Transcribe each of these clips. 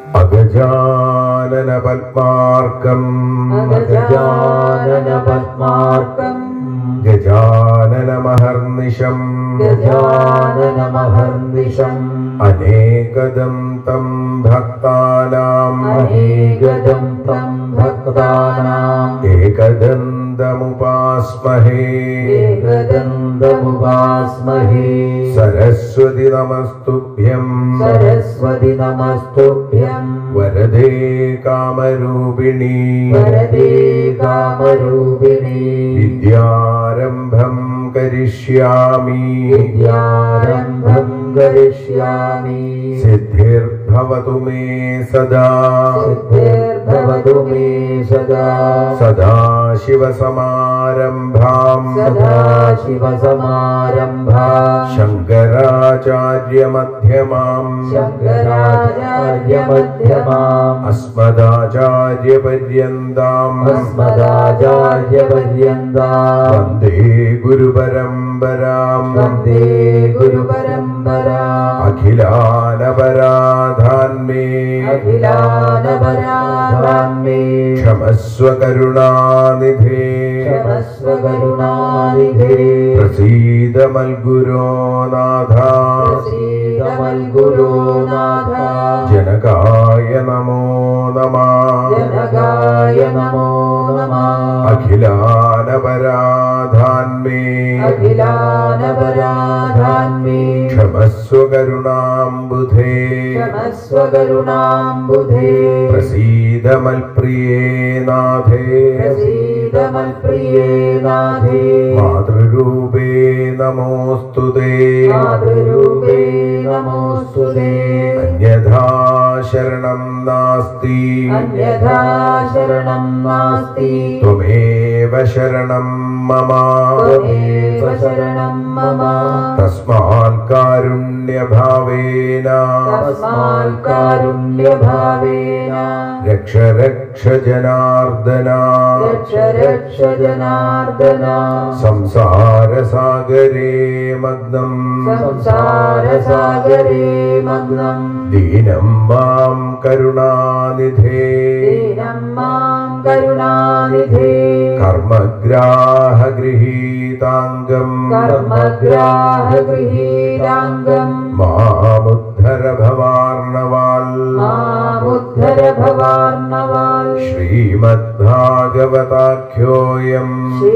അഗജാനന പത്മാർക്കം ഗജാനന പത്മാർക്കം ഗജാനന മഹർനിശം ഗജാനന മഹർനിശം അനേകദം തം ഭക്താനാം അനേകദം തം ഭക്താനാം ഏകദന്തമുപാസ്മഹേ ഏകദന്തമുപാസ്മഹേ സരസ്വതി നമസ്തുഭ്യം സരസ്വതി നമസ്തുഭ്യം വരദേ കാമരൂപിണി വരദേ കാമരൂപിണി വിദ്യാരംഭം കരിഷ്യാമി വിദ്യാരംഭം കരിഷ്യാമി സിദ്ധിർഭവതു മേ സദാ സിദ്ധിർഭവതു മേ സദാ സദാശിവസമാരംഭാം സദാശിവസമാരംഭാ ശങ്കരാചാര്യമധ്യമാം ശങ്കരാചാര്യമധ്യമാം അസ്മദാചാര്യപര്യന്താം അസ്മദാചാര്യപര്യന്താ വന്ദേ ഗുരുപരമ്പരാം വന്ദേ ഗുരുപരമ്പരാ അഖിലാനപരാധാന്മേ അഖിലാനപരാധാന്മേ ക്ഷമസ്വ കരുണാനിധേ ക്ഷമസ്വ കരുണാനിധേ പ്രസീദ മൽഗുരോ നാഥ പ്രസീതമൽഗുരുനാഥ ജനകായ നമോ നമ ജനകായ നമോ നമഃ അഖിലാനപരാധാന്മേ അഖിലാനപരാധാന്മേ ക്ഷമസ്വ കരുണാംബുധേ ക്ഷമസ്വ കരുണാംബുധേ പ്രസീദ മൽപ്രിയേ നാഥേ പ്രസീതമൽപ്രിയേ നാഥേ മാതൃരൂപേ നമോസ്തുതേ മാതൃരൂപേ നമോസ്തുതേ അന്യഥാ ശരണം നാസ്തി അന്യഥാ ശരണം നാസ്തി ത്വമേവ ശരണം മമ ത്വമേവ ശരണം മമ തസ്മാത് കാരുണ്യഭാവേന തസ്മാൽ കാരുണ്യഭാവേന രക്ഷ രക്ഷ ജനാർദ്ദന രക്ഷ രക്ഷ ജനാർദ്ദന സംസാരസാഗരേ മഗ്നം സംസാരസാഗരേ മഗ്നം ദീനം മാം കരുണാനിധേ ദീനം മാം കരുണാനിധേ കർമ്മഗ്രാഹഗൃഹീതാംഗം കർമ്മഗ്രാഹഗൃഹീരാംഗം മാമുദ്ധര ഭവാർണവാൽ മാമുദ്ധര ഭവാർണവാൽ ശ്രീമദ്ഭാഗവതാഖ്യോയം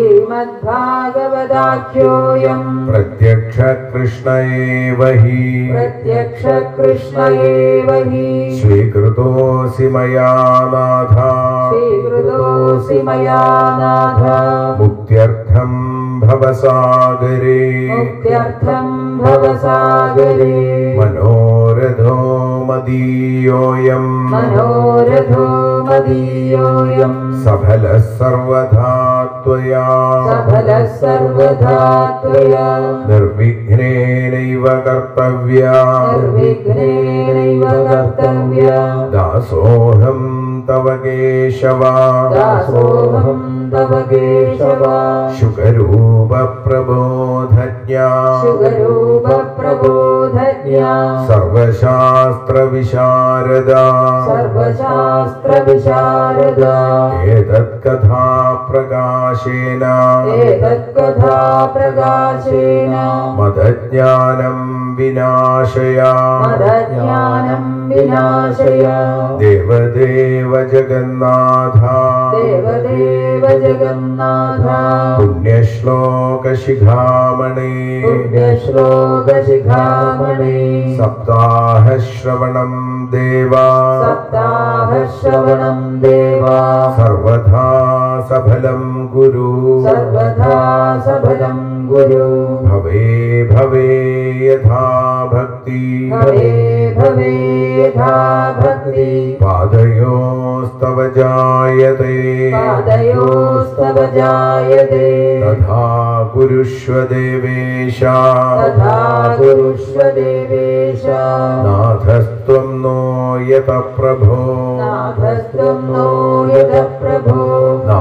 ശ്രീമദ്ഭാഗവതാഖ്യോയം പ്രത്യക്ഷ കൃഷ്ണയേവ ഹി പ്രത്യക്ഷ കൃഷ്ണയേവ ഹി സ്വീകൃതോऽसि മയാ നാഥ സ്വീകൃതോऽसि മയാ നാഥ മുക്ത്യർത്ഥം ഭവസാഗരേ മുക്ത്യർത്ഥം ഭവസാഗരേ മനോരഥോ മദീയോയം മനോരഥോ മദീയോയം സഫല സർവധാ त्वया സഫല സർവധാ ത്വയാ നിർവിഘ്നേനൈവ കർത്തവ്യ നിർവിഘ്നേനൈവ കർത്തവ്യ ദാസോഹം തവ കേശവ ദാസോഹം തവ കേശവ ശുകരൂപ പ്രബോധജ്ഞ ശുഗരൂപ പ്രബോധജ്ഞ സർവശാസ്ത്ര വിശാരദ സർവശാസ്ത്ര വിശാരദ ഏതത്കഥാ പ്രകാശേന ഏതത്കഥാ പ്രകാശേന മതജ്ഞാനം വിനാശയ മതജ്ഞാനം വിനാശയ ദേവദേവ ജഗന്നാഥ ദേവദേവ ജഗന്നാഥ പുണ്യശ്ലോക ശിഖാമണി പുണ്യശ്ലോകശിഖാമണി സപ്താഹ ശ്രവണം ദേവ സപ്താഹശ്രവണം ദേവ സർവഥാ സഫലം ഗുരു സർവഥാ സഫലം ഗുരു ഭവേ ഭവേ യഥാ ഭക്തി ഭവേ ഭവേ യഥാ ഭക്തി പാദയോസ്തവ ജായത്തെ പാദയോസ്തവ ജായതേ തഥാ കുരുഷ്വ ദേവേശ തഥാ കുരുഷ്വ ദേവേശ നാഥസ്ത്വം നോ യത പ്രഭോ നാഥസ്ത്വം नो यद प्रभो നാമ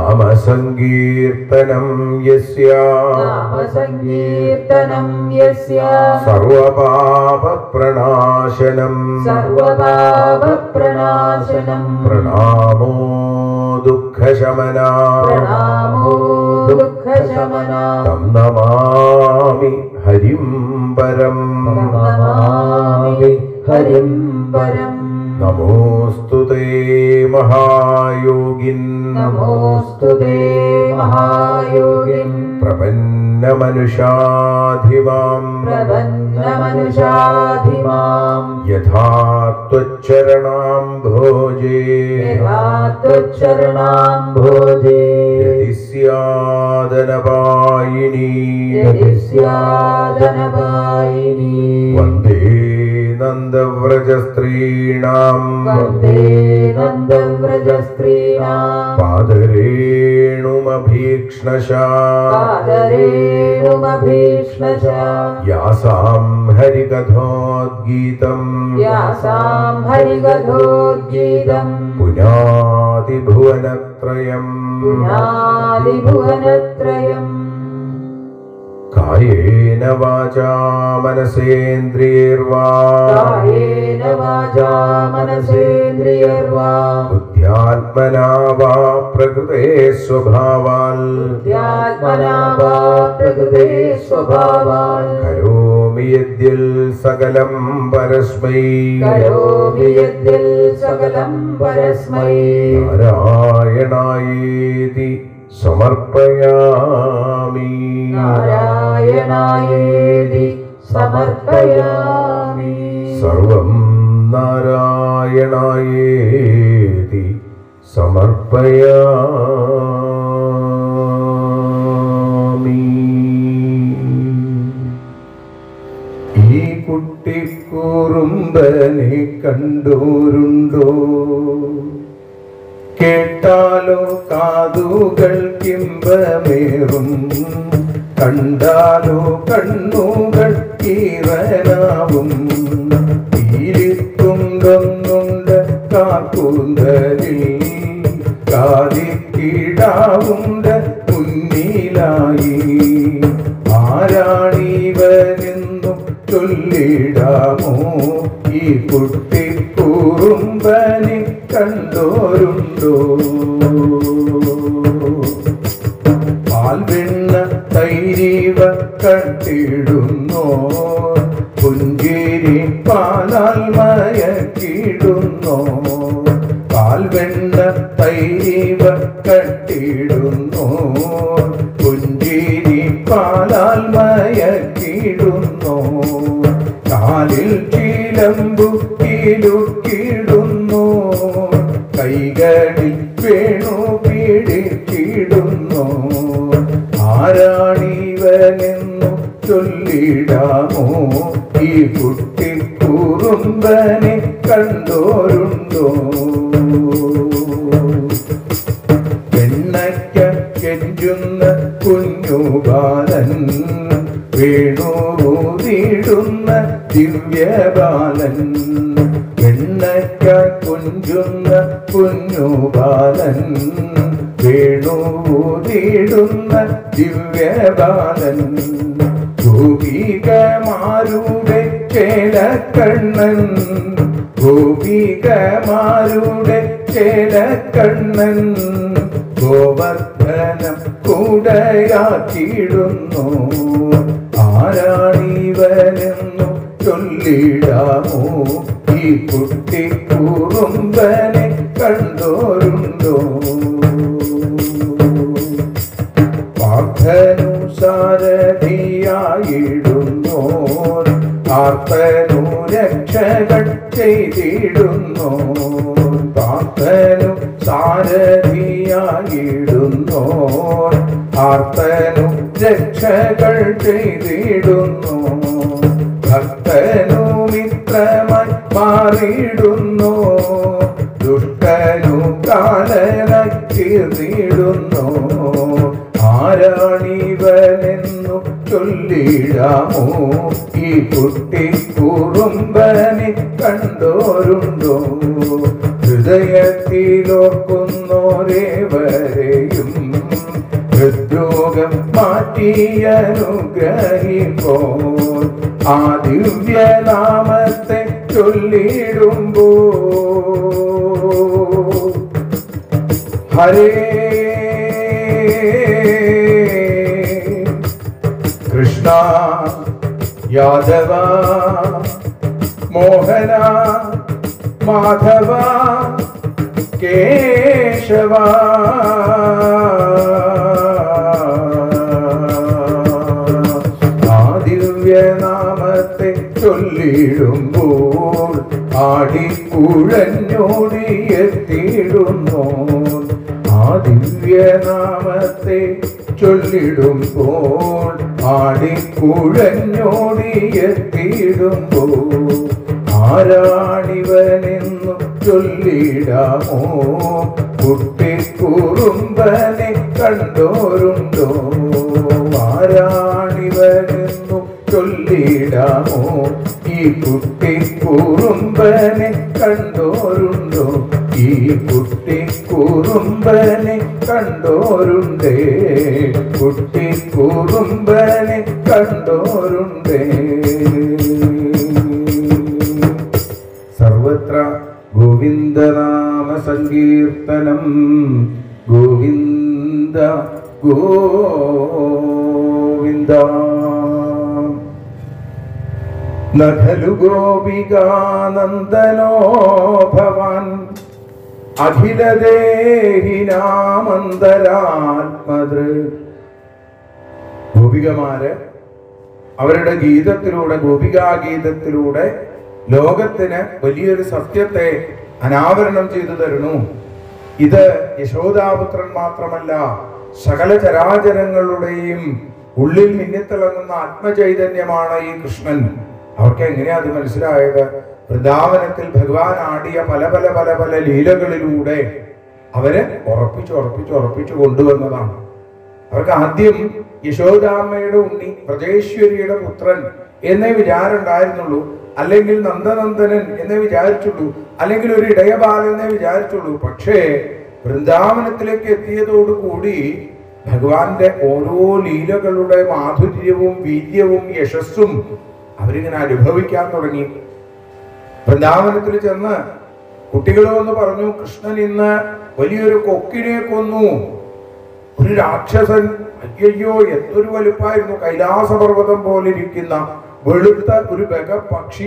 നാമസങ്കീർത്തനം യസ്യ നാമസങ്കീർത്തനം യസ്യ സർവപാപപ്രണാശനം സർവപാപപ്രണാശനം പ്രണാമോ ദുഃഖശമന പ്രണാമോ ദുഃഖശമന തം നമാമി ഹരിം പരം നമാമി ഹരിം പരം നമോസ്തു തേ മഹായോഗിൻ നമോസ്തു തേ മഹായോഗിൻ പ്രപന്നമനുഷാധിമാം പ്രപന്നമനുഷാധിമാം യഥാ ത്വച്ചരണാം ഭോജേ യഥാത്വച്ചരണാം ഭോജേ യതി സ്യാദനപായിനി യതി സ്യാദനപായിനി വന്ദേ നന്ദവ്രജസ്ത്രീണാം വന്ദേ നന്ദവ്രജസ്ത്രീണാം പാദരേണുമഭീക്ഷ്ണശാ പാദരേണുമഭീഷ്ണശ യാസാം ഹരികഥോദ്ഗീതം യാസാം ഹരികഥോദ്ഗീതം പുനാതിഭുവനത്രയം പുനാദിഭുവനത്രയം കായേന വാചാ മനസേന്ദ്രിയർവാ കായേന വാചാ മനസേന്ദ്രിയർവാ ബുദ്ധ്യാത്മനാ വാ പ്രകൃതേ സ്വഭാവാൽ ധ്യാത്മനാ വാ പ്രകൃതേ സ്വഭാവാൻ കരോമി യദ്യൽ സകലം പരസ്മൈ കരോമി യദ്യൽ സകലം പരസ്മൈ നാരായണായേതി സമർപ്പയാമി നാരായണായേതി സമർപ്പയാമി സർവം നാരായണായേതി സമർപ്പയാമി ഈ കുട്ടിക്കൂറുമ്പനെ കണ്ടോരുണ്ടോ കേട്ടാലോ കാതുകൾ കിമ്പമേറും കണ്ടാലോ കണ്ണുകൾ ഈറനാവും ഈരിത്തുണ്ടൊന്നുണ്ട് കാക്കൂന്തലിൽ കാതിക്കിടാവുണ്ട് മുന്നിലായി ആരാണിവനെന്നു ചൊല്ലിടാമോ ഈ കുട്ടി കുറുമ്പനെ കണ്ടോരുണ്ടോ പാൽവെണ്ണ തൈരീവ കട്ടിടുന്നോ പുഞ്ചേരി പാലാൽ മയക്കിടുന്നോ പാൽവെണ്ണ തൈരീവ കട്ടിടുന്നോ പുഞ്ചേരി പാലാൽ മയക്കിടുന്നോ കാലിൽ ചിലമ്പു കിലുക്കിടുന്നു കൈകളിൽ വേണു പിടിച്ചിടുന്നു ആരാണിവനെന്നു ചൊല്ലിടാമോ ഈ കുട്ടി കുറുമ്പനെ കണ്ടോരുണ്ടോ വെണ്ണയ്ക്ക കെഞ്ചുന്ന കുഞ്ഞുബാലൻ വേണൂതിടുന്ന ദിവ്യബാലൻ വെണ്ണയ്ക്ക കുഞ്ചുന്ന കുഞ്ഞുബാലൻ വേണൂതിടുന്ന ദിവ്യബാലൻ ഗോപികമാരുടെ ചേലക്കണ്ണൻ ഗോപികമാരുടെ ചേലക്കണ്ണൻ ഗോവർദ്ധനം കൂടയാക്കിയിടുന്നു ആരാണിവനെന്നു ചൊല്ലിടാമോ ഈ കുട്ടി കുറുമ്പനെ കണ്ടോരുണ്ടോ പാർത്ഥനു സാരഥിയായിടുന്നോ ആർത്തനു രക്ഷകൾ ചെയ്തിടുന്നു പാർത്ഥനു സാരഥിയായിടുന്നു ആർത്തനു രക്ഷകൾ ചെയ്തിടുന്നു ഭക്തനു മിത്രമായി മാറിയിടുന്നു ദുഷ്ടനു കാലനായി തീർന്നിടുന്നു ആരാണിവനെന്നു ചൊല്ലിടാമോ ഈ കുട്ടി കുറുമ്പനെ കണ്ടോരുണ്ടോ ഹൃദയത്തിലോർക്കുന്നോ വന്നോരേവരെയും ഹൃദ്രോഗം മാറ്റിയനുഗ്രഹിപ്പോ ആ ദിവ്യനാമത്തെ ചൊല്ലിടുമ്പോ ഹരേ കൃഷ്ണ യാദവ മോഹന മാധവ കേശവ ആ ദിവ്യനാമത്തെ ചൊല്ലിടുമ്പോൾ ആടിക്കുഴഞ്ഞോടിയെത്തിയിടുന്നു ആ ദിവ്യനാമത്തെ ചൊല്ലിടുമ്പോൾ ആടിക്കുഴഞ്ഞോടിയെത്തിയിടുമ്പോൾ ആരാണിവനെന്നു ചൊല്ലിടാമോ കുട്ടിക്കുറുമ്പനെ കണ്ടോരുണ്ടോ ആരാണിവനെന്നു ചൊല്ലിടാമോ ഈ കുട്ടിക്കുറുമ്പനെ കണ്ടോരുണ്ടോ ഈ കുട്ടിക്കുറുമ്പനെ കണ്ടോരുണ്ടേ കുട്ടിക്കുറുമ്പനെ കണ്ടോരുണ്ടേ സർവത്ര ഗോവിന്ദനാമ സങ്കീർത്തനം ഗോവിന്ദ ഗോവിന്ദ ന ഖലു ഗോപികാനന്ദനോ ഭവാൻ അഖിലദേഹിനാമന്തരാത്മതൃ ഗോപികമാര് അവരുടെ ഗീതത്തിലൂടെ ഗോപികാഗീതത്തിലൂടെ ലോകത്തിന് വലിയൊരു സത്യത്തെ അനാവരണം ചെയ്തു തരുന്നു ഇത് യശോദാപുത്രൻ മാത്രമല്ല സകല ചരാചരങ്ങളുടെയും ഉള്ളിൽ മിന്നിത്തിളങ്ങുന്ന ആത്മചൈതന്യമാണ് ഈ കൃഷ്ണൻ അവർക്ക് എങ്ങനെയാ അത് മനസ്സിലായത് വൃന്ദാവനത്തിൽ ഭഗവാൻ ആടിയ പല പല പല പല ലീലകളിലൂടെ അവര് ഉറപ്പിച്ച് ഉറപ്പിച്ച് ഉറപ്പിച്ച് കൊണ്ടുവന്നതാണ് അവർക്ക് ആദ്യം യശോദാമ്മയുടെ ഉണ്ണി വ്രജേശ്വരിയുടെ പുത്രൻ എന്നേ വിചാരം ഉണ്ടായിരുന്നുള്ളൂ അല്ലെങ്കിൽ നന്ദനന്ദനൻ എന്നേ വിചാരിച്ചുള്ളൂ അല്ലെങ്കിൽ ഒരു ഇടയബാലൻ എന്നേ വിചാരിച്ചുള്ളൂ പക്ഷേ വൃന്ദാവനത്തിലേക്ക് എത്തിയതോടുകൂടി ഭഗവാന്റെ ഓരോ ലീലകളുടെ മാധുര്യവും വീര്യവും യശസ്സും അവരിങ്ങനെ അനുഭവിക്കാൻ തുടങ്ങി വൃന്ദാവനത്തിൽ ചെന്ന് കുട്ടികളോ എന്ന് പറഞ്ഞു കൃഷ്ണൻ ഇന്ന് വലിയൊരു കൊക്കിനെ കൊന്നു ഒരു രാക്ഷസൻ അയ്യോ എന്തൊരു വലുപ്പായിരുന്നു കൈലാസപർവ്വതം പോലെ ഇരിക്കുന്ന വെളുത്ത ഒരു ബഗ പക്ഷി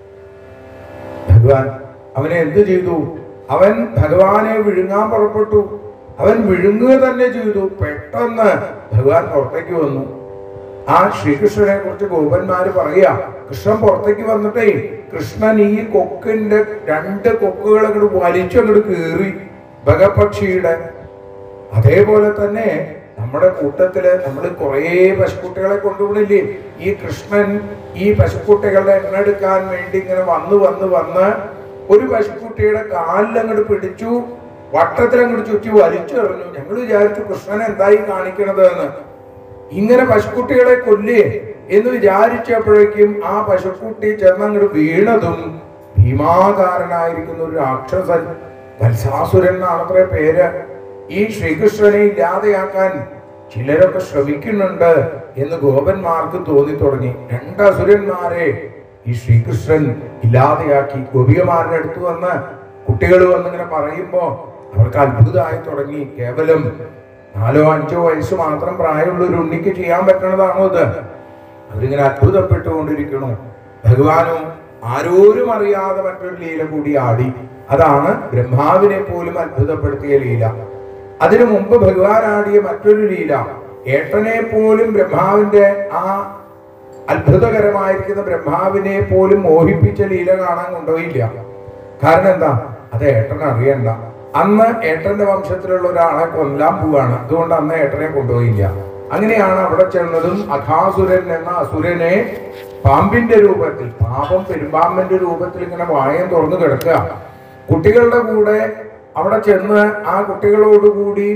ഭഗവാൻ അവനെ എന്ത് ചെയ്തു അവൻ ഭഗവാനെ വിഴുങ്ങാൻ പുറപ്പെട്ടു അവൻ വിഴുങ്ങുക തന്നെ ചെയ്തു പെട്ടെന്ന് ഭഗവാൻ പുറത്തേക്ക് വന്നു ആ ശ്രീകൃഷ്ണനെ കുറിച്ച് ഗോപന്മാര് പറയാ കൃഷ്ണൻ പുറത്തേക്ക് വന്നിട്ടേ കൃഷ്ണൻ ഈ കൊക്കിന്റെ രണ്ട് കൊക്കുകൾ അങ്ങോട്ട് വലിച്ചങ്ങോട്ട് കീറി ബഗപക്ഷിയുടെ അതേപോലെ തന്നെ നമ്മുടെ കൂട്ടത്തില് നമ്മൾ കുറേ പശുക്കുട്ടികളെ കൊണ്ടുപോണില്ലേ ഈ കൃഷ്ണൻ ഈ പശുക്കുട്ടികളുടെ എണ്ണെടുക്കാൻ വേണ്ടി ഇങ്ങനെ വന്ന് വന്ന് വന്ന് ഒരു പശുക്കുട്ടിയുടെ കാലിൽ അങ്ങോട്ട് പിടിച്ചു വട്ടത്തിൽ അങ്ങോട്ട് ചുറ്റി വലിച്ചെറിഞ്ഞു ഞങ്ങൾ വിചാരിച്ചു കൃഷ്ണൻ എന്തായി കാണിക്കണത് എന്ന് ഇങ്ങനെ പശുക്കുട്ടികളെ കൊല്ലേ എന്ന് വിചാരിച്ചപ്പോഴേക്കും ആ പശുക്കുട്ടി ചെന്നങ്ങോട്ട് വീണതും ഭീമാകാരനായിരിക്കുന്ന ഒരു രാക്ഷസൻ വത്സാസുരൻ എന്നാണത്രേ പേര് ഈ ശ്രീകൃഷ്ണനെ ഇല്ലാതെയാക്കാൻ ചിലരൊക്കെ ശ്രമിക്കുന്നുണ്ട് എന്ന് ഗോപന്മാർക്ക് തോന്നി തുടങ്ങി രണ്ട് അസുരന്മാരെ ഈ ശ്രീകൃഷ്ണൻ ഇല്ലാതെയാക്കി ഗോപികമാരുടെ അടുത്ത് വന്ന് കുട്ടികൾ വന്നിങ്ങനെ പറയുമ്പോ അവർക്ക് അത്ഭുതമായി തുടങ്ങി കേവലം നാലോ അഞ്ചോ വയസ്സ് മാത്രം പ്രായമുള്ള ഒരു ഉണ്ണിക്ക് ചെയ്യാൻ പറ്റണതാണോ ഇത് അവരിങ്ങനെ അത്ഭുതപ്പെട്ടുകൊണ്ടിരിക്കണു ഭഗവാനും ആരോരും അറിയാതെ മറ്റൊരു ലീല കൂടി ആടി അതാണ് ബ്രഹ്മാവിനെ പോലും അത്ഭുതപ്പെടുത്തിയ ലീല അതിനു മുമ്പ് ഭഗവാൻ ആടിയ മറ്റൊരു ലീല ഏട്ടനെ പോലും ബ്രഹ്മാവിന്റെ ആ അത്ഭുതകരമായിരിക്കുന്ന ബ്രഹ്മാവിനെ പോലും മോഹിപ്പിച്ച ലീല കാണാൻ കൊണ്ടുപോയില്ല കാരണം എന്താ അത് ഏട്ടൻ അറിയണ്ട അന്ന് ഏട്ടന്റെ വംശത്തിലുള്ള ഒരാളെ കൊല്ലാൻ പോവാണ് അതുകൊണ്ട് അന്ന് ഏട്ടനെ കൊണ്ടുപോയില്ല അങ്ങനെയാണ് അവിടെ ചെന്നതും അഘാസുരൻ എന്ന അസുരനെ പാമ്പിന്റെ രൂപത്തിൽ പാപം പെരുമ്പാമ്പിന്റെ രൂപത്തിൽ ഇങ്ങനെ വായം തുറന്നു കിടക്കുക കുട്ടികളുടെ കൂടെ അവിടെ ചെന്ന് ആ കുട്ടികളോടുകൂടി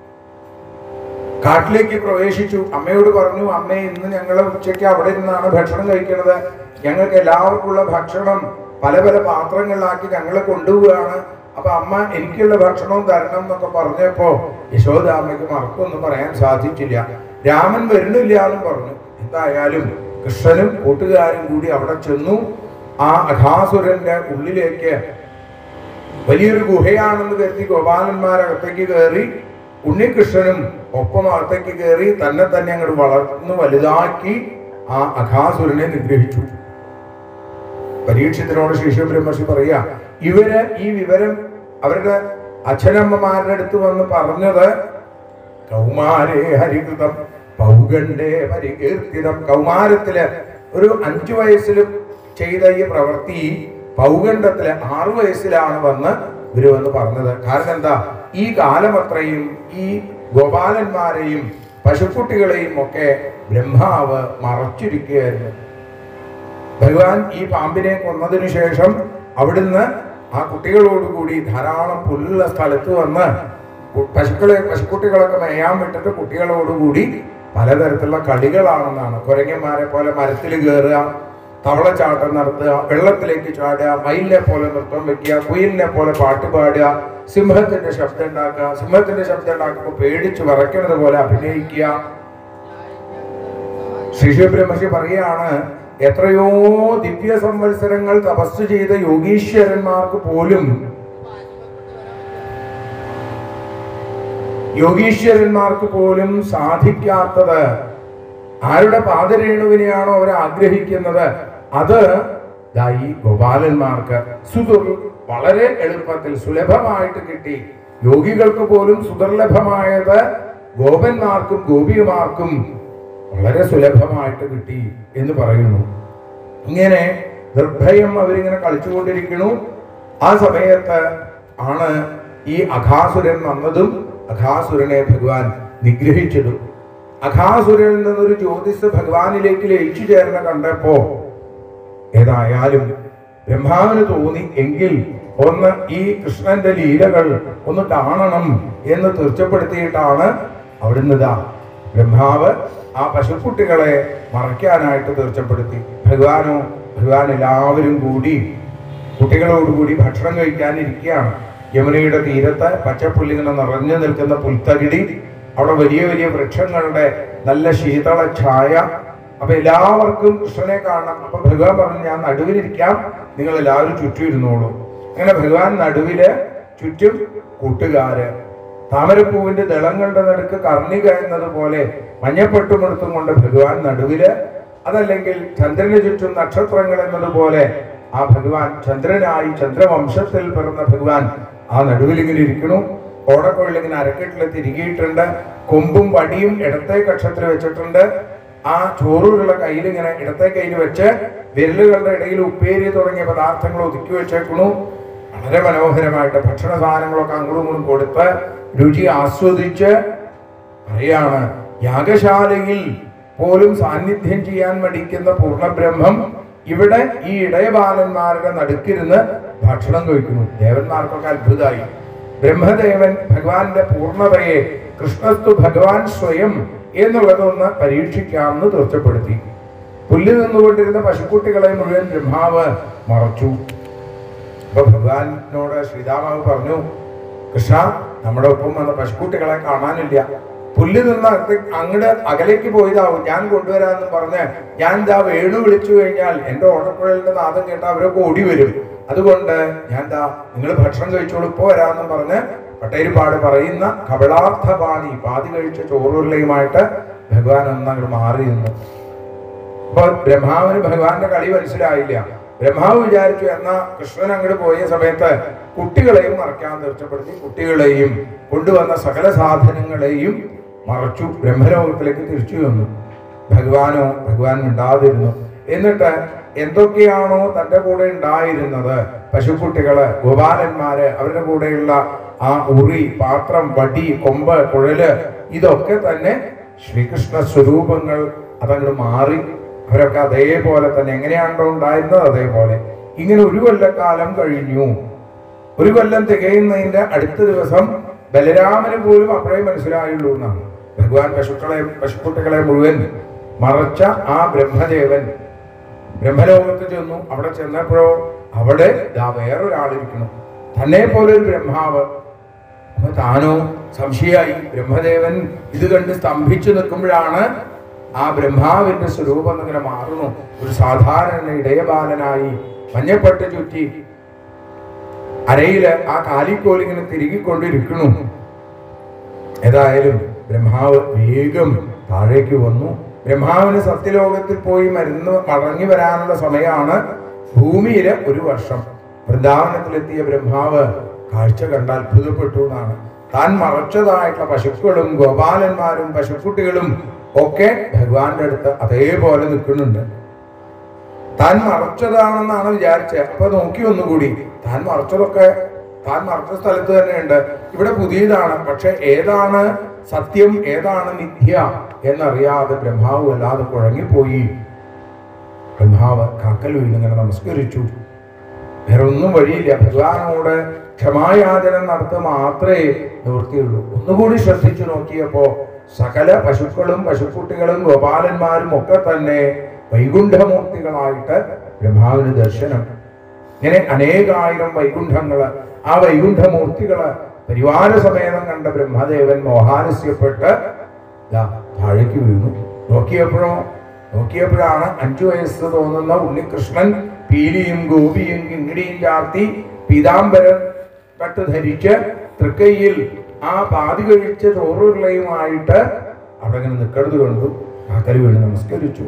കാട്ടിലേക്ക് പ്രവേശിച്ചു അമ്മയോട് പറഞ്ഞു അമ്മേ ഇന്ന് ഞങ്ങൾ ഉച്ചയ്ക്ക് അവിടെ നിന്നാണ് ഭക്ഷണം കഴിക്കുന്നത് ഞങ്ങൾക്ക് എല്ലാവർക്കുള്ള ഭക്ഷണം പല പല പാത്രങ്ങളിലാക്കി ഞങ്ങൾ കൊണ്ടുപോവുകയാണ് അപ്പൊ അമ്മ എനിക്കുള്ള ഭക്ഷണവും തരണം എന്നൊക്കെ പറഞ്ഞപ്പോ യശോദാമ്മയ്ക്ക് മറക്കൊന്നും പറയാൻ സാധിച്ചില്ല രാമൻ വരുന്നില്ല എന്നും പറഞ്ഞു എന്തായാലും കൃഷ്ണനും കൂട്ടുകാരും കൂടി അവിടെ ചെന്നു ആ അഘാസുരന്റെ ഉള്ളിലേക്ക് വലിയൊരു ഗുഹയാണെന്ന് കരുതി ഗോപാലന്മാരകത്തേക്ക് കയറി ഉണ്ണികൃഷ്ണനും ഒപ്പം അകത്തേക്ക് കയറി തന്നെ തന്നെ അങ്ങോട്ട് വളർന്ന് വലുതാക്കി ആ അഘാസുരനെ നിഗ്രഹിച്ചു പരീക്ഷത്തിനോട് ശിശുബ്രഹ്മർഷി പറയാ ഇവര് ഈ വിവരം അവരുടെ അച്ഛനമ്മമാരുടെ അടുത്ത് വന്ന് പറഞ്ഞത് കൗമാരേ ഹരികൃതം പൗഗണ്ഡേ പരികീർത്തിതം കൗമാരത്തില് ഒരു അഞ്ചു വയസ്സിൽ ചെയ്ത ഈ പ്രവൃത്തി പൗഗണ്ഡത്തില് ആറു വയസ്സിലാണ് വന്ന് ഇവര് വന്ന് പറഞ്ഞത് കാരണം എന്താ ഈ കാലമത്രയും ഈ ഗോപാലന്മാരെയും പശുക്കുട്ടികളെയും ഒക്കെ ബ്രഹ്മാവ് മറച്ചിരിക്കുകയായിരുന്നു ഭഗവാൻ ഈ പാമ്പിനെ കൊന്നതിനു ശേഷം അവിടുന്ന് ആ കുട്ടികളോടുകൂടി ധാരാളം പുല്ലുള്ള സ്ഥലത്ത് വന്ന് കു- പശുക്കളെ പശുക്കുട്ടികളൊക്കെ മേയാൻ വിട്ടിട്ട് കുട്ടികളോടുകൂടി പലതരത്തിലുള്ള കളികളാണെന്നാണ് കുരങ്ങന്മാരെ പോലെ മരത്തിൽ കയറുക തവളച്ചാട്ടം നടത്തുക വെള്ളത്തിലേക്ക് ചാടുക മയിലിനെ പോലെ നൃത്തം വെക്കുക കുയിലിനെ പോലെ പാട്ട് പാടുക സിംഹത്തിന്റെ ശബ്ദം ഉണ്ടാക്കുക സിംഹത്തിന്റെ ശബ്ദം ഉണ്ടാക്കുമ്പോൾ പേടിച്ച് വിറയ്ക്കുന്നത് പോലെ അഭിനയിക്കുക ശിശുബ്രഹ്മർഷി പറയാണ് എത്രയോ ദിവ്യ സംവത്സരങ്ങൾ തപസ് ചെയ്ത യോഗീശ്വരന്മാർക്ക് പോലും യോഗീശ്വരന്മാർക്ക് പോലും സാധിക്കാത്തത് ആരുടെ പാദരേണുവിനെയാണോ അവർ ആഗ്രഹിക്കുന്നത് അത് ദാ ഈ ഗോപാലന്മാർക്ക് സുദുർ വളരെ എളുപ്പത്തിൽ സുലഭമായിട്ട് കിട്ടി യോഗികൾക്ക് പോലും സുദുർലഭമായത് ഗോപന്മാർക്കും ഗോപികമാർക്കും വളരെ സുലഭമായിട്ട് കിട്ടി എന്ന് പറയുന്നു ഇങ്ങനെ നിർഭയം അവരിങ്ങനെ കളിച്ചുകൊണ്ടിരിക്കണു ആ സമയത്ത് ആണ് ഈ അഘാസുരൻ വന്നതും അഘാസുരനെ ഭഗവാൻ നിഗ്രഹിച്ചതും അഘാസുരനിൽ നിന്നൊരു ജ്യോതിസ് ഭഗവാനിലേക്ക് ലയിച്ചു ചേർന്ന കണ്ടപ്പോ ഏതായാലും ബ്രഹ്മാവിന് തോന്നി എങ്കിൽ ഒന്ന് ഈ കൃഷ്ണന്റെ ലീലകൾ ഒന്ന് കാണണം എന്ന് തീർച്ചപ്പെടുത്തിയിട്ടാണ് അവിടുന്ന് ഇതാ ബ്രഹ്മാവ് ആ പശുക്കുട്ടികളെ മറയ്ക്കാനായിട്ട് തീർച്ചപ്പെടുത്തി ഭഗവാനോ ഭഗവാൻ എല്ലാവരും കൂടി കുട്ടികളോടുകൂടി ഭക്ഷണം കഴിക്കാനിരിക്കുകയാണ് യമുനയുടെ തീരത്ത് പച്ചപ്പുല്ലിങ്ങനെ നിറഞ്ഞു നിൽക്കുന്ന പുൽത്തകിടി അവിടെ വലിയ വലിയ വൃക്ഷങ്ങളുടെ നല്ല ശീതള ഛായ അപ്പൊ എല്ലാവർക്കും കൃഷ്ണനെ കാണണം അപ്പൊ ഭഗവാൻ പറഞ്ഞു ഞാൻ നടുവിലിരിക്കാം നിങ്ങൾ എല്ലാവരും ചുറ്റും ഇരുന്നോളൂ അങ്ങനെ ഭഗവാൻ നടുവില് ചുറ്റും കൂട്ടുകാര് താമരപ്പൂവിന്റെ ദളങ്ങളുടെ നടുക്ക് കർണിക എന്നതുപോലെ മഞ്ഞപ്പെട്ടുമെടുത്തും കൊണ്ട് ഭഗവാൻ നടുവില് അതല്ലെങ്കിൽ ചന്ദ്രന് ചുറ്റും നക്ഷത്രങ്ങൾ എന്നതുപോലെ ആ ഭഗവാൻ ചന്ദ്രനായി ചന്ദ്രവംശത്തിൽ പിറന്ന ഭഗവാൻ ആ നടുവിൽ ഇങ്ങനെ ഇരിക്കണു ഓടക്കൊള്ളിൽ ഇങ്ങനെ അരക്കെട്ടിൽ തിരികിയിട്ടുണ്ട് കൊമ്പും വടിയും ഇടത്തെ കക്ഷത്തിൽ വെച്ചിട്ടുണ്ട് ആ ചോറുകളുള്ള കയ്യിൽ ഇങ്ങനെ ഇടത്തെ കയ്യിൽ വെച്ച് വിരലുകളുടെ ഇടയിൽ ഉപ്പേരി തുടങ്ങിയ പദാർത്ഥങ്ങൾ ഒതുക്കി വെച്ചേക്കണു വളരെ മനോഹരമായിട്ട് ഭക്ഷണ സാധനങ്ങളൊക്കെ അങ്ങോട്ടും ഇങ്ങോട്ടും കൊടുത്ത് രുചി ആസ്വദിച്ച് പറയാണ് യാഗശാലയിൽ പോലും സാന്നിധ്യം ചെയ്യാൻ മടിക്കുന്ന പൂർണ്ണബ്രഹ്മം ഇവിടെ ഈ ഇടയബാലന്മാരുടെ നടുക്കിരുന്ന് ഭക്ഷണം കഴിക്കുന്നു ദേവന്മാർക്കൊക്കെ അത്ഭുതമായി ബ്രഹ്മദേവൻ ഭഗവാന്റെ പൂർണ്ണതയെ കൃഷ്ണസ്തു ഭഗവാൻ സ്വയം എന്നുള്ളതൊന്ന് പരീക്ഷിക്കാമെന്ന് തീർച്ചപ്പെടുത്തി പുല്ലിൽ നിന്നുകൊണ്ടിരുന്ന പശുക്കുട്ടികളെ മുഴുവൻ ബ്രഹ്മാവ് മറച്ചു അപ്പൊ ഭഗവാനോട് ശ്രീരാമാവ് പറഞ്ഞു കൃഷ്ണ നമ്മുടെ ഒപ്പം വന്ന പശുക്കുട്ടികളെ കാണാനില്ല പുല്ല് നിന്ന് അകത്ത് അങ്ങട് അകലേക്ക് പോയതാവും ഞാൻ കൊണ്ടുവരാമെന്ന് പറഞ്ഞ് ഞാൻ ദാ വേണു വിളിച്ചു കഴിഞ്ഞാൽ എന്റെ ഓടക്കുഴലിന്റെ നാദം കേട്ട അവരൊക്കെ ഓടി വരും അതുകൊണ്ട് ഞാൻ ദാ നിങ്ങൾ ഭക്ഷണം കഴിച്ചോളൂ ഇപ്പോ വരാമെന്നും പറഞ്ഞ് പട്ടേരിപ്പാട് പറയുന്ന കപടാർത്ഥപാണി പാതി കഴിച്ച ചോറുരുളയുമായിട്ട് ഭഗവാൻ ഒന്നങ്ങോട്ട് മാറി നിന്നു അപ്പൊ ബ്രഹ്മാവിന് ഭഗവാന്റെ കളി മനസ്സിലായില്ല ബ്രഹ്മാവ് വിചാരിച്ചു എന്നാ കൃഷ്ണൻ അങ്ങോട്ട് പോയ സമയത്ത് കുട്ടികളെയും മറക്കാൻ തീർച്ചപ്പെടുത്തി കുട്ടികളെയും കൊണ്ടുവന്ന സകല സാധനങ്ങളെയും മറച്ചു ബ്രഹ്മലോകത്തിലേക്ക് തിരിച്ചു വന്നു ഭഗവാനോ ഭഗവാൻ മിണ്ടാതിരുന്നു എന്നിട്ട് എന്തൊക്കെയാണോ തന്റെ കൂടെ ഉണ്ടായിരുന്നത് പശുക്കുട്ടികള് ഗോപാലന്മാര് അവരുടെ കൂടെയുള്ള ആ ഉറി പാത്രം വടി കൊമ്പ് കുഴല് ഇതൊക്കെ തന്നെ ശ്രീകൃഷ്ണ സ്വരൂപങ്ങൾ അതങ്ങോട്ട് മാറി അവരൊക്കെ അതേപോലെ തന്നെ എങ്ങനെയാണോ ഉണ്ടായിരുന്നത് അതേപോലെ ഇങ്ങനെ ഒരു കൊല്ലക്കാലം കഴിഞ്ഞു ഒരു കൊല്ലം തികയുന്നതിന്റെ അടുത്ത ദിവസം ബലരാമന് പോലും അപ്പോഴേ മനസ്സിലായുള്ളൂ എന്നാണ് ഭഗവാൻ പശുക്കളെ പശുക്കുട്ടികളെ മുഴുവൻ മറച്ച ആ ബ്രഹ്മദേവൻ ബ്രഹ്മലോകത്ത് ചെന്നു അവിടെ ചെന്നപ്പോഴോ അവിടെ ദാ വേറൊരാളിരിക്കണം തന്നെ പോലെ ഒരു ബ്രഹ്മാവ് അപ്പൊ താനോ സംശയായി ബ്രഹ്മദേവൻ ഇത് കണ്ട് സ്തംഭിച്ചു നിൽക്കുമ്പോഴാണ് ആ ബ്രഹ്മാവിന്റെ സ്വരൂപം ഇങ്ങനെ മാറുന്നു ഒരു സാധാരണ ഇടയബാലനായി മഞ്ഞപ്പട്ട് ചുറ്റി അരയില് ആ കാലിക്കോലിങ്ങനെ തിരുകിക്കൊണ്ടിരിക്കണു ഏതായാലും ബ്രഹ്മാവ് വേഗം താഴേക്ക് വന്നു ബ്രഹ്മാവിന് സത്യലോകത്തിൽ പോയി മരുന്ന് മടങ്ങി വരാനുള്ള സമയമാണ് ഭൂമിയിലെ ഒരു വർഷം വൃന്ദാവനത്തിലെത്തിയ ബ്രഹ്മാവ് കാഴ്ച കണ്ട് അത്ഭുതപ്പെട്ടു എന്നാണ് താൻ മറച്ചതായിട്ടുള്ള പശുക്കളും ഗോപാലന്മാരും പശുക്കുട്ടികളും ഒക്കെ ഭഗവാന്റെ അടുത്ത് അതേപോലെ നിൽക്കുന്നുണ്ട് താൻ മറച്ചതാണെന്നാണ് വിചാരിച്ചത് അപ്പൊ നോക്കി ഒന്നുകൂടി താൻ മറച്ചതൊക്കെ താൻ മറച്ച സ്ഥലത്ത് തന്നെയുണ്ട് ഇവിടെ പുതിയതാണ് പക്ഷെ ഏതാണ് സത്യം ഏതാണ് മിഥ്യ എന്നറിയാതെ ബ്രഹ്മാവ് വല്ലാതെ കുഴങ്ങിപ്പോയി ബ്രഹ്മാവ് കാക്കൽ വീണിങ്ങനെ നമസ്കരിച്ചു വേറെ ഒന്നും വഴിയില്ല ഭഗവാനോട് ക്ഷമായാചനം നടത്തുക മാത്രമേ നിവൃത്തിയുള്ളൂ ഒന്നുകൂടി ശ്രദ്ധിച്ചു നോക്കിയപ്പോ സകല പശുക്കളും പശുക്കുട്ടികളും ഗോപാലന്മാരും ഒക്കെ തന്നെ വൈകുണ്ഠമൂർത്തികളായിട്ട് ബ്രഹ്മാവിന് ദർശനം ഇങ്ങനെ അനേകായിരം വൈകുണ്ഠങ്ങള് ആ വൈകുണ്ഠമൂർത്തികള് പരിവാര സമേതം കണ്ട ബ്രഹ്മദേവൻ മോഹാലസ്യപ്പെട്ട് ദാ താഴേക്ക് വീണു നോക്കിയപ്പോഴോ നോക്കിയപ്പോഴാണ് അഞ്ചു വയസ്സ് തോന്നുന്ന ഉണ്ണികൃഷ്ണൻ പീലിയും ഗോപിയും കിങ്ങിടിയും ചാർത്തി പീതാംബരം കട്ട് ധരിച്ച് തൃക്കൈയിൽ ആ പാതി കഴിച്ച ചോറുകളയുമായിട്ട് അവിടെ ഇങ്ങനെ നിൽക്കുന്നത് കണ്ടു കാക്കൽ വീണ് നമസ്കരിച്ചു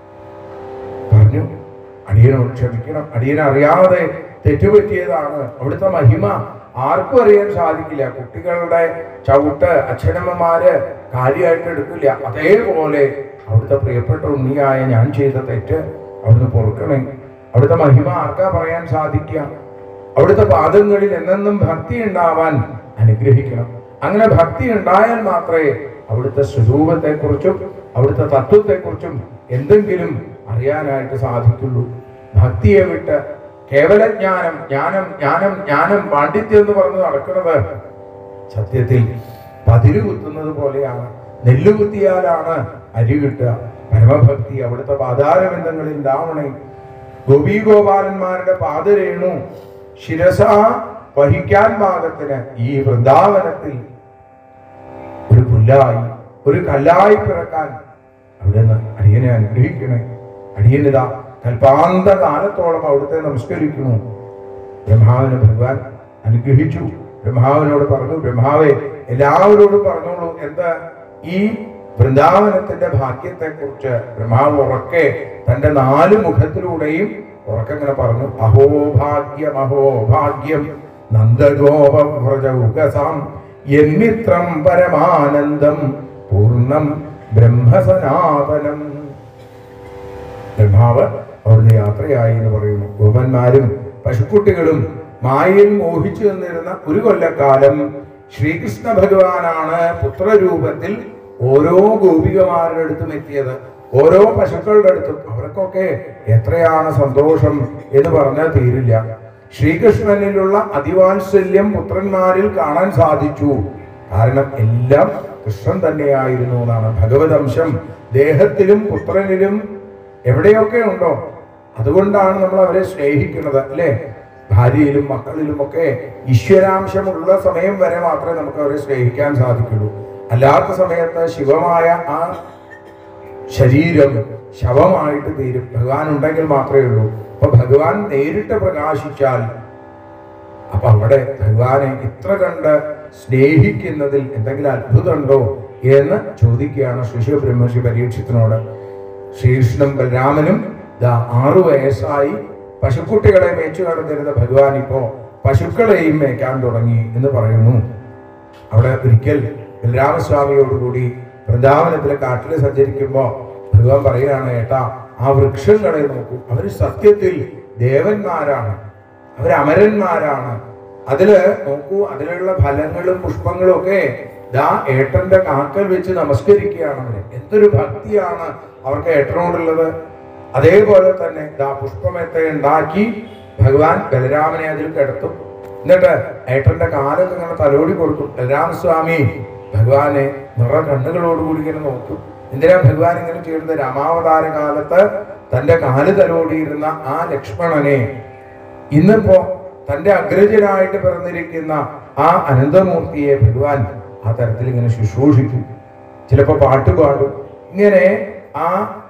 പറഞ്ഞു അടിയനോട് ക്ഷമിക്കണം അടിയൻ അറിയാതെ തെറ്റുപറ്റിയതാണ് അവിടുത്തെ മഹിമ ആർക്കും അറിയാൻ സാധിക്കില്ല കുട്ടികളുടെ ചവിട്ട് അച്ഛനമ്മമാര് കാര്യമായിട്ട് എടുക്കില്ല അതേപോലെ അവിടുത്തെ പ്രിയപ്പെട്ട ഉണ്ണിയായ ഞാൻ ചെയ്ത തെറ്റ് അവിടുന്ന് പൊറുക്കണേ അവിടുത്തെ മഹിമ ആർക്കാ പറയാൻ സാധിക്കുക അവിടുത്തെ പാദങ്ങളിൽ എന്നെന്നും ഭക്തി ഉണ്ടാവാൻ അനുഗ്രഹിക്കണം അങ്ങനെ ഭക്തി ഉണ്ടായാൽ മാത്രമേ അവിടുത്തെ സ്വരൂപത്തെക്കുറിച്ചും അവിടുത്തെ തത്വത്തെക്കുറിച്ചും എന്തെങ്കിലും അറിയാനായിട്ട് സാധിക്കുള്ളൂ ഭക്തിയെ വിട്ട് കേവല ജ്ഞാനം ജ്ഞാനം ജ്ഞാനം ജ്ഞാനം പാണ്ഡിത്യം എന്ന് പറഞ്ഞ് നടക്കുന്നത് സത്യത്തിൽ പതിര് കുത്തുന്നത് പോലെയാണ് നെല്ല് കുത്തിയാലാണ് അരി കിട്ടുക പരമഭക്തി അവിടുത്തെ പാതാരബന്ധങ്ങളിൽ ഉണ്ടാവണേ ഗോപീഗോപാലന്മാരുടെ പാദരേണു ശിരസ വഹിക്കാൻ പാകത്തിന് ഈ വൃന്ദാവനത്തിൽ ഒരു പുല്ലായി ഒരു കല്ലായി പിറക്കാൻ അവിടെ നിന്ന് അടിയനെ അനുഗ്രഹിക്കണേ അടിയനിതാ കൽപ്പാന്ത കാലത്തോളം അവിടുത്തെ നമസ്കരിക്കുന്നു ബ്രഹ്മാവിനെ ഭഗവാൻ അനുഗ്രഹിച്ചു ബ്രഹ്മാവിനോട് പറഞ്ഞു ബ്രഹ്മാവെ എല്ലാവരോടും പറഞ്ഞോളൂ എന്താ ഈ വൃന്ദാവനത്തിന്റെ ഭാഗ്യത്തെ കുറിച്ച് ബ്രഹ്മാവ് ഉറക്കെ തന്റെ നാല് മുഖത്തിലൂടെയും ഉറക്കങ്ങനെ പറഞ്ഞു അഹോ ഭാഗ്യം അഹോ ഭാഗ്യം നന്ദഗോപവ്രജൗകസാം എന്നിത്രം പരമാനന്ദം പൂർണ്ണം ബ്രഹ്മസനാതനം ബ്രഹ്മാവ് അവിടുന്ന് യാത്രയായി എന്ന് പറയുന്നു ഗോപന്മാരും പശുക്കുട്ടികളും മായയിൽ മോഹിച്ചു നിന്നിരുന്ന ഒരു കൊല്ലക്കാലം ശ്രീകൃഷ്ണ ഭഗവാനാണ് പുത്രരൂപത്തിൽ ഓരോ ഗോപികമാരുടെ അടുത്തും എത്തിയത് ഓരോ പശുക്കളുടെ അടുത്തും അവർക്കൊക്കെ എത്രയാണ് സന്തോഷം എന്ന് പറഞ്ഞാൽ തീരില്ല ശ്രീകൃഷ്ണനിലുള്ള അതിവാത്സല്യം പുത്രന്മാരിൽ കാണാൻ സാധിച്ചു കാരണം എല്ലാം കൃഷ്ണൻ തന്നെയായിരുന്നു എന്നാണ് ഭഗവതംശം ദേഹത്തിലും പുത്രനിലും എവിടെയൊക്കെ ഉണ്ടോ അതുകൊണ്ടാണ് നമ്മൾ അവരെ സ്നേഹിക്കുന്നത് അല്ലേ ഭാര്യയിലും മക്കളിലും ഒക്കെ ഈശ്വരാംശമുള്ള സമയം വരെ മാത്രമേ നമുക്ക് അവരെ സ്നേഹിക്കാൻ സാധിക്കുള്ളൂ അല്ലാത്ത സമയത്ത് ശിവമായ ആ ശരീരം ശവമായിട്ട് തീരും ഭഗവാൻ ഉണ്ടെങ്കിൽ മാത്രമേ ഉള്ളൂ അപ്പൊ ഭഗവാൻ നേരിട്ട് പ്രകാശിച്ചാൽ അപ്പൊ അവിടെ ഭഗവാനെ ഇത്ര കണ്ട് സ്നേഹിക്കുന്നതിൽ എന്തെങ്കിലും അത്ഭുതമുണ്ടോ എന്ന് ചോദിക്കുകയാണ് ശിശു ബ്രഹ്മർഷി പരീക്ഷത്തിനോട് ശ്രീകൃഷ്ണൻ ബലരാമനും ദാ ആറു വയസ്സായി പശുക്കുട്ടികളെ മേച്ചു നടന്നിരുന്ന ഭഗവാൻ ഇപ്പോ പശുക്കളെയും മേയ്ക്കാൻ തുടങ്ങി എന്ന് പറയുന്നു അവിടെ ഒരിക്കൽ ബലരാമസ്വാമിയോടുകൂടി വൃന്ദാവനത്തിലെ കാട്ടിൽ സഞ്ചരിക്കുമ്പോ ഭഗവാൻ പറയുകയാണ് ഏട്ടാ ആ വൃക്ഷങ്ങളെ നോക്കൂ അവർ സത്യത്തിൽ ദേവന്മാരാണ് അവർ അമരന്മാരാണ് അതില് നോക്കൂ അതിലുള്ള ഫലങ്ങളും പുഷ്പങ്ങളും ഒക്കെ ദാ ഏട്ടന്റെ കാക്കൽ വെച്ച് നമസ്കരിക്കുകയാണ് അവര് എന്തൊരു ഭക്തിയാണ് അവർക്ക് ഏട്ടനോടുള്ളത് അതേപോലെ തന്നെ ദാ പുഷ്പമത്തെ ഉണ്ടാക്കി ഭഗവാൻ ബലരാമനെ അതിൽ കിടത്തും എന്നിട്ട് ഏട്ടന്റെ കാലൊക്കെ ഇങ്ങനെ തലോടി കൊടുക്കും ബലരാമസ്വാമി ഭഗവാനെ നിറ കണ്ണുകളോടുകൂടി ഇങ്ങനെ നോക്കും എന്തിനാ ഭഗവാൻ ഇങ്ങനെ ചെയ്യുന്നത് രാമാവതാര കാലത്ത് തന്റെ കാല് തലോടിയിരുന്ന ആ ലക്ഷ്മണനെ ഇന്നിപ്പോ തന്റെ അഗ്രജനായിട്ട് പിറന്നിരിക്കുന്ന ആ അനന്തമൂർത്തിയെ ഭഗവാൻ ആ തരത്തിൽ ഇങ്ങനെ ശുശ്രൂഷിക്കും ചിലപ്പോൾ പാട്ട് പാടും ഇങ്ങനെ ആ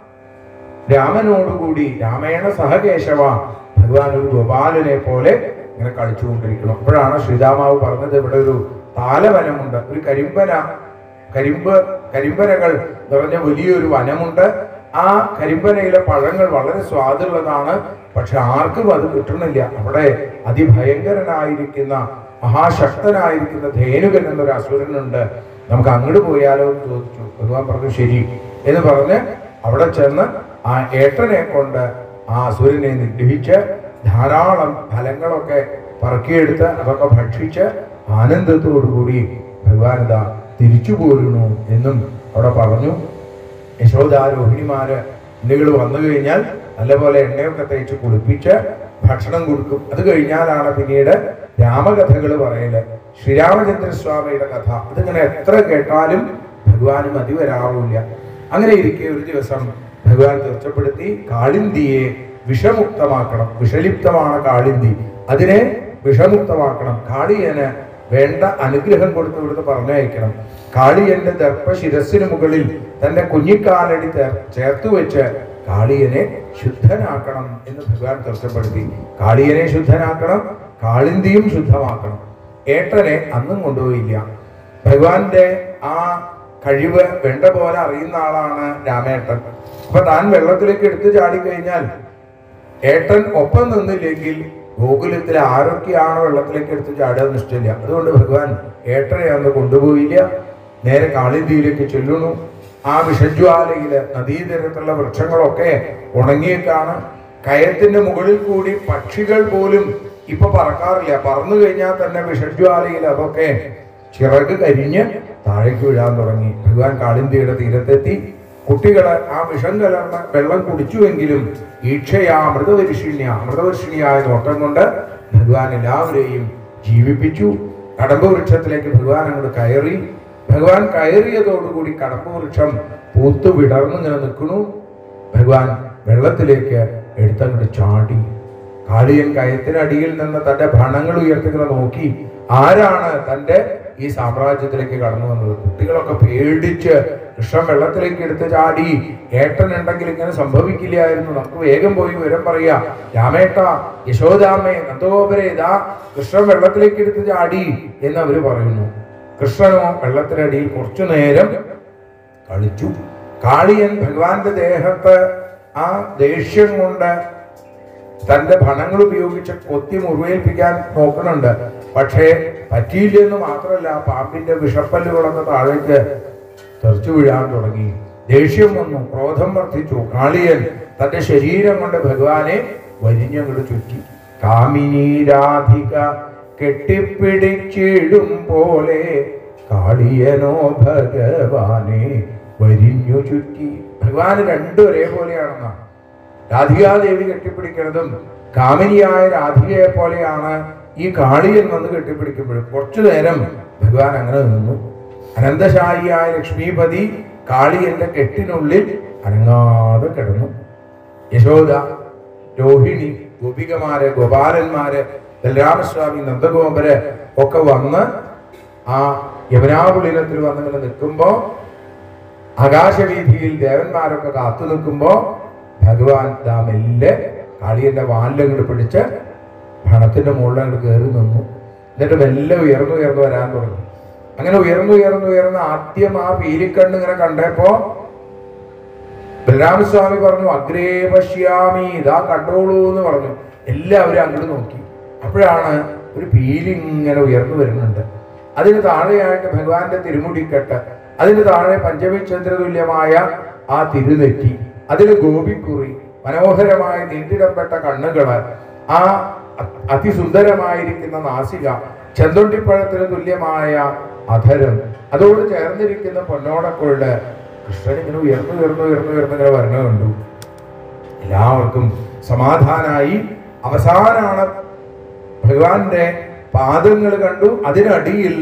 രാമനോടുകൂടി രാമേണ സഹകേശവ ഭഗവാൻ ഒരു ഗോപാലനെ പോലെ ഇങ്ങനെ കളിച്ചുകൊണ്ടിരിക്കണം അപ്പോഴാണ് ശ്രീരാമാവ് പറഞ്ഞത് ഇവിടെ ഒരു താലവനമുണ്ട് ഒരു കരിമ്പന കരിമ്പ് കരിമ്പനകൾ നിറഞ്ഞ വലിയൊരു വനമുണ്ട് ആ കരിമ്പനയിലെ പഴങ്ങൾ വളരെ സ്വാദുള്ളതാണ് പക്ഷെ ആർക്കും അത് കിട്ടണില്ല അവിടെ അതിഭയങ്കരനായിരിക്കുന്ന മഹാശക്തനായിരിക്കുന്ന ധേനുകൻ എന്നൊരു അസുരനുണ്ട് നമുക്ക് അങ്ങോട്ട് പോയാലോ എന്ന് ചോദിച്ചു ഭഗവാൻ പറഞ്ഞു ശരി എന്ന് പറഞ്ഞ് അവിടെ ചെന്ന് ആ ഏട്ടനെ കൊണ്ട് ആ അസുരനെ നിഗ്രഹിച്ച് ധാരാളം ഫലങ്ങളൊക്കെ പറക്കിയെടുത്ത് അതൊക്കെ ഭക്ഷിച്ച് ആനന്ദത്തോടുകൂടി ഭഗവാൻ ഇതാ തിരിച്ചു പോരുന്നു എന്നും അവിടെ പറഞ്ഞു യശോദ രോഹിണിമാര് ഉണ്ണികൾ വന്നു കഴിഞ്ഞാൽ നല്ലപോലെ എണ്ണയൊക്കെ തേച്ച് കുളിപ്പിച്ച് ഭക്ഷണം കൊടുക്കും അത് കഴിഞ്ഞാലാണ് പിന്നീട് രാമകഥകൾ പറയല് ശ്രീരാമചന്ദ്രസ്വാമിയുടെ കഥ അതിങ്ങനെ എത്ര കേട്ടാലും ഭഗവാന് മതി വരാറില്ല അങ്ങനെ ഇരിക്കെ ഒരു ദിവസം ഭഗവാൻ തീർച്ചപ്പെടുത്തി കാളിന്തിയെ വിഷമുക്തമാക്കണം വിഷലിപ്തമാണ് കാളിന്തി അതിനെ വിഷമുക്തമാക്കണം കാളിയന് വേണ്ട അനുഗ്രഹം കൊടുത്ത് ഇവിടുന്ന് പറഞ്ഞയക്കണം കാളിയന്റെ ദർപ്പ ശിരസിന് മുകളിൽ തന്റെ കുഞ്ഞിക്കാലടി ചേർ- ചേർത്ത് വെച്ച് കാളിയനെ ശുദ്ധനാക്കണം എന്ന് ഭഗവാൻ തീർച്ചപ്പെടുത്തി കാളിയനെ ശുദ്ധനാക്കണം കാളിന്തിയും ശുദ്ധമാക്കണം ഏട്ടനെ അന്നും കൊണ്ടുപോയില്ല ഭഗവാന്റെ ആ കഴിവ് വേണ്ട പോലെ അറിയുന്ന ആളാണ് രാമേട്ടൻ അപ്പൊ താൻ വെള്ളത്തിലേക്ക് എടുത്തു ചാടിക്കഴിഞ്ഞാൽ ഏട്ടൻ ഒപ്പം നിന്നില്ലെങ്കിൽ ഗോകുലത്തിൽ ആരൊക്കെയാണ് വെള്ളത്തിലേക്ക് എടുത്ത് ചാടുക നിശ്ചയില്ല അതുകൊണ്ട് ഭഗവാൻ ഏട്ടനെ അന്ന് കൊണ്ടുപോയില്ല നേരെ കാളിന്തിയിലേക്ക് ചെല്ലുന്നു ആ വിഷജ്വാലയില് നദീതീരത്തുള്ള വൃക്ഷങ്ങളൊക്കെ ഉണങ്ങിയേക്കാണ് കയത്തിന്റെ മുകളിൽ കൂടി പക്ഷികൾ പോലും ഇപ്പൊ പറക്കാറില്ല പറന്നു കഴിഞ്ഞാൽ തന്നെ വിഷജ്വാലയിൽ അതൊക്കെ ചിറക് കരിഞ്ഞ് താഴേക്ക് വീഴാൻ തുടങ്ങി ഭഗവാൻ കാളിന്തിയുടെ തീരത്തെത്തി കുട്ടികൾ ആ വിഷം കലർന്ന വെള്ളം കുടിച്ചുവെങ്കിലും ഈക്ഷയാ മൃതവരിഷിണ്യ മൃതവർഷിണിയായ നോട്ടം കൊണ്ട് ഭഗവാൻ എല്ലാവരെയും ജീവിപ്പിച്ചു കടമ്പ് വൃക്ഷത്തിലേക്ക് ഭഗവാൻ അങ്ങോട്ട് കയറി ഭഗവാൻ കയറിയതോടുകൂടി കടമ്പ് വൃക്ഷം പൂത്തു വിടർന്നിങ്ങനെ നിൽക്കണു ഭഗവാൻ വെള്ളത്തിലേക്ക് എടുത്തങ്ങോട്ട് ചാടി കാളിയൻ കയത്തിനടിയിൽ നിന്ന് തന്റെ ഭണങ്ങൾ ഉയർത്തിങ്ങനെ നോക്കി ആരാണ് തന്റെ ഈ സാമ്രാജ്യത്തിലേക്ക് കടന്നു വന്നത് കുട്ടികളൊക്കെ പേടിച്ച് കൃഷ്ണൻ വെള്ളത്തിലേക്ക് എടുത്ത് ചാടി ഏട്ടൻ ഉണ്ടെങ്കിൽ ഇങ്ങനെ സംഭവിക്കില്ലായിരുന്നു നമുക്ക് വേഗം പോയി വിവരം പറയാ രാമേട്ട യശോദാമ്മേ നന്ദഗോപരെ ഇതാ കൃഷ്ണൻ വെള്ളത്തിലേക്ക് എടുത്ത് ചാടി എന്ന് അവര് പറയുന്നു കൃഷ്ണനോ വെള്ളത്തിനടിയിൽ കുറച്ചു നേരം കളിച്ചു കാളിയൻ ഭഗവാന്റെ ദേഹത്ത് ആ ദേഷ്യം കൊണ്ട് തന്റെ ഭണങ്ങൾ ഉപയോഗിച്ച് കൊത്തി മുറിവേൽപ്പിക്കാൻ നോക്കുന്നുണ്ട് പക്ഷേ പറ്റിയില്ലെന്ന് മാത്രമല്ല പാമ്പിന്റെ വിഷപ്പല്ലുകളൊക്കെ താഴേക്ക് തെറിച്ചു വീഴാൻ തുടങ്ങി ദേഷ്യം വന്നു ക്രോധം വർദ്ധിച്ചു കാളിയൻ തന്റെ ശരീരം കൊണ്ട് ഭഗവാനെ വരിഞ്ഞങ്ങോട്ട് ചുറ്റി കാമിനി രാധിക കെട്ടിപ്പിടിച്ചിടും പോലെ കാളിയനോ ഭഗവാനെ വരിഞ്ഞു ചുറ്റി ഭഗവാന് രണ്ടും ഒരേപോലെയാണെന്നാണ് രാധികാദേവി കെട്ടിപ്പിടിക്കുന്നതും കാമിനിയായ രാധികയെ പോലെയാണ് ഈ കാളിയൻ വന്ന് കെട്ടിപ്പിടിക്കുമ്പോഴും കുറച്ചു നേരം ഭഗവാൻ അങ്ങനെ നിന്നു അനന്തശായിയായ ലക്ഷ്മീപതി കാളിയന്റെ കെട്ടിനുള്ളിൽ അനങ്ങാതെ കിടന്നു യശോദ രോഹിണി ഗോപികമാര് ഗോപാലന്മാര് ബലരാമസ്വാമി നന്ദഗോപര് ഒക്കെ വന്ന് ആ യമുനാകുളിനത്തിൽ വന്നിങ്ങനെ നിൽക്കുമ്പോ ആകാശവീതിയിൽ ദേവന്മാരൊക്കെ കാത്തു നിൽക്കുമ്പോ ഭഗവാൻ ദാ മെല്ലെ കാളിയന്റെ വാലിലങ്ങോട്ട് പിടിച്ച് ഭണത്തിന്റെ മുകളിൽ അങ്ങോട്ട് കയറി നിന്നു എന്നിട്ട് മെല്ലെ ഉയർന്നു ഉയർന്നു വരാൻ തുടങ്ങി അങ്ങനെ ഉയർന്നു ഉയർന്നു ഉയർന്ന് ആദ്യം ആ പീലിക്കണ്ണ് ഇങ്ങനെ കണ്ടപ്പോ ബലരാമസ്വാമി പറഞ്ഞു അഗ്രേ പശ്യാമി ഇതാ കണ്ടോളൂ എന്ന് പറഞ്ഞു എല്ലാവരും അങ്ങോട്ട് നോക്കി അപ്പോഴാണ് ഒരു പീലി ഇങ്ങനെ ഉയർന്നു വരുന്നുണ്ട് അതിന് താഴെയായിട്ട് ഭഗവാന്റെ തിരുമുടിക്കെട്ട് അതിന് താഴെ പഞ്ചമിചന്ദ്ര തുല്യമായ ആ തിരുനെറ്റി അതിൽ ഗോപിക്കുറി മനോഹരമായ നീണ്ടിടപ്പെട്ട കണ്ണുകള് ആ അ- അതിസുന്ദരമായിരിക്കുന്ന നാസിക ചെന്തൊണ്ടിപ്പഴത്തിന് തുല്യമായ അധരം അതോട് ചേർന്നിരിക്കുന്ന പൊന്നോടക്കൊള്ള കൃഷ്ണൻ ഇങ്ങനെ ഉയർന്നു ഉയർന്നു ഉയർന്നു ഉയർന്നു ഇങ്ങനെ വരണ കണ്ടു എല്ലാവർക്കും സമാധാനായി അവസാനാണ് ഭഗവാന്റെ പാദങ്ങൾ കണ്ടു അതിനടിയിൽ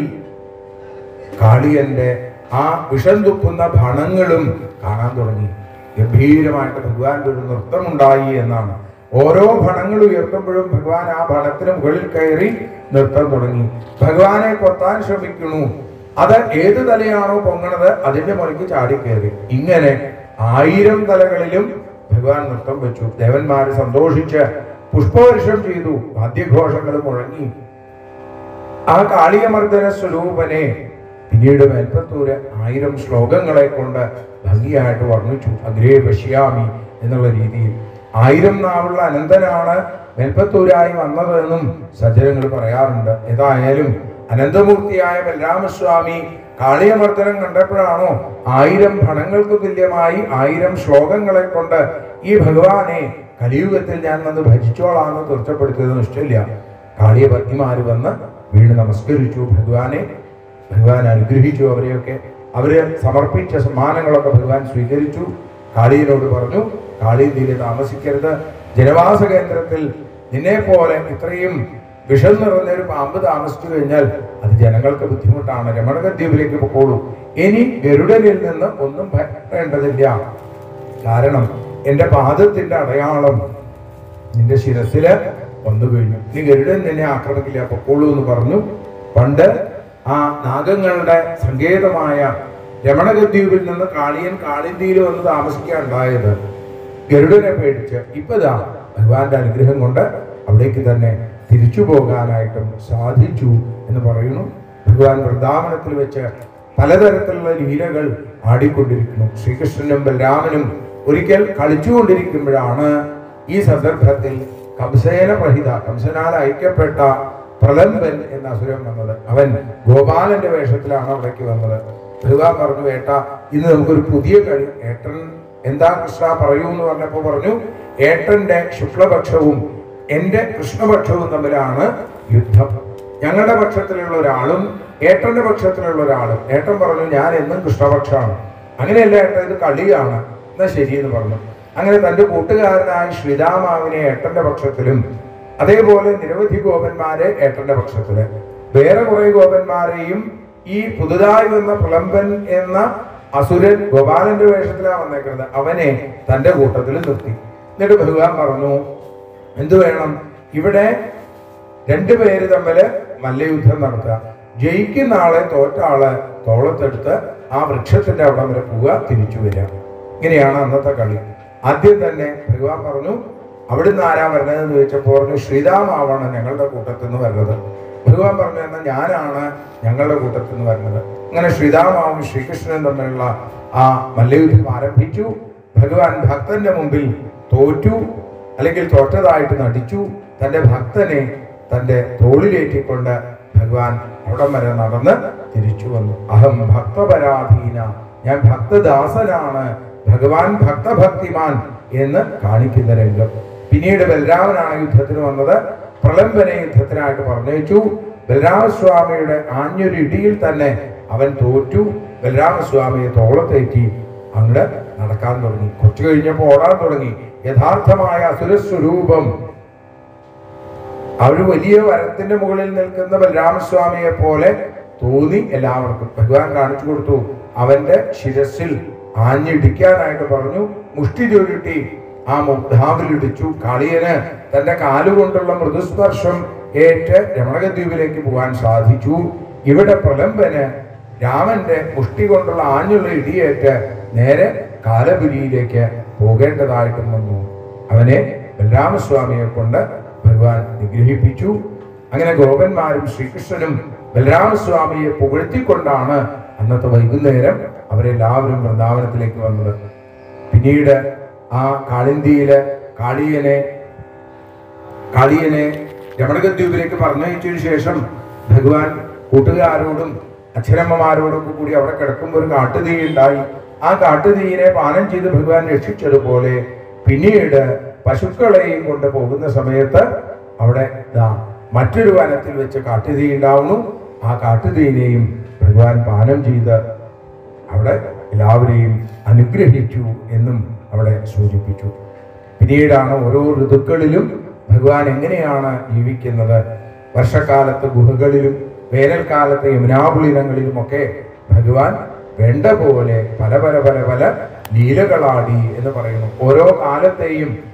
കാളിയന്റെ ആ വിഷം തുപ്പുന്ന ഭണങ്ങളും കാണാൻ തുടങ്ങി ഗംഭീരമായിട്ട് ഭഗവാന്റെ ഒരു നൃത്തമുണ്ടായി എന്നാണ് ഓരോ ഭണങ്ങൾ ഉയർത്തുമ്പോഴും ഭഗവാൻ ആ ഭണത്തിന് മുകളിൽ കയറി നൃത്തം തുടങ്ങി ഭഗവാനെ കൊത്താൻ ശ്രമിക്കുന്നു അത് ഏത് തലയാണോ പൊങ്ങണത് അതിന്റെ മുകളിലേക്ക് ചാടിക്കയറി ഇങ്ങനെ ആയിരം തലകളിലും ഭഗവാൻ നൃത്തം വെച്ചു ദേവന്മാര് സന്തോഷിച്ച് പുഷ്പവർഷം ചെയ്തു വാദ്യഘോഷങ്ങൾ മുഴങ്ങി ആ കാളിയമർദ്ദന സ്വരൂപനെ പിന്നീട് മേൽപ്പത്തൂര് ആയിരം ശ്ലോകങ്ങളെ കൊണ്ട് ഭംഗിയായിട്ട് വർണ്ണിച്ചു അഗ്രേ പശ്യാമി എന്നുള്ള രീതിയിൽ ആയിരം നാവുള്ള അനന്തനാണ് മേൽപ്പത്തൂരായി വന്നതെന്നും സജ്ജനങ്ങൾ പറയാറുണ്ട് ഏതായാലും അനന്തമൂർത്തിയായ ബലരാമസ്വാമി കാളിയമർദ്ദനം കണ്ടപ്പോഴാണോ ആയിരം ഭണങ്ങൾക്ക് തുല്യമായി ആയിരം ശ്ലോകങ്ങളെ കൊണ്ട് ഈ ഭഗവാനെ കലിയുഗത്തിൽ ഞാൻ വന്ന് ഭജിച്ചോളാന്ന് തീർച്ചപ്പെടുത്തിയതെന്ന് ഇഷ്ടമില്ല കാളിയ ഭക്തിമാര് വന്ന് വീണ് നമസ്കരിച്ചു ഭഗവാനെ ഭഗവാൻ അനുഗ്രഹിച്ചു അവരെയൊക്കെ അവര് സമർപ്പിച്ച സമ്മാനങ്ങളൊക്കെ ഭഗവാൻ സ്വീകരിച്ചു കാളിയനോട് പറഞ്ഞു കാളിയന്തിയിൽ താമസിക്കരുത് ജനവാസ കേന്ദ്രത്തിൽ നിന്നെ പോലെ ഇത്രയും വിഷം നിറഞ്ഞൊരു പാമ്പ് താമസിച്ചു കഴിഞ്ഞാൽ അത് ജനങ്ങൾക്ക് ബുദ്ധിമുട്ടാണ് രമണക ദ്വീപിലേക്ക് പൊക്കോളൂ ഇനി ഗരുഡനിൽ നിന്ന് ഒന്നും ഭയപ്പെടേണ്ടതില്ല കാരണം എന്റെ പാദത്തിന്റെ അടയാളം നിന്റെ ശിരസില് വന്നു കഴിഞ്ഞു നീ ഗരുഡൻ നിന്നെ ആക്രമിക്കില്ല പൊക്കോളൂ എന്ന് പറഞ്ഞു പണ്ട് ആ നാഗങ്ങളുടെ സങ്കേതമായ രമണഗദ്വീപിൽ നിന്ന് കാളിയൻ കാളിന്തിയിൽ വന്ന് താമസിക്കാനുണ്ടായത് ഗരുഡനെ പേടിച്ച് ഇപ്പതാ ഭഗവാന്റെ അനുഗ്രഹം കൊണ്ട് അവിടേക്ക് തന്നെ തിരിച്ചു പോകാനായിട്ടും സാധിച്ചു എന്ന് പറയുന്നു ഭഗവാൻ വൃന്ദാവനത്തിൽ വെച്ച് പലതരത്തിലുള്ള ലീലകൾ ആടിക്കൊണ്ടിരിക്കുന്നു ശ്രീകൃഷ്ണനും ബലരാമനും ഒരിക്കൽ കളിച്ചുകൊണ്ടിരിക്കുമ്പോഴാണ് ഈ സന്ദർഭത്തിൽ കംസേന പ്രഹിത കംസനാൽ അയക്കപ്പെട്ട പ്രലംബൻ എന്ന അസുരൻ വന്നത് അവൻ ഗോപാലന്റെ വേഷത്തിലാണ് അവിടേക്ക് വന്നത് ഭഗവാൻ പറഞ്ഞു ഏട്ട ഇന്ന് നമുക്കൊരു പുതിയ കളി ഏട്ടൻ എന്താ കൃഷ്ണ പറയൂ എന്ന് പറഞ്ഞപ്പോ പറഞ്ഞു ഏട്ടന്റെ ശുക്ലപക്ഷവും എന്റെ കൃഷ്ണപക്ഷവും തമ്മിലാണ് യുദ്ധം ഞങ്ങളുടെ പക്ഷത്തിലുള്ള ഒരാളും ഏട്ടന്റെ പക്ഷത്തിലുള്ള ഒരാളും ഏട്ടൻ പറഞ്ഞു ഞാൻ എന്നും കൃഷ്ണപക്ഷമാണ് അങ്ങനെയല്ല ഏട്ടൻ ഇത് കളിയാണ് എന്നാ ശരി എന്ന് പറഞ്ഞു അങ്ങനെ തന്റെ കൂട്ടുകാരനായ ശ്രീരാമാവിനെ ഏട്ടന്റെ പക്ഷത്തിലും അതേപോലെ നിരവധി ഗോപന്മാരെ ഏട്ടന്റെ പക്ഷത്തില് വേറെ കുറെ ഗോപന്മാരെയും ഈ പുതുതായി വന്ന പ്രലംബൻ എന്ന അസുരൻ ഗോപാലന്റെ വേഷത്തിലാണ് വന്നേക്കുന്നത് അവനെ തന്റെ കൂട്ടത്തിൽ നിർത്തി എന്നിട്ട് ഭഗവാൻ പറഞ്ഞു എന്തു വേണം ഇവിടെ രണ്ടുപേര് തമ്മില് മല്ലയുദ്ധം നടത്തുക ജയിക്കുന്ന ആളെ തോറ്റ ആള് തോളത്തെടുത്ത് ആ വൃക്ഷത്തിന്റെ അവിടം വരെ പോവുക തിരിച്ചു വരിക ഇങ്ങനെയാണ് അന്നത്തെ കളി ആദ്യം തന്നെ ഭഗവാൻ പറഞ്ഞു അവിടുന്ന് ആരാ വരുന്നതെന്ന് ചോദിച്ചപ്പോൾ പറഞ്ഞു ശ്രീരാമാവാണ് ഞങ്ങളുടെ കൂട്ടത്തിൽ നിന്ന് വരുന്നത് ഭഗവാൻ പറഞ്ഞു എന്നാൽ ഞാനാണ് ഞങ്ങളുടെ കൂട്ടത്തിൽ നിന്ന് വരുന്നത് അങ്ങനെ ശ്രീരാമാവും ശ്രീകൃഷ്ണനും തമ്മിലുള്ള ആ മല്ലയുദ്ധം ആരംഭിച്ചു ഭഗവാൻ ഭക്തന്റെ മുമ്പിൽ തോറ്റു അല്ലെങ്കിൽ തോറ്റതായിട്ട് നടിച്ചു തന്റെ ഭക്തനെ തന്റെ തോളിലേറ്റിക്കൊണ്ട് ഭഗവാൻ അവിടം വരെ നടന്ന് തിരിച്ചു വന്നു അഹം ഭക്തപരാധീന ഞാൻ ഭക്തദാസനാണ് ഭഗവാൻ ഭക്തഭക്തിമാൻ എന്ന് കാണിക്കുന്ന രംഗം പിന്നീട് ബലരാമനാണ് യുദ്ധത്തിന് വന്നത് പ്രലംബനെ യുദ്ധത്തിനായിട്ട് പറഞ്ഞയച്ചു ബലരാമസ്വാമിയുടെ ആഞ്ഞൊരു ഇടിയിൽ തന്നെ അവൻ തോറ്റു ബലരാമസ്വാമിയെ തോളത്തേറ്റി അങ്ങട് നടക്കാൻ തുടങ്ങി കുറച്ചു കഴിഞ്ഞപ്പോൾ ഓടാൻ തുടങ്ങി യഥാർത്ഥമായ അസുരസ്വരൂപം ആ ഒരു വലിയ വരത്തിന്റെ മുകളിൽ നിൽക്കുന്ന ബലരാമസ്വാമിയെ പോലെ തോന്നി എല്ലാവർക്കും ഭഗവാൻ കാണിച്ചു കൊടുത്തു അവന്റെ ശിരസിൽ ആഞ്ഞിടിക്കാനായിട്ട് പറഞ്ഞു മുഷ്ടി ചുരുട്ടി ആ മുഗ്ധാവിലിടിച്ചു കാളിയന് തന്റെ കാലുകൊണ്ടുള്ള മൃദുസ്പർശം ഏറ്റ് രമണകദ്വീപിലേക്ക് പോകാൻ സാധിച്ചു ഇവിടെ പ്രലംബന് രാമന്റെ മുഷ്ടി കൊണ്ടുള്ള ആഞ്ഞുള്ള ഇടിയേറ്റ് നേരെ കാലപുരിയിലേക്ക് പോകേണ്ടതായിട്ടും വന്നു അവനെ ബലരാമസ്വാമിയെ കൊണ്ട് ഭഗവാൻ നിഗ്രഹിപ്പിച്ചു അങ്ങനെ ഗോപന്മാരും ശ്രീകൃഷ്ണനും ബലരാമസ്വാമിയെ പുകഴ്ത്തിക്കൊണ്ടാണ് അന്നത്തെ വൈകുന്നേരം അവരെല്ലാവരും വൃന്ദാവനത്തിലേക്ക് വന്നത് പിന്നീട് ആ കാളിന്തിയിലെ കാളിയനെ കാളിയനെ രമണഗദ്വീപിലേക്ക് പറഞ്ഞയച്ചതിനു ശേഷം ഭഗവാൻ കൂട്ടുകാരോടും അച്ഛനമ്മമാരോടും കൂടി അവിടെ കിടക്കുമ്പോൾ ഒരു കാട്ടുതീ ഉണ്ടായി ആ കാട്ടുതീയിനെ പാനം ചെയ്ത് ഭഗവാൻ രക്ഷിച്ചതുപോലെ പിന്നീട് പശുക്കളെയും കൊണ്ട് പോകുന്ന സമയത്ത് അവിടെ ദാ മറ്റൊരു വനത്തിൽ വെച്ച് കാട്ടുതീ ഉണ്ടാവുന്നു ആ കാട്ടുതീനെയും ഭഗവാൻ പാനം ചെയ്ത് അവിടെ എല്ലാവരെയും അനുഗ്രഹിച്ചു എന്നും അവിടെ സൂചിപ്പിച്ചു പിന്നീടാണ് ഓരോ ഋതുക്കളിലും ഭഗവാൻ എങ്ങനെയാണ് ജീവിക്കുന്നത് വർഷക്കാലത്ത് ഗുഹകളിലും വേനൽക്കാലത്ത് യമുനാപുളിനങ്ങളിലുമൊക്കെ ഭഗവാൻ വേണ്ട പോലെ പല പല പല പല ലീലകളാടി എന്ന് പറയുന്നു ഓരോ കാലത്തെയും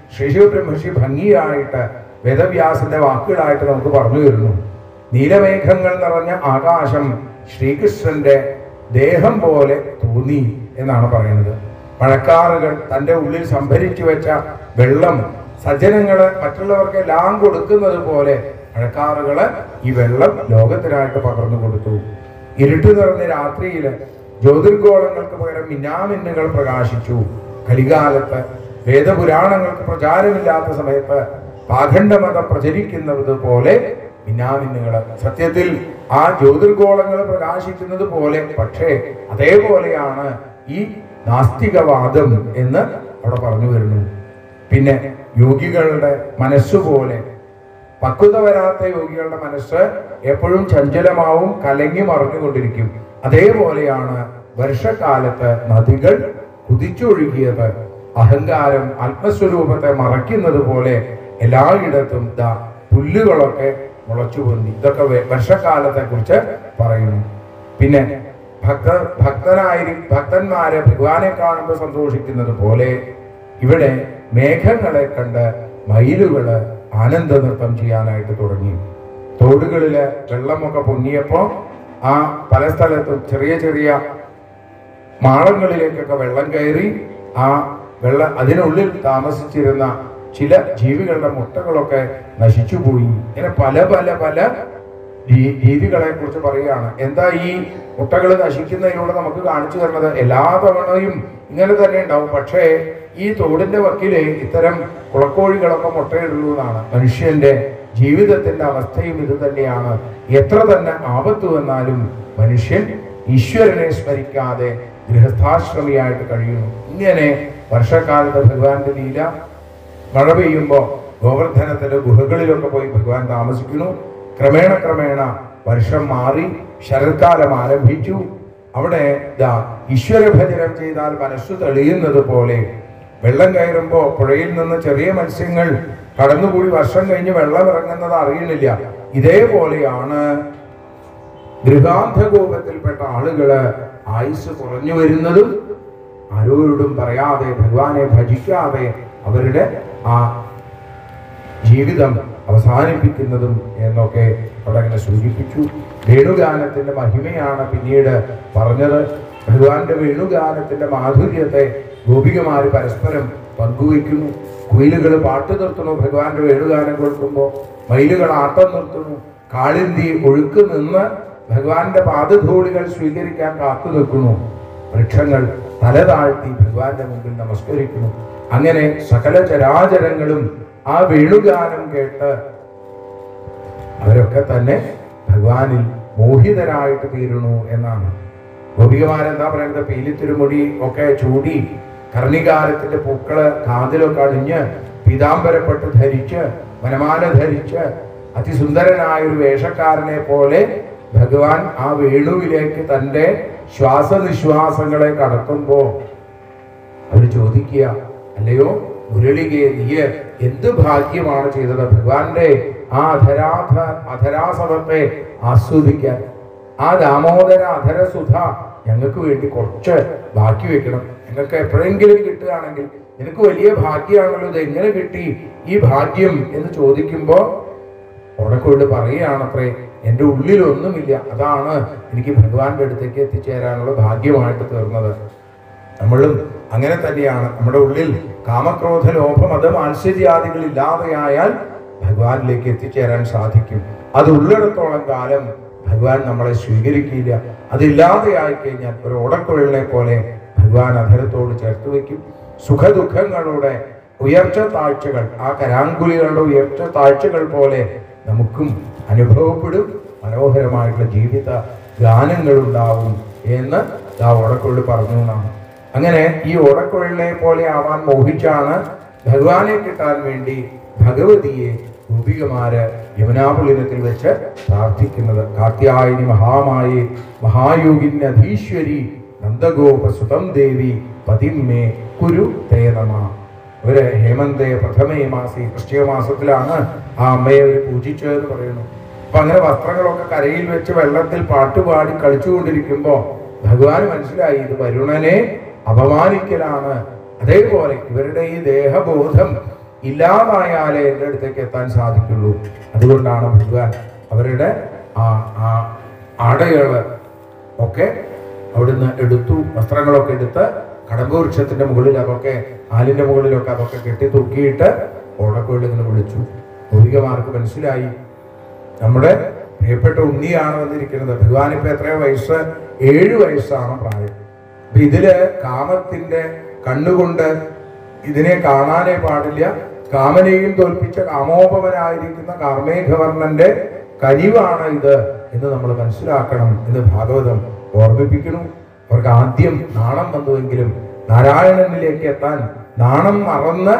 ശ്രീശിവബ്രഹ്മർഷി ഭംഗിയായിട്ട് വേദവ്യാസന്റെ വാക്കുകളായിട്ട് നമുക്ക് പറഞ്ഞു തരുന്നു നീലമേഘങ്ങൾ നിറഞ്ഞ ആകാശം ശ്രീകൃഷ്ണന്റെ ദേഹം പോലെ തോന്നി എന്നാണ് പറയുന്നത് മഴക്കാറുകൾ തന്റെ ഉള്ളിൽ സംഭരിച്ചു വെച്ച വെള്ളം സജ്ജനങ്ങള് മറ്റുള്ളവർക്ക് എല്ലാം കൊടുക്കുന്നത് പോലെ മഴക്കാറുകള് ഈ വെള്ളം ലോകത്തിനായിട്ട് പകർന്നു കൊടുത്തു ഇരുട്ട് നിറഞ്ഞ രാത്രിയില് ജ്യോതിർഗോളങ്ങൾക്ക് പകരം മിന്നാമിന്നുകൾ പ്രകാശിച്ചു കലികാലത്ത് വേദപുരാണങ്ങൾക്ക് പ്രചാരമില്ലാത്ത സമയത്ത് പാഖണ്ഡമതം പ്രചരിക്കുന്നത് പോലെ മിന്നാമിന്നുകള് സത്യത്തിൽ ആ ജ്യോതിർഗോളങ്ങൾ പ്രകാശിക്കുന്നത് പോലെ പക്ഷേ അതേപോലെയാണ് ഈ നാസ്തികവാദം എന്ന് അവിടെ പറഞ്ഞു വരുന്നു പിന്നെ യോഗികളുടെ മനസ്സുപോലെ പക്വത വരാത്ത യോഗികളുടെ മനസ്സ് എപ്പോഴും ചഞ്ചലമാവും കലങ്ങി മറിഞ്ഞുകൊണ്ടിരിക്കും അതേപോലെയാണ് വർഷക്കാലത്ത് നദികൾ കുതിച്ചൊഴുകിയത് അഹങ്കാരം ആത്മസ്വരൂപത്തെ മറയ്ക്കുന്നത് പോലെ എല്ലായിടത്തും ദാ പുല്ലുകളൊക്കെ മുളച്ചു പൊന്നി ഇതൊക്കെ വെ- വർഷക്കാലത്തെ കുറിച്ച് പറയുന്നു പിന്നെ ഭക്ത ഭക്തനായി ഭക്തന്മാരെ ഭഗവാനെ കാണുമ്പോൾ സന്തോഷിക്കുന്നത് പോലെ ഇവിടെ മേഘങ്ങളെ കണ്ട് മയിലുകള് ആനന്ദ നൃത്തം ചെയ്യാനായിട്ട് തുടങ്ങി തോടുകളില് വെള്ളമൊക്കെ പൊങ്ങിയപ്പോ ആ പല സ്ഥലത്തും ചെറിയ ചെറിയ മാളങ്ങളിലേക്കൊക്കെ വെള്ളം കയറി ആ വെള്ള അതിനുള്ളിൽ താമസിച്ചിരുന്ന ചില ജീവികളുടെ മുട്ടകളൊക്കെ നശിച്ചുപോയി ഇങ്ങനെ പല പല പല രീ- രീതികളെ കുറിച്ച് പറയുകയാണ് എന്താ ഈ മുട്ടകൾ നശിക്കുന്നതിലൂടെ നമുക്ക് കാണിച്ചു തരുന്നത് എല്ലാ തവണയും ഇങ്ങനെ തന്നെ ഉണ്ടാവും പക്ഷേ ഈ തോടിന്റെ വക്കില് ഇത്തരം കുളക്കോഴികളൊക്കെ മുട്ടയിടുള്ളൂ എന്നാണ് മനുഷ്യന്റെ ജീവിതത്തിന്റെ അവസ്ഥയും ഇത് തന്നെയാണ് എത്ര തന്നെ ആപത്ത് വന്നാലും മനുഷ്യൻ ഈശ്വരനെ സ്മരിക്കാതെ ഗൃഹസ്ഥാശ്രമിയായിട്ട് കഴിയുന്നു ഇങ്ങനെ വർഷക്കാലത്ത് ഭഗവാന്റെ ലീല മഴ പെയ്യുമ്പോൾ ഗോവർദ്ധനത്തിന്റെ ഗുഹകളിലൊക്കെ പോയി ഭഗവാൻ താമസിക്കുന്നു ക്രമേണ ക്രമേണ വർഷം മാറി ശരത്കാലം ആരംഭിച്ചു അവിടെ ദാ ഈശ്വര ഭജനം ചെയ്താൽ മനസ്സു തെളിയുന്നത് പോലെ വെള്ളം കയറുമ്പോൾ പുഴയിൽ നിന്ന് ചെറിയ മത്സ്യങ്ങൾ കടന്നുകൂടി വർഷം കഴിഞ്ഞ് വെള്ളം ഇറങ്ങുന്നത് അറിയണില്ല ഇതേപോലെയാണ് ഗൃഹാന്ധകോപത്തിൽപ്പെട്ട ആളുകള് ആയുസ് കുറഞ്ഞു വരുന്നതും ആരോരോടും പറയാതെ ഭഗവാനെ ഭജിക്കാതെ അവരുടെ ആ ജീവിതം അവസാനിപ്പിക്കുന്നതും എന്നൊക്കെ അവിടെ അങ്ങനെ സൂചിപ്പിച്ചു വേണുഗാനത്തിന്റെ മഹിമയാണ് പിന്നീട് പറഞ്ഞത് ഭഗവാന്റെ വേണുഗാനത്തിന്റെ മാധുര്യത്തെ ഗോപികമാര് പരസ്പരം പങ്കുവയ്ക്കുന്നു കുയിലുകൾ പാട്ട് നിർത്തുന്നു ഭഗവാന്റെ വേണുഗാനം കേൾക്കുമ്പോൾ മയിലുകൾ ആട്ടം നിർത്തുന്നു കാളിന്തി ഒഴുക്ക് നിന്ന് ഭഗവാന്റെ പാദധൂളികൾ സ്വീകരിക്കാൻ കാത്തു നിൽക്കുന്നു വൃക്ഷങ്ങൾ തല താഴ്ത്തി ഭഗവാന്റെ മുമ്പിൽ നമസ്കരിക്കുന്നു അങ്ങനെ സകല ചരാചരങ്ങളും ആ വേണുഗാനം കേട്ട് അവരൊക്കെ തന്നെ ഭഗവാനിൽ മോഹിതരായിട്ട് തീരുന്നു എന്നാണ് ഗോപികമാരെന്താ പറയുന്നത് പീലിത്തിരുമുടി ഒക്കെ ചൂടി കർണികാരത്തിന്റെ പൂക്കള് കാതിലൊക്കെ അണിഞ്ഞ് പീതാംബരപ്പെട്ട് ധരിച്ച് വനമാല ധരിച്ച് അതിസുന്ദരനായ ഒരു വേഷക്കാരനെ പോലെ ഭഗവാൻ ആ വേണുവിലേക്ക് തന്റെ ശ്വാസനിശ്വാസങ്ങളെ കടത്തുമ്പോ അവർ ചോദിക്കുക അല്ലയോ മുരളികയെ നീ എന്ത് ഭാഗ്യമാണ് ചെയ്തത് ഭഗവാന്റെ ആ അധരാധ അധരാസവത്തെ ആസ്വദിക്കാൻ ആ ദാമോദര അധരസുധ ഞങ്ങൾക്ക് വേണ്ടി കുറച്ച് ബാക്കി വെക്കണം ഞങ്ങൾക്ക് എപ്പോഴെങ്കിലും കിട്ടുകയാണെങ്കിൽ നിനക്ക് വലിയ ഭാഗ്യമാണല്ലോ ഇത് എങ്ങനെ കിട്ടി ഈ ഭാഗ്യം എന്ന് ചോദിക്കുമ്പോൾ ഉടക്കൊണ്ട് പറയുകയാണത്രേ എൻ്റെ ഉള്ളിലൊന്നുമില്ല അതാണ് എനിക്ക് ഭഗവാന്റെ അടുത്തേക്ക് എത്തിച്ചേരാനുള്ള ഭാഗ്യമായിട്ട് തീർന്നത് നമ്മളും അങ്ങനെ തന്നെയാണ് നമ്മുടെ ഉള്ളിൽ കാമക്രോധ ലോഭ മത മാത്സര്യാദികൾ ഇല്ലാതെയായാൽ ഭഗവാനിലേക്ക് എത്തിച്ചേരാൻ സാധിക്കും അത് ഉള്ളിടത്തോളം കാലം ഭഗവാൻ നമ്മളെ സ്വീകരിക്കില്ല അതില്ലാതെയായി കഴിഞ്ഞാൽ ഒരു ഓടക്കുഴലിനെ പോലെ ഭഗവാൻ അധരത്തോട് ചേർത്ത് വെക്കും സുഖദുഃഖങ്ങളുടെ ഉയർച്ച താഴ്ചകൾ ആ കരാങ്കുലികളുടെ ഉയർച്ച താഴ്ചകൾ പോലെ നമുക്കും അനുഭവപ്പെടും മനോഹരമായിട്ടുള്ള ജീവിത ഗാനങ്ങളുണ്ടാവും എന്ന് ആ ഓടക്കുഴൽ പറഞ്ഞു എന്നാണ് അങ്ങനെ ഈ ഓടക്കുഴലിനെ പോലെ ആവാൻ മോഹിച്ചാണ് ഭഗവാനെ കിട്ടാൻ വേണ്ടി ഭഗവതിയെ ഗോപികമാര് യമുനാപുളിനത്തിൽ വെച്ച് പ്രാർത്ഥിക്കുന്നത് കാർത്യായനി മഹാമായി മഹായോഗിന്യധീശ്വരി നന്ദഗോപ സുതം ദേവി പതിമേ കുരു തേനമ ഇവര് ഹേമന്തേ പ്രഥമേ മാസി വൃശ്ചിക മാസത്തിലാണ് ആ അമ്മയെ അവർ പൂജിച്ചതെന്ന് പറയുന്നു അപ്പൊ അങ്ങനെ വസ്ത്രങ്ങളൊക്കെ കരയിൽ വെച്ച് വെള്ളത്തിൽ പാട്ടുപാടി കളിച്ചുകൊണ്ടിരിക്കുമ്പോ ഭഗവാൻ മനസ്സിലായി ഇത് വരുണനെ അപമാനിക്കലാണ് അതേപോലെ ഇവരുടെ ഈ ദേഹബോധം ഇല്ലാതായാലേ എൻ്റെ അടുത്തേക്ക് എത്താൻ സാധിക്കുള്ളൂ അതുകൊണ്ടാണ് ഭഗവാൻ അവരുടെ ആ ആ ആടകള് ഒക്കെ അവിടുന്ന് എടുത്തു വസ്ത്രങ്ങളൊക്കെ എടുത്ത് കടമ്പവൃക്ഷത്തിന്റെ മുകളിൽ അതൊക്കെ ആലിന്റെ മുകളിലൊക്കെ അതൊക്കെ കെട്ടി തൂക്കിയിട്ട് ഓടക്കോയിൽ ഇങ്ങനെ വിളിച്ചു ഗോപികമാർക്ക് മനസ്സിലായി നമ്മുടെ പ്രിയപ്പെട്ട ഉണ്ണിയാണ് വന്നിരിക്കുന്നത് ഭഗവാൻ ഇപ്പൊ എത്രയോ വയസ്സ് ഏഴ് വയസ്സാണ് പ്രായം അപ്പൊ ഇതില് കാമത്തിന്റെ കണ്ണുകൊണ്ട് ഇതിനെ കാണാനേ പാടില്ല കാമനെയും തോൽപ്പിച്ച കാമോപമനായിരിക്കുന്ന കാർമേഘവർണ്ണന്റെ കനിവാണ് ഇത് എന്ന് നമ്മൾ മനസ്സിലാക്കണം എന്ന് ഭാഗവതം ഓർമ്മിപ്പിക്കുന്നു അവർക്ക് ആദ്യം നാണം വന്നുവെങ്കിലും നാരായണനിലേക്ക് എത്താൻ നാണം മറന്ന്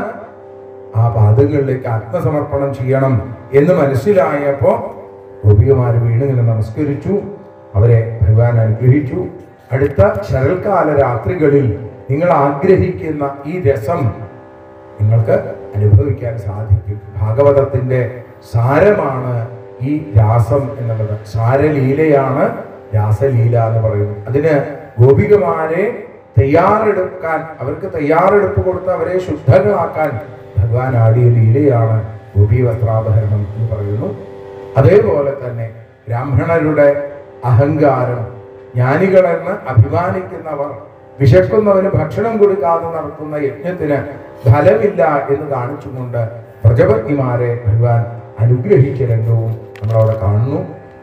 ആ പാദങ്ങളിലേക്ക് ആത്മസമർപ്പണം ചെയ്യണം എന്ന് മനസ്സിലായപ്പോ ഗോപികമാര് വീണിങ്ങനെ നമസ്കരിച്ചു അവരെ ഭഗവാൻ അനുഗ്രഹിച്ചു അടുത്ത ശരൽക്കാല രാത്രികളിൽ നിങ്ങൾ ആഗ്രഹിക്കുന്ന ഈ രസം നിങ്ങൾക്ക് അനുഭവിക്കാൻ സാധിക്കും ഭാഗവതത്തിന്റെ സാരമാണ് ഈ രാസം എന്നുള്ളത് സാരലീലയാണ് രാസലീല എന്ന് പറയുന്നത് അതിന് ഗോപികമാരെ തയ്യാറെടുക്കാൻ അവർക്ക് തയ്യാറെടുപ്പ് കൊടുത്ത് അവരെ ശുദ്ധകളാക്കാൻ ഭഗവാൻ ആടിയ ലീലയാണ് ഗോപി വസ്ത്രാപഹരണം എന്ന് പറയുന്നു അതേപോലെ തന്നെ ബ്രാഹ്മണരുടെ അഹങ്കാരം ജ്ഞാനികളെന്ന് അഭിമാനിക്കുന്നവർ വിശക്കുന്നവന് ഭക്ഷണം കൊടുക്കാതെ നടത്തുന്ന യജ്ഞത്തിന് ഫലമില്ല എന്ന് കാണിച്ചുകൊണ്ട് പ്രജപത്നിമാരെ ഭഗവാൻ അനുഗ്രഹിച്ച രംഗവും നമ്മളവിടെ കാണുന്നു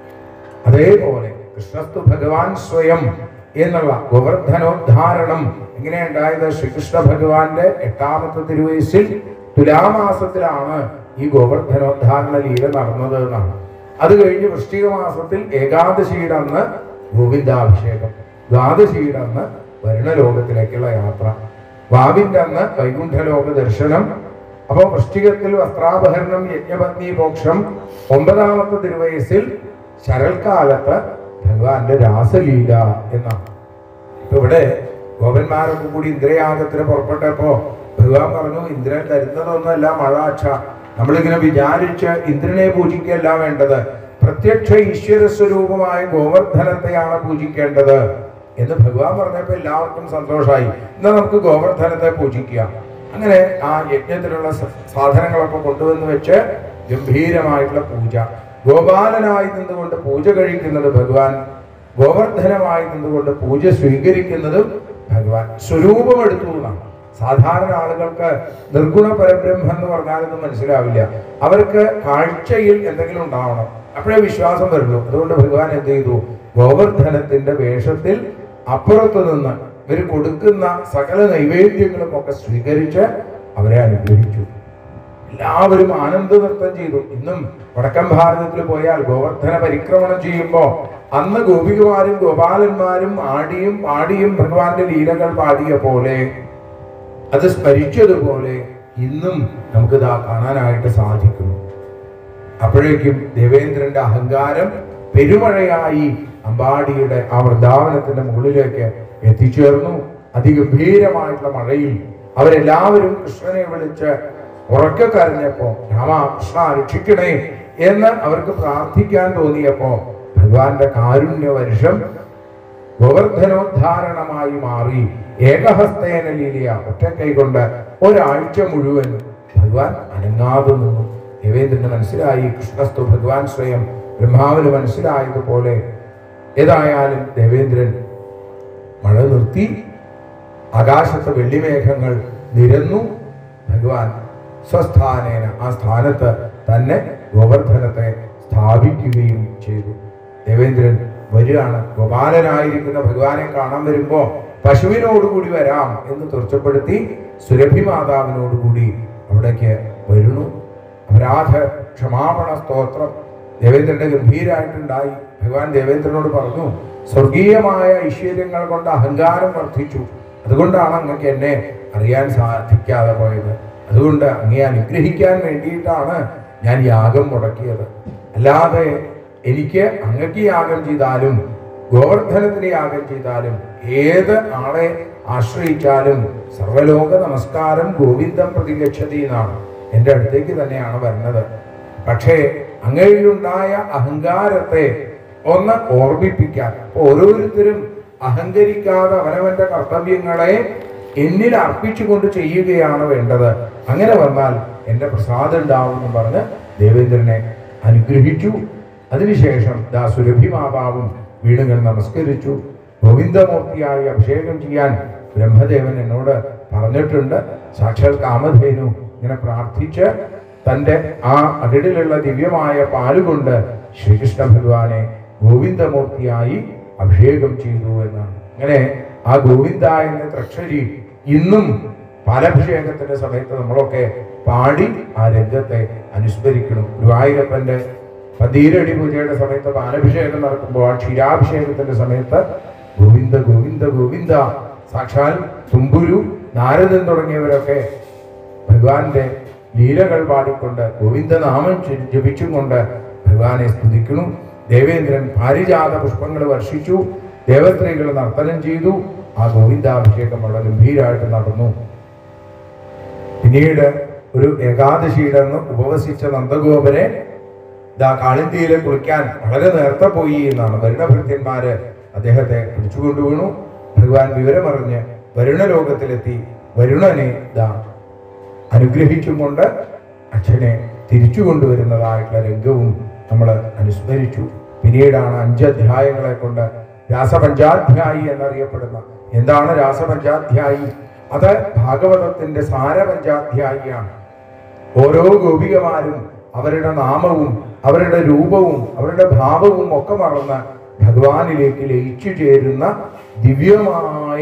അതേപോലെ കൃഷ്ണസ്തു ഭഗവാൻ സ്വയം എന്നുള്ള ഗോവർദ്ധനോദ്ധാരണം എങ്ങനെയുണ്ടായത് ശ്രീകൃഷ്ണ ഭഗവാന്റെ എട്ടാമത്തെ തിരുവയസ്സിൽ തുലാമാസത്തിലാണ് ഈ ഗോവർദ്ധനോദ്ധാരണ ലീല നടന്നത് എന്നാണ് അത് കഴിഞ്ഞ് വൃശ്ചിക മാസത്തിൽ ഏകാദശിയുടെ അന്ന് ഗോവിന്ദാഭിഷേകം ദ്വാദശിയുടെ അന്ന് വരുണലോകത്തിലേക്കുള്ള യാത്ര വാവിന്റെ അന്ന് വൈകുണ്ഠലോക ദർശനം അപ്പൊ വൃശ്ചികത്തിൽ വസ്ത്രാപഹരണം യജ്ഞപത്നി മോക്ഷം ഒമ്പതാമത്തെ തിരുവയസ്സിൽ ശരൽക്കാലത്ത് ഭഗവാന്റെ രാസലീല എന്നാണ് ഇപ്പൊ ഇവിടെ ഗോപന്മാരൊക്കെ കൂടി ഇന്ദ്രയാഗത്തിന് പുറപ്പെട്ടപ്പോ ഭഗവാൻ പറഞ്ഞു ഇന്ദ്രൻ തരുന്നതൊന്നുമല്ല മഴാക്ഷ നമ്മളിങ്ങനെ വിചാരിച്ച് ഇന്ദ്രനെ പൂജിക്കുകയല്ല വേണ്ടത് പ്രത്യക്ഷ ഈശ്വര സ്വരൂപമായ ഗോവർദ്ധനത്തെയാണ് പൂജിക്കേണ്ടത് എന്ന് ഭഗവാൻ പറഞ്ഞപ്പോ എല്ലാവർക്കും സന്തോഷമായി എന്നാ നമുക്ക് ഗോവർദ്ധനത്തെ പൂജിക്കാം അങ്ങനെ ആ യജ്ഞത്തിനുള്ള സ- സാധനങ്ങളൊക്കെ കൊണ്ടുവന്ന് വെച്ച് ഗംഭീരമായിട്ടുള്ള പൂജ ഗോപാലനായി നിന്നുകൊണ്ട് പൂജ കഴിക്കുന്നത് ഭഗവാൻ ഗോവർദ്ധനമായി നിന്നുകൊണ്ട് പൂജ സ്വീകരിക്കുന്നതും ഭഗവാൻ സ്വരൂപം എടുത്തു എന്നാണ് സാധാരണ ആളുകൾക്ക് നിർഗുണ പരബ്രഹ്മം എന്ന് പറഞ്ഞാലൊന്നും മനസ്സിലാവില്ല അവർക്ക് കാഴ്ചയിൽ എന്തെങ്കിലും ഉണ്ടാവണം അപ്പോഴേ വിശ്വാസം വരുള്ളൂ അതുകൊണ്ട് ഭഗവാൻ എന്ത് ചെയ്തു ഗോവർദ്ധനത്തിന്റെ വേഷത്തിൽ അപ്പുറത്ത് നിന്ന് ഇവർ കൊടുക്കുന്ന സകല നൈവേദ്യങ്ങളും ഒക്കെ സ്വീകരിച്ച് അവരെ അനുഗ്രഹിച്ചു എല്ലാവരും ആനന്ദ നൃത്തം ചെയ്തു ഇന്നും വടക്കൻ ഭാരതത്തിൽ പോയാൽ ഗോവർദ്ധന പരിക്രമണം ചെയ്യുമ്പോൾ അന്ന് ഗോപികമാരും ഗോപാലന്മാരും ആടിയും പാടിയും ഭഗവാന്റെ ലീലകൾ പാടിയ പോലെ അത് സ്മരിച്ചതുപോലെ ഇന്നും നമുക്കിതാ കാണാനായിട്ട് സാധിക്കുന്നു അപ്പോഴേക്കും ദേവേന്ദ്രന്റെ അഹങ്കാരം പെരുമഴയായി അമ്പാടിയുടെ ആ വൃന്ദാവനത്തിന്റെ മുകളിലേക്ക് എത്തിച്ചേർന്നു അതിഗംഭീരമായിട്ടുള്ള മഴയിൽ അവരെല്ലാവരും കൃഷ്ണനെ വിളിച്ച് ഉറക്കെ കരഞ്ഞപ്പോ രാമ കൃഷ്ണ രക്ഷിക്കണേ എന്ന് അവർക്ക് പ്രാർത്ഥിക്കാൻ തോന്നിയപ്പോ ഭഗവാന്റെ കാരുണ്യ വർഷം ഗോവർദ്ധനോദ്ധാരണമായി മാറി ഏകഹസ്തേന ലീലിയ ഒറ്റക്കൈ കൊണ്ട് ഒരാഴ്ച മുഴുവൻ ഭഗവാൻ അനങ്ങാതെ നിന്നു ദേവേന്ദ്രന് മനസ്സിലായി കൃഷ്ണസ്തു ഭഗവാൻ സ്വയം ബ്രഹ്മാവിന് മനസ്സിലായതുപോലെ ഏതായാലും ദേവേന്ദ്രൻ മഴ നിർത്തി ആകാശത്ത് വെള്ളിമേഘങ്ങൾ നിരന്നു ഭഗവാൻ സ്വസ്ഥാനേന ആ സ്ഥാനത്ത് തന്നെ ഗോവർദ്ധനത്തെ സ്ഥാപിക്കുകയും ചെയ്തു ദേവേന്ദ്രൻ വരികയാണ് ഗോപാലനായിരിക്കുന്ന ഭഗവാനെ കാണാൻ വരുമ്പോ പശുവിനോടുകൂടി വരാം എന്ന് തീർച്ചപ്പെടുത്തി സുരഭി മാതാവിനോടുകൂടി അവിടേക്ക് വരുന്നു അപരാധ ക്ഷമാപണ സ്തോത്രം ദേവേന്ദ്രന്റെ ഗംഭീരായിട്ടുണ്ടായി ഭഗവാൻ ദേവേന്ദ്രനോട് പറഞ്ഞു സ്വർഗീയമായ ഐശ്വര്യങ്ങൾ കൊണ്ട് അഹങ്കാരം വർദ്ധിച്ചു അതുകൊണ്ടാണ് അങ്ങക്ക് എന്നെ അറിയാൻ സാധിക്കാതെ പോയത് അതുകൊണ്ട് അങ്ങേ അനുഗ്രഹിക്കാൻ വേണ്ടിയിട്ടാണ് ഞാൻ യാഗം മുടക്കിയത് അല്ലാതെ എനിക്ക് അങ്ങക്ക് യാഗം ചെയ്താലും ഗോവർദ്ധനത്തിന് യാഗം ചെയ്താലും ഏത് ആളെ ആശ്രയിച്ചാലും സർവലോക നമസ്കാരം ഗോവിന്ദം പ്രതിഗച്ഛതി എന്നാണ് എൻ്റെ അടുത്തേക്ക് തന്നെയാണ് വരുന്നത് പക്ഷേ അങ്ങയിലുണ്ടായ അഹങ്കാരത്തെ ഒന്ന് ഓർമ്മിപ്പിക്കാൻ അപ്പൊ ഓരോരുത്തരും അഹങ്കരിക്കാതെ അവനവന്റെ കർത്തവ്യങ്ങളെ എന്നിൽ അർപ്പിച്ചുകൊണ്ട് ചെയ്യുകയാണ് വേണ്ടത് അങ്ങനെ വന്നാൽ എൻ്റെ പ്രസാദം ഉണ്ടാവും എന്ന് പറഞ്ഞ് ദേവേന്ദ്രനെ അനുഗ്രഹിച്ചു അതിനുശേഷം ദാ സുരഭി മാതാവും വീടുകൾ നമസ്കരിച്ചു ഗോവിന്ദമൂർത്തിയായി അഭിഷേകം ചെയ്യാൻ ബ്രഹ്മദേവൻ എന്നോട് പറഞ്ഞിട്ടുണ്ട് സാക്ഷാൽ കാമധേനു ഇങ്ങനെ പ്രാർത്ഥിച്ച് തൻ്റെ ആ അകിടിലുള്ള ദിവ്യമായ പാലുകൊണ്ട് ശ്രീകൃഷ്ണ ഭഗവാനെ ഗോവിന്ദമൂർത്തിയായി അഭിഷേകം ചെയ്തു എന്നാണ് അങ്ങനെ ആ ഗോവിന്ദ എന്ന ത്രക്ഷരി ഇന്നും പാലഭിഷേകത്തിന്റെ സമയത്ത് നമ്മളൊക്കെ പാടി ആ രംഗത്തെ അനുസ്മരിക്കണം ഗുരുവായൂരപ്പന്റെ പന്തീരടി പൂജയുടെ സമയത്ത് പാലഭിഷേകം നടക്കുമ്പോൾ ആ ക്ഷീരാഭിഷേകത്തിന്റെ സമയത്ത് ഗോവിന്ദ ഗോവിന്ദ ഗോവിന്ദ സാക്ഷാൽ തുമ്പുരു നാരദൻ തുടങ്ങിയവരൊക്കെ ഭഗവാന്റെ ലീലകൾ പാടിക്കൊണ്ട് ഗോവിന്ദനാമം ജ- ജപിച്ചുകൊണ്ട് ഭഗവാനെ സ്തുതിക്കുന്നു ദേവേന്ദ്രൻ പാരിജാത പുഷ്പങ്ങൾ വർഷിച്ചു ദേവസ്ത്രീകൾ നർത്തനം ചെയ്തു ആ ഗോവിന്ദാഭിഷേകം വളരെ ഗംഭീരമായിട്ട് നടന്നു പിന്നീട് ഒരു ഏകാദശിയുടെ അന്ന് ഉപവസിച്ച നന്ദഗോപനെ ദാ കാളിന്തിയിലെ കുളിക്കാൻ വളരെ നേരത്തെ പോയി എന്നാണ് വരുണഭൃത്യന്മാര് അദ്ദേഹത്തെ പിടിച്ചുകൊണ്ടു വീണു ഭഗവാൻ വിവരമറിഞ്ഞ് വരുണലോകത്തിലെത്തി വരുണനെ ദാ അനുഗ്രഹിച്ചും കൊണ്ട് അച്ഛനെ തിരിച്ചു കൊണ്ടുവരുന്നതായിട്ടുള്ള രംഗവും നമ്മൾ അനുസ്മരിച്ചു പിന്നീടാണ് അഞ്ച് അധ്യായങ്ങളെ കൊണ്ട് രാസപഞ്ചാധ്യായി എന്നറിയപ്പെടുന്ന എന്താണ് രാസപഞ്ചാധ്യായി അത് ഭാഗവതത്തിന്റെ സാരപഞ്ചാധ്യായിയാണ് ഓരോ ഗോപികമാരും അവരുടെ നാമവും അവരുടെ രൂപവും അവരുടെ ഭാവവും ഒക്കെ മറന്ന് ഭഗവാനിലേക്ക് ലയിച്ചു ചേരുന്ന ദിവ്യമായ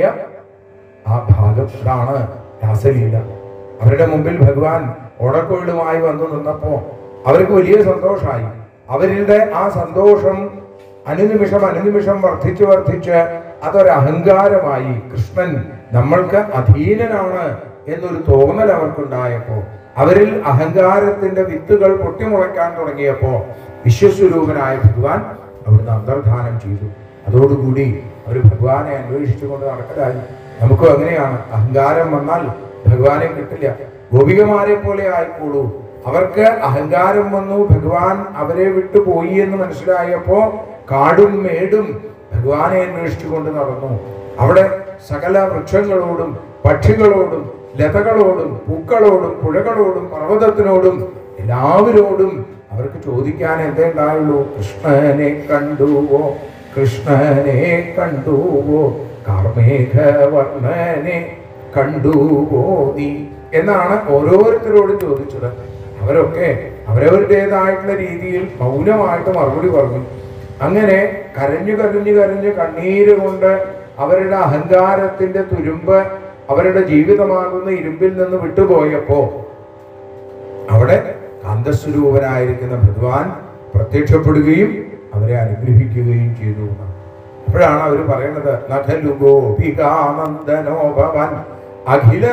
ആ ഭാഗം ഇതാണ് രാസലീല അവരുടെ മുമ്പിൽ ഭഗവാൻ ഓടക്കോയിലുമായി വന്നു നിന്നപ്പോ അവർക്ക് വലിയ സന്തോഷമായി അവരുടെ ആ സന്തോഷം അനുനിമിഷം അനുനിമിഷം വർദ്ധിച്ച് വർദ്ധിച്ച് അതൊരു അഹങ്കാരമായി കൃഷ്ണൻ നമ്മൾക്ക് അധീനനാണ് എന്നൊരു തോന്നൽ അവർക്കുണ്ടായപ്പോ അവരിൽ അഹങ്കാരത്തിന്റെ വിത്തുകൾ പൊട്ടിമുളയ്ക്കാൻ തുടങ്ങിയപ്പോ വിശ്വസ്വരൂപനായ ഭഗവാൻ അവിടുന്ന് അന്തർധാനം ചെയ്തു അതോടുകൂടി അവർ ഭഗവാനെ അന്വേഷിച്ചുകൊണ്ട് നടക്കലായി നമുക്കും അങ്ങനെയാണ് അഹങ്കാരം വന്നാൽ ഭഗവാനെ കിട്ടില്ല ഗോപികമാരെ പോലെ ആയിക്കോളൂ അവർക്ക് അഹങ്കാരം വന്നു ഭഗവാൻ അവരെ വിട്ടു പോയി എന്ന് മനസ്സിലായപ്പോ കാടും മേടും ഭഗവാനെ അന്വേഷിച്ചുകൊണ്ട് നടന്നു അവിടെ സകല വൃക്ഷങ്ങളോടും പക്ഷികളോടും ലതകളോടും പൂക്കളോടും പുഴകളോടും പർവ്വതത്തിനോടും എല്ലാവരോടും അവർക്ക് ചോദിക്കാൻ എന്തേ ഉണ്ടായുള്ളൂ കൃഷ്ണനെ കണ്ടുവോ കൃഷ്ണനെ കണ്ടുവോ കാർമേഘവർണ്ണനെ കണ്ടുവോ നീ എന്നാണ് ഓരോരുത്തരോടും ചോദിച്ചത് അവരൊക്കെ അവരവരുടേതായിട്ടുള്ള രീതിയിൽ മൗനമായിട്ട് മറുപടി പറഞ്ഞു അങ്ങനെ കരഞ്ഞു കരഞ്ഞു കരഞ്ഞ് കണ്ണീര് കൊണ്ട് അവരുടെ അഹങ്കാരത്തിന്റെ തുരുമ്പ് അവരുടെ ജീവിതമാകുന്ന ഇരുമ്പിൽ നിന്ന് വിട്ടുപോയപ്പോ അവിടെ കാന്തസ്വരൂപനായിരിക്കുന്ന ഭഗവാൻ പ്രത്യക്ഷപ്പെടുകയും അവരെ അനുഗ്രഹിക്കുകയും ചെയ്തു എന്നാണ്. അപ്പോഴാണ് അവർ പറയുന്നത് നഖലു ഗോപികാനന്ദനോ ഭവൻ അഖില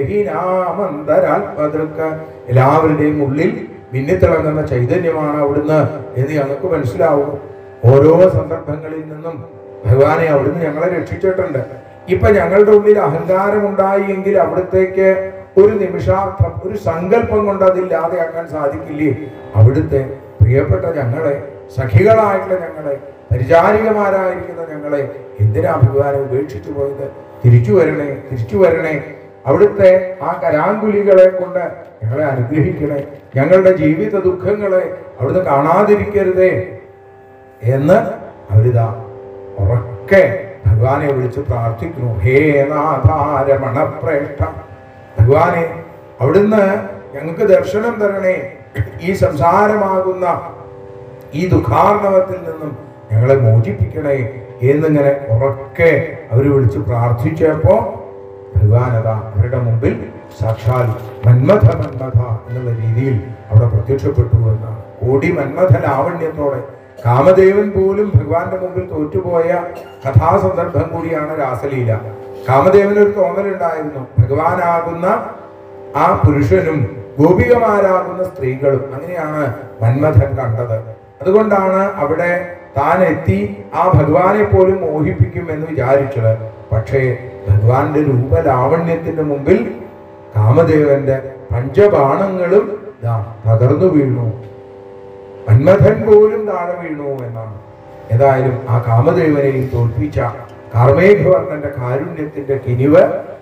ദേഹിനാമന്തരാത്മതൃക്ക എല്ലാവരുടെയും ഉള്ളിൽ മിന്നിത്തിളങ്ങുന്ന ചൈതന്യമാണ് അവിടുന്ന് എന്ന് ഞങ്ങൾക്ക് മനസ്സിലാവും ഓരോ സന്ദർഭങ്ങളിൽ നിന്നും ഭഗവാനെ അവിടുന്ന് ഞങ്ങളെ രക്ഷിച്ചിട്ടുണ്ട് ഇപ്പൊ ഞങ്ങളുടെ ഉള്ളിൽ അഹങ്കാരം ഉണ്ടായി എങ്കിൽ അവിടത്തേക്ക് ഒരു നിമിഷാർത്ഥം ഒരു സങ്കല്പം കൊണ്ട് അതില്ലാതെയാക്കാൻ സാധിക്കില്ലേ അവിടുത്തെ പ്രിയപ്പെട്ട ഞങ്ങളെ സഖികളായിട്ടുള്ള ഞങ്ങളെ പരിചാരികമാരായിരിക്കുന്ന ഞങ്ങളെ എന്തിനാ ഭഗവാനെ ഉപേക്ഷിച്ചു പോയത് തിരിച്ചു വരണേ തിരിച്ചു വരണേ അവിടുത്തെ ആ കരാങ്കുലികളെ കൊണ്ട് ഞങ്ങളെ അനുഗ്രഹിക്കണേ ഞങ്ങളുടെ ജീവിത ദുഃഖങ്ങളെ അവിടുന്ന് കാണാതിരിക്കരുതേ എന്ന് അവരിതാ ഉറക്കെ ഭഗവാനെ വിളിച്ച് പ്രാർത്ഥിക്കുന്നു ഹേ നാഥാരമണ പ്രേഷ്ഠ ഭഗവാനെ അവിടുന്ന് ഞങ്ങൾക്ക് ദർശനം തരണേ ഈ സംസാരമാകുന്ന ഈ ദുഃഖാർണവത്തിൽ നിന്നും ഞങ്ങളെ മോചിപ്പിക്കണേ എന്നിങ്ങനെ ഉറക്കെ അവർ വിളിച്ച് പ്രാർത്ഥിച്ചപ്പോ ഭഗവാൻ അതാ അവരുടെ മുമ്പിൽ സാക്ഷാൽ മന്മഥ മന്മഥ എന്നുള്ള രീതിയിൽ അവിടെ പ്രത്യക്ഷപ്പെട്ടു എന്നാണ് കോടി മന്മഥ ലാവണ്യത്തോടെ കാമദേവൻ പോലും ഭഗവാന്റെ മുമ്പിൽ തോറ്റുപോയ കഥാസന്ദർഭം കൂടിയാണ് രാസലീല കാമദേവന് ഒരു തോന്നലുണ്ടായിരുന്നു ഭഗവാനാകുന്ന ആ പുരുഷനും ഗോപികമാരാകുന്ന സ്ത്രീകളും അങ്ങനെയാണ് മന്മഥൻ കണ്ടത് അതുകൊണ്ടാണ് അവിടെ താൻ എത്തി ആ ഭഗവാനെ പോലും മോഹിപ്പിക്കും എന്ന് വിചാരിച്ചത് പക്ഷേ ഭഗവാന്റെ രൂപലാവണ്യത്തിന്റെ മുമ്പിൽ കാമദേവന്റെ പഞ്ചബാണങ്ങളും ദാ തകർന്നു വീണു മന്മഥൻ പോലും താഴെ വീണു എന്നാണ് ഏതായാലും ആ കാമദേവനെയും തോൽപ്പിച്ച കാർമേഘവർണ്ണന്റെ കാരുണ്യത്തിന്റെ കിനിവ്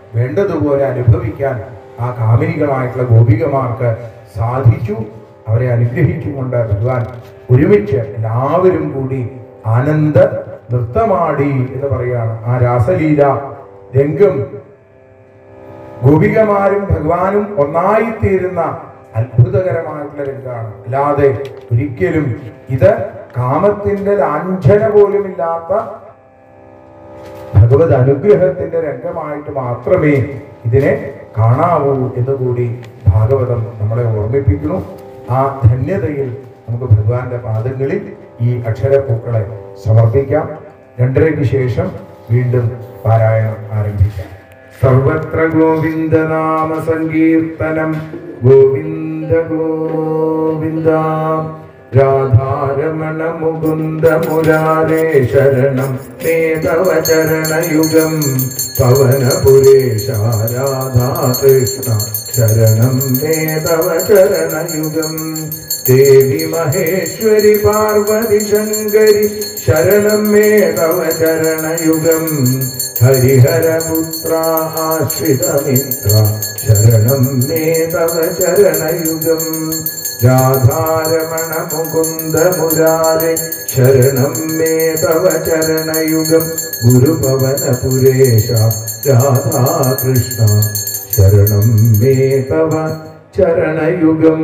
വേണ്ടതുപോലെ അനുഭവിക്കാൻ ആ കാമിനികളായിട്ടുള്ള ഗോപികമാർക്ക് സാധിച്ചു അവരെ അനുഗ്രഹിച്ചുകൊണ്ട് ഭഗവാൻ ഒരുമിച്ച് എല്ലാവരും കൂടി ആനന്ദ നൃത്തമാടി എന്ന് പറയാണ് ആ രാസലീല രംഗം ഗോപികമാരും ഭഗവാനും ഒന്നായിത്തീരുന്ന അത്ഭുതകരമായിട്ടുള്ള രംഗമാണ് അല്ലാതെ ഒരിക്കലും ഇത് കാമത്തിന്റെ ലാഞ്ചന പോലുമില്ലാത്ത ഭഗവത് അനുഗ്രഹത്തിന്റെ രംഗമായിട്ട് മാത്രമേ ഇതിനെ കാണാവൂ എന്ന് കൂടി ഭാഗവതം നമ്മളെ ഓർമ്മിപ്പിക്കുന്നു ആ ധന്യതയിൽ നമുക്ക് ഭഗവാന്റെ പാദങ്ങളിൽ ഈ അക്ഷരപ്പൂക്കളെ സമർപ്പിക്കാം രണ്ടരയ്ക്ക് ശേഷം വീണ്ടും പാരായണം ആരംഭിക്കാം സർവത്ര ഗോവിന്ദനാമ സങ്കീർത്തനം ഗോവിന്ദ ഗോവിന്ദ രാധാരമണ മുകുന്ദ മുരാരേ ശരണം മേധവ ചരണയുഗം പവനപുരേശ രാധാകൃഷ്ണ ശരണം മേധവ ചരണയുഗം ദേവി മഹേശ്വരി പാർവതി ശങ്കരി ശരണം മേധവ ചരണയുഗം ഹരിഹരപുത്ര ആശ്രിതമിത്ര ശരണം മേധവ ചരണയുഗം രാധാരമണ മുകുന്ദ മുരാരെ ശരണം മേ തവ ചരണയുഗം ഗുരുപവനപുരേശ രാധാകൃഷ്ണ ശരണം മേ തവ ചരണയുഗം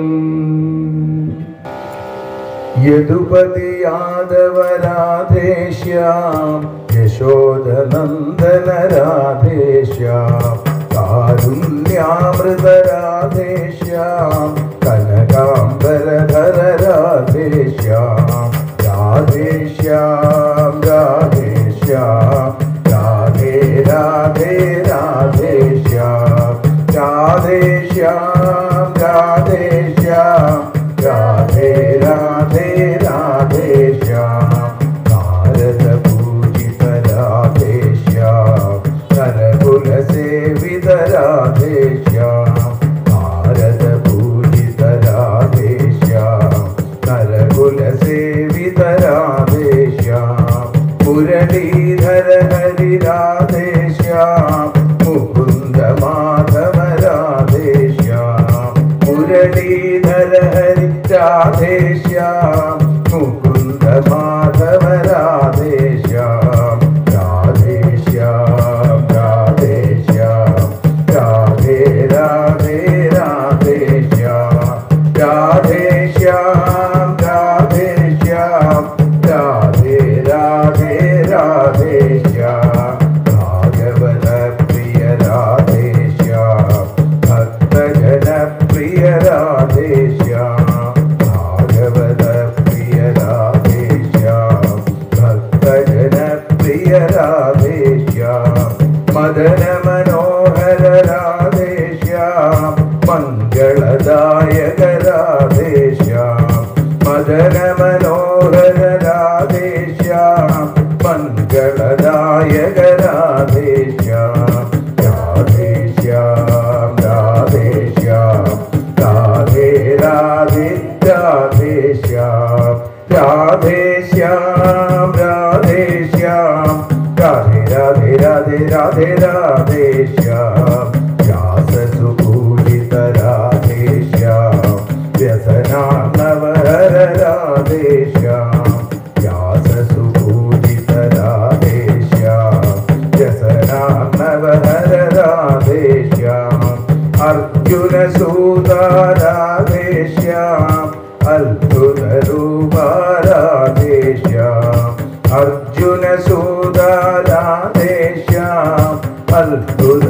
യദുപതി യാദവ രാധേശ്യാം യശോദനന്ദന രാധേശ്യാം കാരുണ്യാമൃത രാധേശ്യാം കനകാംബരധര രാധേശ്യാം രാധേശ്യാം രാധേശ്യാം രാധേ രാധേ രാധേശ്യാം രാധേശ്യാം രാധേശ്യാം രാധേ രാധേ രാധേശ്യാം നാരദ പൂജിത രാധേശ്യാം നരകുല സേവിത രാധേശ്യാം നാരദ പൂജിത രാധേശ്യാം നരകുല സേവിത രാധേശ്യാം മുരളീധര ഹരി രാധേശ്യാം മുകുന്ദ മാധവ രാധേശ്യാം മുരളീധര ഹരി രാധേശ്യാം മുകുന്ദ മാധവ രാധേശ്യാം രാധേശ്യാം രാധേശ്യാം രാധേ രാധേ രാധേശ്യാം രാധേശ്യാം രാധേശ്യാം രാധേ രാധേ രാധേശ്യാം ഭാഗവത പ്രിയ രാധേശ്യാം ഭക്തജന പ്രിയ രാധേശ്യാം ഭാഗവത പ്രിയ രാധേശ്യാം ഭക്തജന പ്രിയ രാധേശ്യാം മദന മനോഹര രാധേശ്യാം മംഗളദായക രാധേശ്യാം മദന മനോഹര രാധേശ്യാം മംഗളദായക രാധേശ്യാം രാധേശ്യാം രാധേശ്യാം രാധേ രാധേ രാധേശ്യാം രാധേശ്യാം രാധേശ്യാം രാധേ രാധേ രാധേ രാധേ രാധേശ്യാം വ്യാസസുപൂജിത രാധേശ്യാം വ്യസനാർണവഹര രാധേശ്യാം വ്യാസസുപൂജിത രാധേശ്യാം വ്യസനാർണവഹര രാധേശ്യാം അർജുന രാധേശ്യാം അത്ഭുത രാധേശ്യാം അർജുന രാധേശ്യാം അത്ഭുത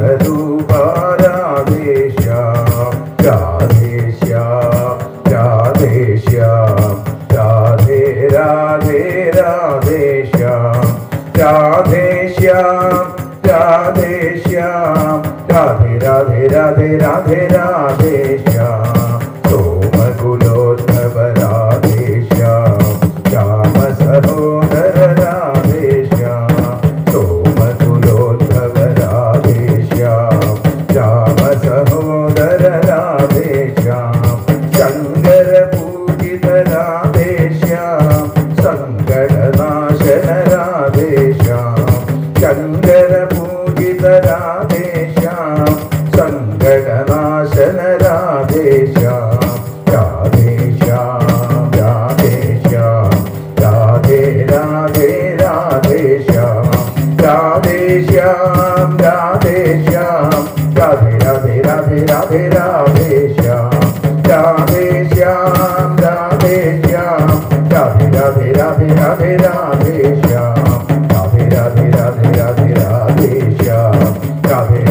രാധേശ്യാം രാധേശ്യാം രാധേശ്യാം രാധേ രാധേ രാധേശ്യാം രാധേശ്യാം രാധേശ്യാം രാധേ രാധേ രാധേ രാധേ രാധേശ്യാം സോമകുലോദ്ഭവ രാധേശ്യാം ശ്യാമ സഹോദര രാധേശ്യാം സോമകുലോദ്ഭവ രാധേശ്യാം ശ്യാമ സഹോദര രാധേശ്യാം ശങ്കര പൂജിത രാധേശ്യാം സങ്കടനാശന രാധേശ്യാം ശങ്കര പൂജിത രാധേശ്യാം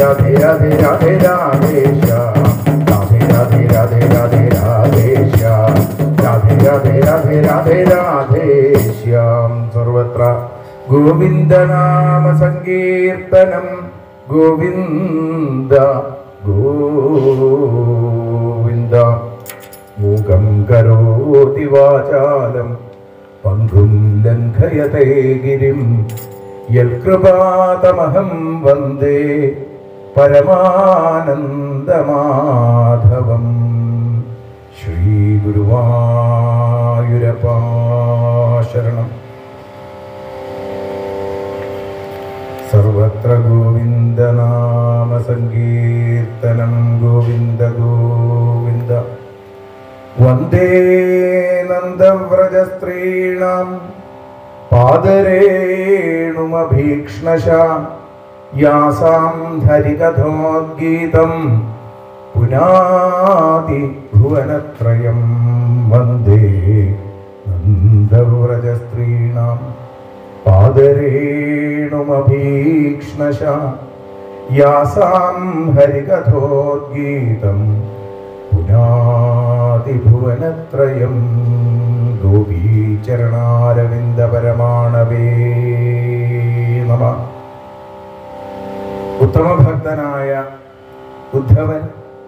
രാധേ രാധേ രാധേ രാധേശ്യാം രാധേ രാധേ രാധേ രാധേ രാധേശ്യാം രാധേ രാധേ രാധേ രാധേ രാധേശ്യാം സർവത്ര ഗോവിന്ദനാമ സങ്കീർത്തനം ഗോവിന്ദ ഗോവിന്ദ മൂകം കരോതി വാചാലം പങ്കും ലംഘയത്തെ ഗിരിം യൽകൃപാതമഹം വന്ദേ പരമാനന്ദമാധവം ശ്രീഗുരുവായൂരപ്പാ ശരണം സർവത്ര ഗോവിന്ദനാമ സങ്കീർത്തനം ഗോവിന്ദ ഗോവിന്ദ വന്ദേ നന്ദവ്രജസ്ത്രീണാം പാദരേണുമഭീക്ഷ്ണശ യാസാം ധരികഥോദ്ഗീതം പുനാതി ഭുവനത്രയം വന്ദേ നന്ദവ്രജസ്ത്രീണാം പാദരേണുമഭീക്ഷ്ണശ യാസാം ഹരികഥോദ്ഗീതം പുനാതിഭുവനത്രയം ഗോപീചരണാരവിന്ദപരമാണവേ നമ ഉത്തമഭക്തനായ ഉദ്ധവൻ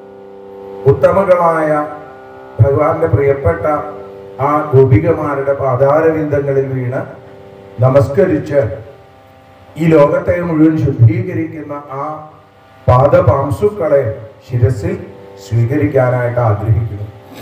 ഉത്തമകളായ ഭഗവാന്റെ പ്രിയപ്പെട്ട ആ ഗോപികമാരുടെ പാതാരവിന്ദങ്ങളിൽ വീണ് നമസ്കരിച്ച് ഈ ലോകത്തെ മുഴുവൻ ശുദ്ധീകരിക്കുന്ന ആ പാദപാംസുക്കളെ ശിരസിൽ സ്വീകരിക്കാനായിട്ട് ആഗ്രഹിക്കുന്നു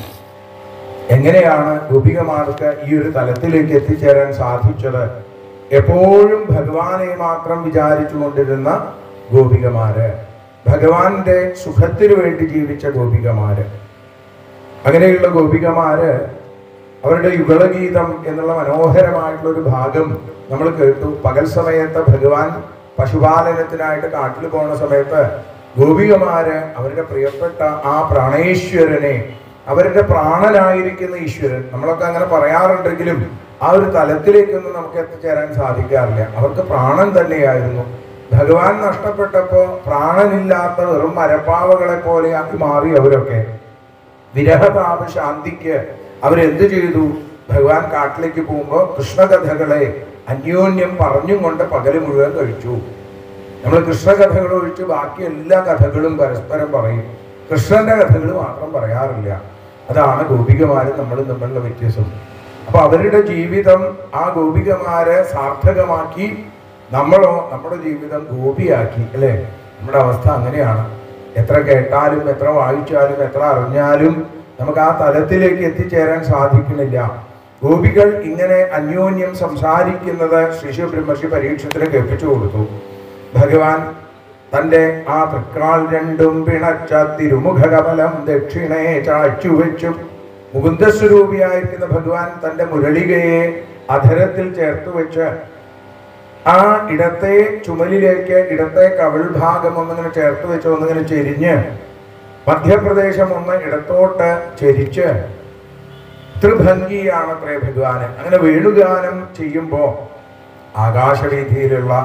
എങ്ങനെയാണ് ഗോപികമാർക്ക് ഈ ഒരു തലത്തിലേക്ക് എത്തിച്ചേരാൻ സാധിച്ചത് എപ്പോഴും ഭഗവാനെ മാത്രം വിചാരിച്ചു കൊണ്ടിരുന്ന ഗോപികമാര് ഭഗവാന്റെ സുഖത്തിനു വേണ്ടി ജീവിച്ച ഗോപികമാര് അങ്ങനെയുള്ള ഗോപികമാര് അവരുടെ യുഗളഗീതം എന്നുള്ള മനോഹരമായിട്ടുള്ള ഒരു ഭാഗം നമ്മൾ കേട്ടു പകൽ സമയത്ത് ഭഗവാൻ പശുപാലനത്തിനായിട്ട് കാട്ടിൽ പോകുന്ന സമയത്ത് ഗോപികമാര് അവരുടെ പ്രിയപ്പെട്ട ആ പ്രാണേശ്വരനെ അവരുടെ പ്രാണനായിരിക്കുന്ന ഈശ്വരൻ നമ്മളൊക്കെ അങ്ങനെ പറയാറുണ്ടെങ്കിലും ആ ഒരു തലത്തിലേക്കൊന്നും നമുക്ക് എത്തിച്ചേരാൻ സാധിക്കാറില്ല അവർക്ക് പ്രാണൻ തന്നെയായിരുന്നു ഭഗവാൻ നഷ്ടപ്പെട്ടപ്പോ പ്രാണനില്ലാത്ത വെറും മരപ്പാവകളെ പോലെ ആക്കി മാറി അവരൊക്കെ വിരഹതാപ ശാന്തിക്ക് അവരെന്ത് ചെയ്തു ഭഗവാൻ കാട്ടിലേക്ക് പോകുമ്പോൾ കൃഷ്ണകഥകളെ അന്യോന്യം പറഞ്ഞും കൊണ്ട് പകല് മുഴുവൻ കഴിച്ചു നമ്മൾ കൃഷ്ണകഥകൾ ഒഴിച്ച് ബാക്കി എല്ലാ കഥകളും പരസ്പരം പറയും കൃഷ്ണന്റെ കഥകൾ മാത്രം പറയാറില്ല അതാണ് ഗോപികമാരും നമ്മളും തമ്മിലുള്ള വ്യത്യാസം അപ്പൊ അവരുടെ ജീവിതം ആ ഗോപികമാരെ സാർത്ഥകമാക്കി നമ്മളോ നമ്മുടെ ജീവിതം ഗോപിയാക്കി അല്ലേ നമ്മുടെ അവസ്ഥ അങ്ങനെയാണ് എത്ര കേട്ടാലും എത്ര വായിച്ചാലും എത്ര അറിഞ്ഞാലും നമുക്ക് ആ തലത്തിലേക്ക് എത്തിച്ചേരാൻ സാധിക്കുന്നില്ല ഗോപികൾ ഇങ്ങനെ അന്യോന്യം സംസാരിക്കുന്നത് ശിശു ബ്രഹ്മർഷി പരീക്ഷത്തിന് കേൾപ്പിച്ചു കൊടുത്തു ഭഗവാൻ തന്റെ ആ തൃക്കാൽ രണ്ടും പിണച്ച തിരുമുഖകമലം ദക്ഷിണേ ചാച്ചു വെച്ചു മുകുന്ദസ്വരൂപിയായിരിക്കുന്ന ഭഗവാൻ തന്റെ മുരളികയെ അധരത്തിൽ ചേർത്ത് വെച്ച് ആ ഇടത്തെ ചുമലിലേക്ക് ഇടത്തെ കവിൾ ഭാഗം ഒന്നിങ്ങനെ ചേർത്ത് വെച്ച് ഒന്നിങ്ങനെ ചെരിഞ്ഞ് മധ്യപ്രദേശം ഒന്ന് ഇടത്തോട്ട് ചെരിച്ച് ത്രിഭംഗിയാണ് അത്രേ ഭഗവാന് അങ്ങനെ വേണുഗാനം ചെയ്യുമ്പോ ആകാശവീതിയിലുള്ള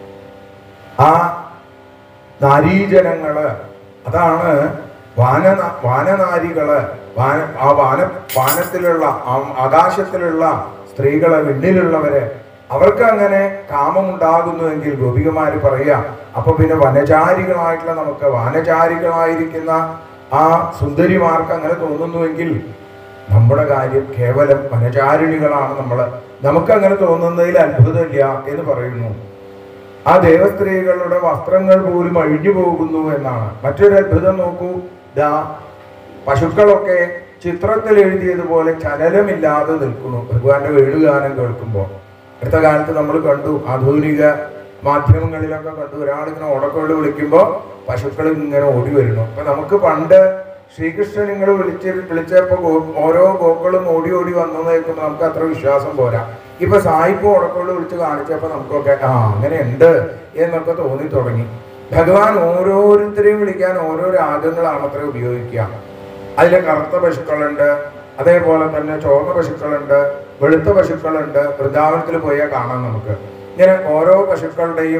ആ നാരീജനങ്ങള് അതാണ് വാന വാനനാരികള് വാന ആ വാന വാനത്തിലുള്ള ആ ആകാശത്തിലുള്ള സ്ത്രീകള് വിണ്ണിലുള്ളവര് അവർക്ക് അങ്ങനെ കാമമുണ്ടാകുന്നുവെങ്കിൽ ഗോപികമാര് പറയാ അപ്പൊ പിന്നെ വനചാരികളായിട്ടുള്ള നമുക്ക് വാനചാരികളായിരിക്കുന്ന ആ സുന്ദരിമാർക്ക് അങ്ങനെ തോന്നുന്നുവെങ്കിൽ നമ്മുടെ കാര്യം കേവലം വനചാരിണികളാണ് നമ്മൾ നമുക്ക് അങ്ങനെ തോന്നുന്നതിൽ അത്ഭുതമില്ല എന്ന് പറയുന്നു ആ ദേവസ്ത്രീകളുടെ വസ്ത്രങ്ങൾ പോലും അഴിഞ്ഞു പോകുന്നു എന്നാണ് മറ്റൊരു അത്ഭുതം നോക്കൂ ദാ പശുക്കളൊക്കെ ചിത്രത്തിൽ എഴുതിയതുപോലെ ചലനമില്ലാതെ നിൽക്കുന്നു ഭഗവാന്റെ വേണുഗാനം കേൾക്കുമ്പോൾ അടുത്ത കാലത്ത് നമ്മൾ കണ്ടു ആധുനിക മാധ്യമങ്ങളിലൊക്കെ കണ്ടു ഒരാളിങ്ങനെ ഓടക്കോട് വിളിക്കുമ്പോൾ പശുക്കൾ ഇങ്ങനെ ഓടി വരുന്നു അപ്പൊ നമുക്ക് പണ്ട് ശ്രീകൃഷ്ണൻ നിങ്ങൾ വിളിച്ച് വിളിച്ചപ്പോ ഗോ- ഓരോ ഗോക്കളും ഓടി ഓടി വന്നു കേൾക്കുമ്പോൾ നമുക്ക് അത്ര വിശ്വാസം പോരാ ഇപ്പൊ സായിപ്പ് ഓടക്കോട് വിളിച്ച് കാണിച്ചപ്പോ നമുക്കൊക്കെ ആ അങ്ങനെ ഉണ്ട് എന്നൊക്കെ തോന്നി തുടങ്ങി ഭഗവാൻ ഓരോരുത്തരെയും വിളിക്കാൻ ഓരോ രാഗങ്ങളാണ് അത്ര ഉപയോഗിക്കുക അതിലെ കറുത്ത പശുക്കളുണ്ട് അതേപോലെ തന്നെ ചുവന്ന പശുക്കളുണ്ട് വെളുത്ത പശുക്കളുണ്ട് വൃന്ദാവനത്തിൽ പോയാൽ കാണാം നമുക്ക് ഇങ്ങനെ ഓരോ പശുക്കളുടെയും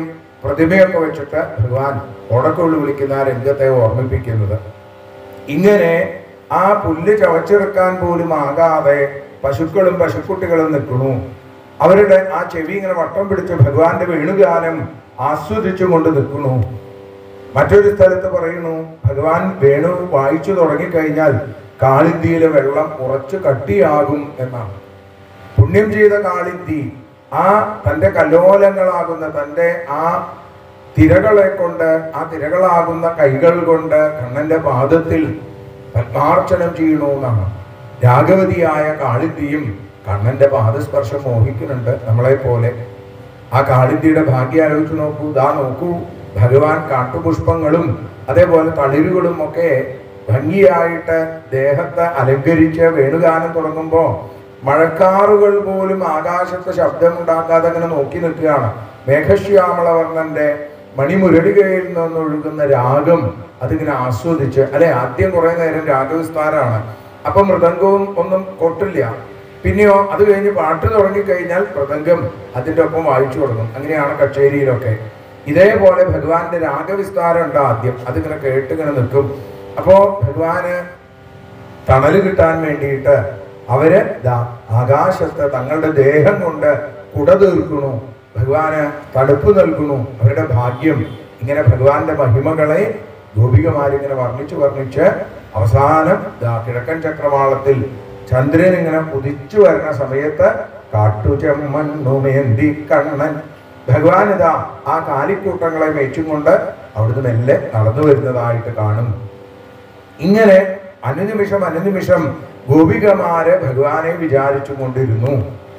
പ്രതിമയൊക്കെ വെച്ചിട്ട് ഭഗവാൻ ഓടക്കുള്ളി വിളിക്കുന്ന ആ രംഗത്തെ ഓർമ്മിപ്പിക്കുന്നത് ഇങ്ങനെ ആ പുല്ല് ചവച്ചെടുക്കാൻ പോലും ആകാതെ പശുക്കളും പശുക്കുട്ടികളും നിൽക്കണു അവരുടെ ആ ചെവി ഇങ്ങനെ വട്ടം പിടിച്ച് ഭഗവാന്റെ വേണുഗാനം ആസ്വദിച്ചു കൊണ്ട് നിൽക്കണു മറ്റൊരു സ്ഥലത്ത് പറയുന്നു ഭഗവാൻ വേണു വായിച്ചു തുടങ്ങിക്കഴിഞ്ഞാൽ കാളിന്തിയിലെ വെള്ളം ഉറച്ചു കട്ടിയാകും എന്നാണ് പുണ്യം ചെയ്ത കാളിന്തി ആ തൻ്റെ കല്ലോലങ്ങളാകുന്ന തൻ്റെ ആ തിരകളെ കൊണ്ട് ആ തിരകളാകുന്ന കൈകൾ കൊണ്ട് കണ്ണന്റെ പാദത്തിൽ പത്മാർച്ചനം ചെയ്യണു എന്നാണ് രാഘവതിയായ കാളിന്തിയും കണ്ണന്റെ പാദസ്പർശം മോഹിക്കുന്നുണ്ട് നമ്മളെ പോലെ ആ കാളിന്തിയുടെ ഭാഗ്യം ആലോചിച്ച് നോക്കൂ ദാ നോക്കൂ ഭഗവാൻ കാട്ടുപുഷ്പങ്ങളും അതേപോലെ തളിരുകളും ഒക്കെ ഭംഗിയായിട്ട് ദേഹത്തെ അലങ്കരിച്ച് വേണുഗാനം തുടങ്ങുമ്പോൾ മഴക്കാറുകൾ പോലും ആകാശത്ത് ശബ്ദമുണ്ടാക്കാതെ അങ്ങനെ നോക്കി നിൽക്കുകയാണ് മേഘശ്യാമളവർണ്ണന്റെ മണിമുരളികയിൽ നിന്നൊഴുകുന്ന രാഗം അതിങ്ങനെ ആസ്വദിച്ച് അല്ലെ ആദ്യം കുറെ നേരം രാഗവിസ്താരാണ് അപ്പൊ മൃദംഗവും ഒന്നും കൊട്ടില്ല പിന്നെയോ അത് കഴിഞ്ഞ് പാട്ട് തുടങ്ങിക്കഴിഞ്ഞാൽ മൃദംഗം അതിൻ്റെ ഒപ്പം വായിച്ചു തുടങ്ങും അങ്ങനെയാണ് കച്ചേരിയിലൊക്കെ ഇതേപോലെ ഭഗവാന്റെ രാഗവിസ്താരം ഉണ്ട് ആദ്യം അതിങ്ങനെ കേട്ടിങ്ങനെ നിൽക്കും അപ്പോ ഭഗവാന് തണല് കിട്ടാൻ വേണ്ടിയിട്ട് അവര് ദാ ആകാശത്ത് തങ്ങളുടെ ദേഹം കൊണ്ട് കുട തീർക്കണു ഭഗവാന് തടുപ്പ് നൽകുന്നു അവരുടെ ഭാഗ്യം ഇങ്ങനെ ഭഗവാന്റെ മഹിമകളെ ഗോപികമാരിങ്ങനെ വർണ്ണിച്ച് വർണ്ണിച്ച് അവസാനം ദാ കിഴക്കൻ ചക്രവാളത്തിൽ ചന്ദ്രൻ ഇങ്ങനെ ഉദിച്ചു വരുന്ന സമയത്ത് കാട്ടുചെമ്മണ്ണുമേന്തി കണ്ണൻ ഭഗവാൻ ഇതാ ആ കാലിക്കൂട്ടങ്ങളെ മേച്ചും കൊണ്ട് അവിടുന്ന് മെല്ലെ നടന്നു വരുന്നതായിട്ട് കാണും ഇങ്ങനെ അനുനിമിഷം അനുനിമിഷം ഗോപികമാര് ഭഗവാനെ വിചാരിച്ചു കൊണ്ടിരുന്നു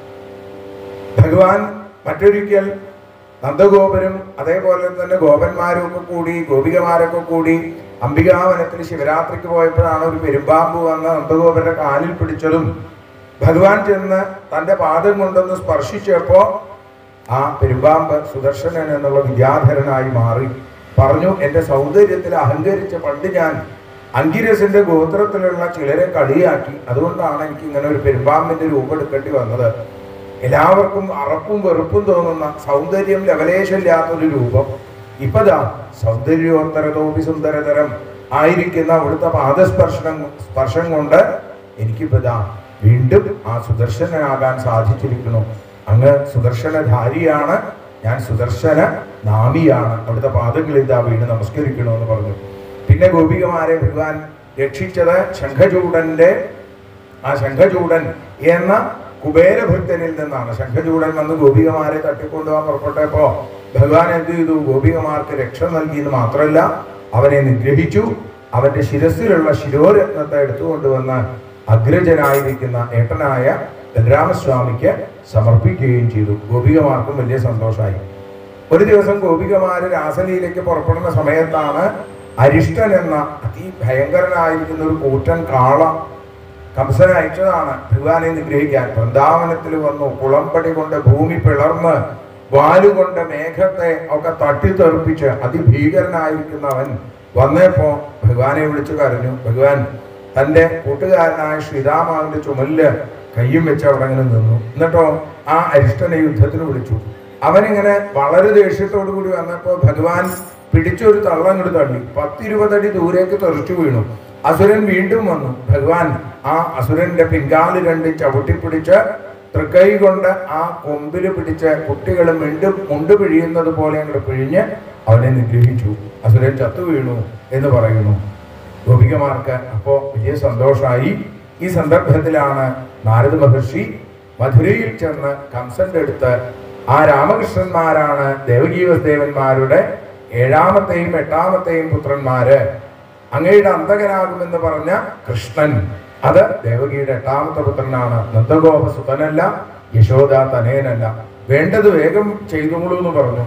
ഭഗവാൻ മറ്റൊരിക്കൽ നന്ദഗോപരും അതേപോലെ തന്നെ ഗോപന്മാരും ഒക്കെ കൂടി ഗോപികമാരൊക്കെ കൂടി അംബികാവനത്തിൽ ശിവരാത്രിക്ക് പോയപ്പോഴാണ് ഒരു പെരുമ്പാമ്പ് വന്ന് നന്ദഗോപരുടെ കാലിൽ പിടിച്ചതും ഭഗവാൻ ചെന്ന് തന്റെ പാദം കൊണ്ടൊന്ന് സ്പർശിച്ചപ്പോ ആ പെരുമ്പാമ്പ് സുദർശനൻ എന്നുള്ള വിദ്യാധരനായി മാറി പറഞ്ഞു എന്റെ സൗന്ദര്യത്തിൽ അഹങ്കരിച്ച പണ്ട് ഞാൻ അങ്കിരസിന്റെ ഗോത്രത്തിലുള്ള ചിലരെ കളിയാക്കി അതുകൊണ്ടാണ് എനിക്ക് ഇങ്ങനെ ഒരു പെരുമ്പാമ്പിന്റെ രൂപം എടുക്കേണ്ടി വന്നത് എല്ലാവർക്കും അറപ്പും വെറുപ്പും തോന്നുന്ന സൗന്ദര്യം ലവലേശമില്ലാത്തൊരു രൂപം ഇപ്പതാ സൗന്ദര്യോത്തരതോപി സുന്ദരതരം ആയിരിക്കുന്ന അവിടുത്തെ പാദസ്പർശനം സ്പർശം കൊണ്ട് എനിക്കിപ്പതാ വീണ്ടും ആ സുദർശനാകാൻ സാധിച്ചിരിക്കുന്നു അങ്ങ് സുദർശനധാരിയാണ് ഞാൻ സുദർശന നാമിയാണ് അവിടുത്തെ പാദങ്ങളിൽ ഇതാ വീണ് നമസ്കരിക്കണമെന്ന് പറഞ്ഞു പിന്നെ ഗോപികമാരെ ഭഗവാൻ രക്ഷിച്ചത് ശംഖചൂടന്റെ ആ ശംഖചൂടൻ എന്ന കുബേരഭൃത്യനിൽ നിന്നാണ് ശംഖചൂടൻ വന്ന് ഗോപികമാരെ തട്ടിക്കൊണ്ടുപോകാൻ പുറപ്പെട്ടപ്പോ ഭഗവാൻ എന്ത് ചെയ്തു ഗോപികമാർക്ക് രക്ഷ നൽകിയെന്ന് മാത്രമല്ല അവനെ നിഗ്രഹിച്ചു അവന്റെ ശിരസിലുള്ള ശിരോരത്നത്തെ എടുത്തുകൊണ്ടുവന്ന് അഗ്രജനായിരിക്കുന്ന ഏട്ടനായ ബലരാമസ്വാമിക്ക് സമർപ്പിക്കുകയും ചെയ്തു ഗോപികമാർക്കും വലിയ സന്തോഷമായി ഒരു ദിവസം ഗോപികമാര് രാസലീലയ്ക്ക് പുറപ്പെടുന്ന സമയത്താണ് അരിഷ്ടൻ എന്ന അതിഭയങ്കരനായിരിക്കുന്ന ഒരു കൂറ്റൻ കാള കംസൻ അയച്ചതാണ് ഭഗവാനെ നിഗ്രഹിക്കാൻ വൃന്ദാവനത്തിൽ വന്നു കുളമ്പടി കൊണ്ട് ഭൂമി പിളർന്ന് വാലുകൊണ്ട് മേഘത്തെ ഒക്കെ തട്ടിത്തെറിപ്പിച്ച് അതിഭീകരനായിരിക്കുന്ന അവൻ വന്നപ്പോ ഭഗവാനെ വിളിച്ചു കരഞ്ഞു ഭഗവാൻ തന്റെ കൂട്ടുകാരനായ ശ്രീരാമാവിന്റെ ചുമലില് കയ്യും വെച്ച് അവിടെ അങ്ങനെ നിന്നു എന്നിട്ടോ ആ അരിഷ്ടനെ യുദ്ധത്തിന് വിളിച്ചു അവനിങ്ങനെ വളരെ ദേഷ്യത്തോടു കൂടി വന്നപ്പോ ഭഗവാൻ പിടിച്ചൊരു തള്ളം ഇങ്ങോട്ട് തള്ളി പത്തിരുപതടി ദൂരേക്ക് തെറിച്ചു വീണു അസുരൻ വീണ്ടും വന്നു ഭഗവാൻ ആ അസുരന്റെ പിൻകാല് രണ്ട് ചവിട്ടിപ്പിടിച്ച് തൃക്കൈ കൊണ്ട് ആ കൊമ്പില് പിടിച്ച് കുട്ടികൾ മിണ്ട് മുണ്ട് പിഴിയുന്നത് പോലെ അങ്ങോട്ട് പിഴിഞ്ഞ് അവനെ നിഗ്രഹിച്ചു അസുരൻ ചത്തു വീണു എന്ന് പറയുന്നു ഗോപികമാർക്ക് അപ്പോ വലിയ സന്തോഷമായി ഈ സന്ദർഭത്തിലാണ് നാരദ മഹർഷി മധുരയിൽ ചെന്ന് കംസന്റെ അടുത്ത് ആ രാമകൃഷ്ണന്മാരാണ് ദേവകീവദേവന്മാരുടെ ഏഴാമത്തെയും എട്ടാമത്തെയും പുത്രന്മാര് അങ്ങയുടെ അന്തകനാകുമെന്ന് പറഞ്ഞ കൃഷ്ണൻ അത് ദേവകിയുടെ എട്ടാമത്തെ പുത്രനാണ് നന്ദഗോപ സുതനല്ല യശോദ തനയനല്ല വേണ്ടത് വേഗം ചെയ്തോളൂ എന്ന് പറഞ്ഞു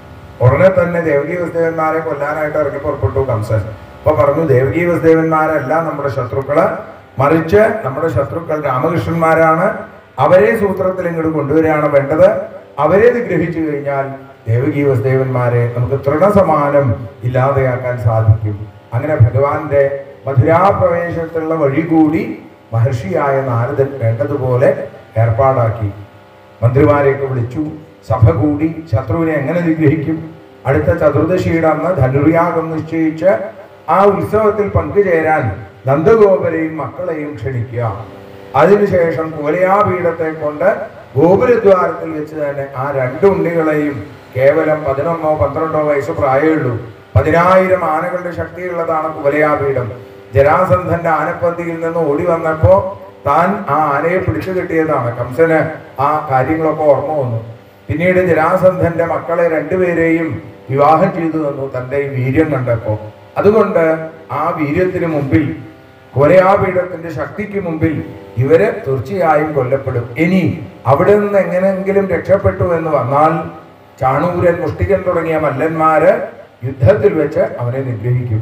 ഉടനെ തന്നെ ദേവകി വസുദേവന്മാരെ കൊല്ലാനായിട്ട് ഇറങ്ങി പുറപ്പെട്ടു കംസൻ അപ്പൊ പറഞ്ഞു ദേവകി വസുദേവന്മാരല്ല നമ്മുടെ ശത്രുക്കള് മറിച്ച് നമ്മുടെ ശത്രുക്കൾ രാമകൃഷ്ണന്മാരാണ് അവരെ സൂത്രത്തിൽ ഇങ്ങോട്ട് കൊണ്ടുവരികയാണ് വേണ്ടത് അവരെ നിഗ്രഹിച്ചു കഴിഞ്ഞാൽ ദേവകി വസുദേവന്മാരെ നമുക്ക് തൃണസമാനം ഇല്ലാതെയാക്കാൻ സാധിക്കും അങ്ങനെ ഭഗവാന്റെ മധുരാപ്രവേശത്തിലുള്ള വഴി കൂടി മഹർഷിയായ നാരദൻ വേണ്ടതുപോലെ ഏർപ്പാടാക്കി മന്ത്രിമാരെയൊക്കെ വിളിച്ചു സഭ കൂടി ശത്രുവിനെ എങ്ങനെ നിഗ്രഹിക്കും അടുത്ത ചതുർദശിയുടെ അന്ന് ധനുർയാഗം നിശ്ചയിച്ച് ആ ഉത്സവത്തിൽ പങ്കുചേരാൻ നന്ദഗോപരെയും മക്കളെയും ക്ഷണിക്കുക അതിനുശേഷം കുവലയാപീഠത്തെ കൊണ്ട് ഗോപുരദ്വാരത്തിൽ വെച്ച് തന്നെ ആ രണ്ട് ഉണ്ണികളെയും കേവലം പതിനൊന്നോ പന്ത്രണ്ടോ വയസ്സ് പ്രായമുള്ളൂ പതിനായിരം ആനകളുടെ ശക്തിയുള്ളതാണ് കുവലയാപീഠം ജരാസന്ധന്റെ ആനപ്പന്തിയിൽ നിന്ന് ഓടി വന്നപ്പോ താൻ ആ ആനയെ പിടിച്ചു കിട്ടിയതാണ് കംസന് ആ കാര്യങ്ങളൊക്കെ ഓർമ്മ വന്നു പിന്നീട് ജരാസന്ധന്റെ മക്കളെ രണ്ടുപേരെയും വിവാഹം ചെയ്തു തന്നു തന്റെ ഈ വീര്യം കണ്ടപ്പോ അതുകൊണ്ട് ആ വീര്യത്തിന് മുമ്പിൽ കോരയാപീഠത്തിന്റെ ശക്തിക്ക് മുമ്പിൽ ഇവര് തീർച്ചയായും കൊല്ലപ്പെടും ഇനി അവിടെ നിന്ന് എങ്ങനെയെങ്കിലും രക്ഷപ്പെട്ടു എന്ന് വന്നാൽ ചാണൂരൻ മുഷ്ടികൻ തുടങ്ങിയ മല്ലന്മാര് യുദ്ധത്തിൽ വെച്ച് അവനെ നിഗ്രഹിക്കും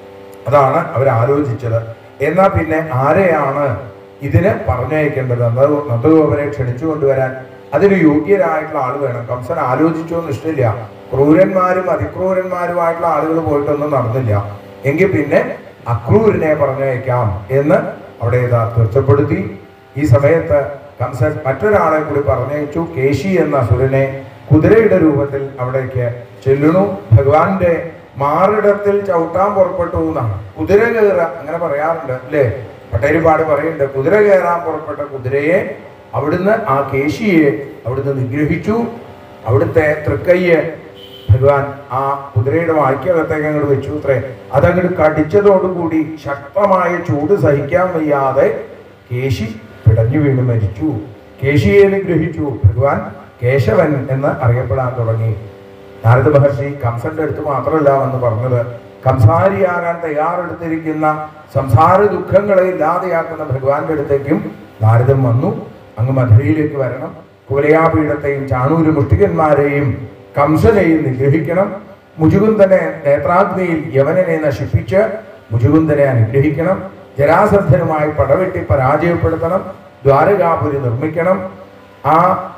അതാണ് അവർ ആലോചിച്ചത് എന്നാ പിന്നെ ആരെയാണ് ഇതിന് പറഞ്ഞയക്കേണ്ടത് നന്ദ- നന്ദഗോപനെ ക്ഷണിച്ചു കൊണ്ടുവരാൻ അതിന് യോഗ്യരായിട്ടുള്ള ആൾ വേണം കംസൻ ആലോചിച്ചോന്ന് ഇഷ്ടമില്ല ക്രൂരന്മാരും അതിക്രൂരന്മാരുമായിട്ടുള്ള ആളുകൾ പോയിട്ടൊന്നും നടന്നില്ല എങ്കിൽ പിന്നെ അക്രൂരനെ പറഞ്ഞയക്കാം എന്ന് അവിടെ ഇതാ തീർച്ചപ്പെടുത്തി ഈ സമയത്ത് കംസൻ മറ്റൊരാളെ കൂടി പറഞ്ഞയച്ചു കേശി എന്ന അസുരനെ കുതിരയുടെ രൂപത്തിൽ അവിടേക്ക് ചെല്ലുന്നു ഭഗവാന്റെ മാറിടത്തിൽ ചവിട്ടാൻ പുറപ്പെട്ടു എന്നാണ് കുതിര കയറുക അങ്ങനെ പറയാറുണ്ട് അല്ലേ പട്ടേരിപ്പാട് പറയുന്നുണ്ട് കുതിര കയറാൻ പുറപ്പെട്ട കുതിരയെ അവിടുന്ന് ആ കേശിയെ അവിടുന്ന് നിഗ്രഹിച്ചു അവിടുത്തെ തൃക്കയ്യ് ഭഗവാൻ ആ കുതിരയുടെ വായ്ക്കകത്തേക്ക് അങ്ങോട്ട് വെച്ചു അത്രേ അതങ്ങോട്ട് കടിച്ചതോടുകൂടി ശക്തമായ ചൂട് സഹിക്കാൻ വയ്യാതെ കേശി പിടഞ്ഞു വീണ് മരിച്ചു കേശിയെ നിഗ്രഹിച്ചു ഭഗവാൻ കേശവൻ എന്ന് അറിയപ്പെടാൻ തുടങ്ങി നാരദ മഹർഷി കംസന്റെ അടുത്ത് മാത്രമല്ല എന്ന് പറഞ്ഞത് കംസാരിയാകാൻ തയ്യാറെടുത്തിരിക്കുന്ന സംസാര ദുഃഖങ്ങളെ ഇല്ലാതെയാക്കുന്ന ഭഗവാന്റെ അടുത്തേക്കും നാരദൻ വന്നു അങ്ങ് മധുരയിലേക്ക് വരണം കുലയാപീഠത്തെയും ചാണൂര് മുഷ്ടികന്മാരെയും കംസനെയും നിഗ്രഹിക്കണം മുജുകുന്ദനെ നേത്രാഗ്നിയിൽ യവനനെ നശിപ്പിച്ച് മുജുകുന്ദനെ അനുഗ്രഹിക്കണം ജരാസന്ധനുമായി പടവെട്ടി പരാജയപ്പെടുത്തണം ദ്വാരകാപുരി നിർമ്മിക്കണം ആ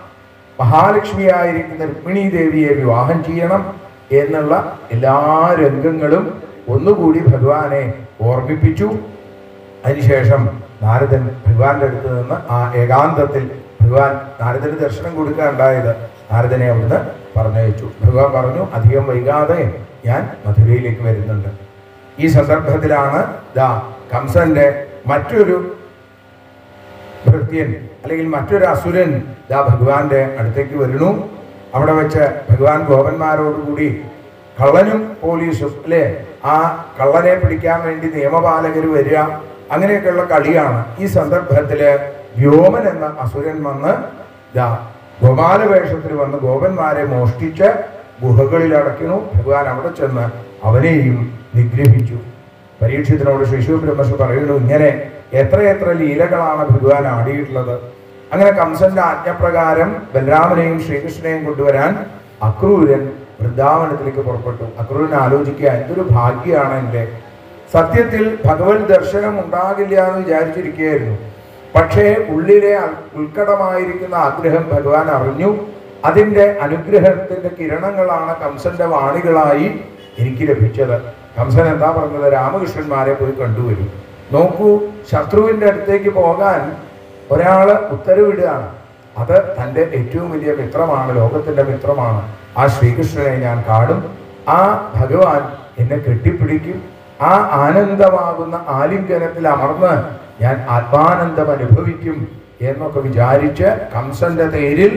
മഹാലക്ഷ്മിയായിരിക്കുന്ന രുക്മിണി ദേവിയെ വിവാഹം ചെയ്യണം എന്നുള്ള എല്ലാ രംഗങ്ങളും ഒന്നുകൂടി ഭഗവാനെ ഓർമ്മിപ്പിച്ചു അതിനുശേഷം നാരദൻ ഭഗവാന്റെ അടുത്ത് നിന്ന് ആ ഏകാന്തത്തിൽ ഭഗവാൻ നാരദന് ദർശനം കൊടുക്കാനുണ്ടായത് നാരദനെ അവിടുന്ന് പറഞ്ഞയച്ചു ഭഗവാൻ പറഞ്ഞു അധികം വൈകാതെ ഞാൻ മധുരയിലേക്ക് വരുന്നുണ്ട് ഈ സന്ദർഭത്തിലാണ് ദാ കംസന്റെ മറ്റൊരു ഭൃത്യൻ അല്ലെങ്കിൽ മറ്റൊരു അസുരൻ ദാ ഭഗവാന്റെ അടുത്തേക്ക് വരുന്നു അവിടെ വെച്ച് ഭഗവാൻ ഗോപന്മാരോടുകൂടി കള്ളനും പോലീസും അല്ലേ ആ കള്ളനെ പിടിക്കാൻ വേണ്ടി നിയമപാലകർ വരിക അങ്ങനെയൊക്കെയുള്ള കളിയാണ് ഈ സന്ദർഭത്തില് വ്യോമൻ എന്ന അസുരൻ വന്ന് ദാ ഗോപാല വേഷത്തിൽ വന്ന് ഗോപന്മാരെ മോഷ്ടിച്ച് ഗുഹകളിൽ അടയ്ക്കുന്നു ഭഗവാൻ അവിടെ ചെന്ന് അവനെയും നിഗ്രഹിച്ചു പരീക്ഷത്തിനോട് ശിശു ബ്രഹ്മസ് പറയുന്നു ഇങ്ങനെ എത്രയെത്ര ലീലകളാണ് ഭഗവാൻ ആടിയിട്ടുള്ളത് അങ്ങനെ കംസന്റെ ആജ്ഞപ്രകാരം ബലരാമനെയും ശ്രീകൃഷ്ണനെയും കൊണ്ടുവരാൻ അക്രൂരൻ വൃന്ദാവനത്തിലേക്ക് പുറപ്പെട്ടു അക്രൂരൻ ആലോചിക്കുക എന്തൊരു ഭാഗ്യമാണ് എൻ്റെ സത്യത്തിൽ ഭഗവത് ദർശനം ഉണ്ടാകില്ല എന്ന് വിചാരിച്ചിരിക്കുകയായിരുന്നു പക്ഷേ ഉള്ളിലെ അൽ- ഉത്കടമായിരിക്കുന്ന ആഗ്രഹം ഭഗവാൻ അറിഞ്ഞു അതിന്റെ അനുഗ്രഹത്തിന്റെ കിരണങ്ങളാണ് കംസന്റെ വാണികളായി എനിക്ക് ലഭിച്ചത് കംസൻ എന്താ പറഞ്ഞത് രാമകൃഷ്ണന്മാരെ പോയി കണ്ടുവരും നോക്കൂ ശത്രുവിന്റെ അടുത്തേക്ക് പോകാൻ ഒരാള് ഉത്തരവിടുകയാണ് അത് തൻ്റെ ഏറ്റവും വലിയ മിത്രമാണ് ലോകത്തിന്റെ മിത്രമാണ് ആ ശ്രീകൃഷ്ണനെ ഞാൻ കാണും ആ ഭഗവാൻ എന്നെ കെട്ടിപ്പിടിക്കും ആ ആനന്ദമാകുന്ന ആലിംഗനത്തിൽ അമർന്ന് ഞാൻ ആത്മാനന്ദം അനുഭവിക്കും എന്നൊക്കെ വിചാരിച്ച് കംസന്റെ തേരിൽ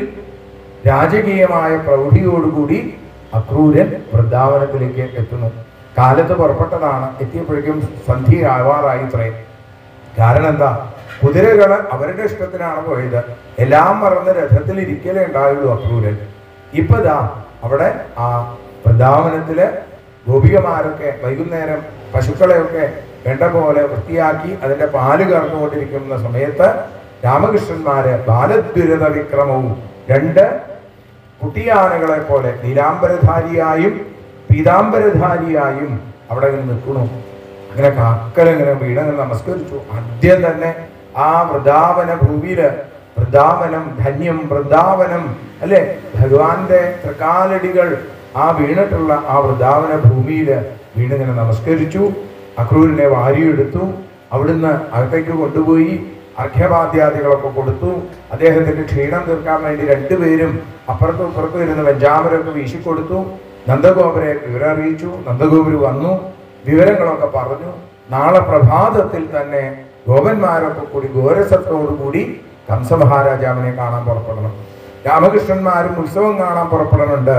രാജകീയമായ പ്രൗഢിയോടുകൂടി അക്രൂരൻ വൃന്ദാവനത്തിലേക്ക് എത്തുന്നു കാലത്ത് പുറപ്പെട്ടതാണ് എത്തിയപ്പോഴേക്കും സന്ധ്യ ആവാറായി ഇത്രയും കാരണം എന്താ കുതിരകള് അവരുടെ ഇഷ്ടത്തിനാണ് പോയത് എല്ലാം മറന്ന് രഥത്തിൽ ഇരിക്കലേ ഉണ്ടായുള്ളൂ അക്രൂരൻ ഇപ്പൊ ദാ അവിടെ ആ വൃന്ദാവനത്തില് ഗോപികമാരൊക്കെ വൈകുന്നേരം പശുക്കളെയൊക്കെ വേണ്ട പോലെ വൃത്തിയാക്കി അതിന്റെ പാല് കറന്നുകൊണ്ടിരിക്കുന്ന സമയത്ത് രാമകൃഷ്ണന്മാര് ബാലദ്വിരത വിക്രമവും രണ്ട് കുട്ടിയാനകളെ പോലെ നീലാംബരധാരിയായും പീതാംബരധാരിയായും അവിടെ ഇങ്ങനെ നിൽക്കണു അങ്ങനെ കാക്കലിങ്ങനെ വീടങ്ങനെ നമസ്കരിച്ചു ആദ്യം തന്നെ ആ വൃന്ദാവന ഭൂമിയില് വൃന്ദാവനം ധന്യം വൃന്ദാവനം അല്ലെ ഭഗവാന്റെ തൃക്കാലടികൾ ആ വീണിട്ടുള്ള ആ വൃന്ദാവന ഭൂമിയില് വീണിങ്ങനെ നമസ്കരിച്ചു അക്രൂരിനെ വാരിയെടുത്തു അവിടുന്ന് അകത്തേക്ക് കൊണ്ടുപോയി അർഘ്യപാദ്യാദികളൊക്കെ കൊടുത്തു അദ്ദേഹത്തിന്റെ ക്ഷീണം തീർക്കാൻ വേണ്ടി രണ്ടുപേരും അപ്പുറത്തും ഇപ്പുറത്തും ഇരുന്ന് വെഞ്ചാമരമൊക്കെ വീശിക്കൊടുത്തു നന്ദഗോപരെ വിവരം അറിയിച്ചു നന്ദഗോപര് വന്നു വിവരങ്ങളൊക്കെ പറഞ്ഞു നാളെ പ്രഭാതത്തിൽ തന്നെ ഗോപന്മാരൊക്കെ കൂടി ഘോരസത്തോടുകൂടി കംസമഹാരാജാവിനെ കാണാൻ പുറപ്പെടണം രാമകൃഷ്ണന്മാരും ഉത്സവം കാണാൻ പുറപ്പെടണുണ്ട്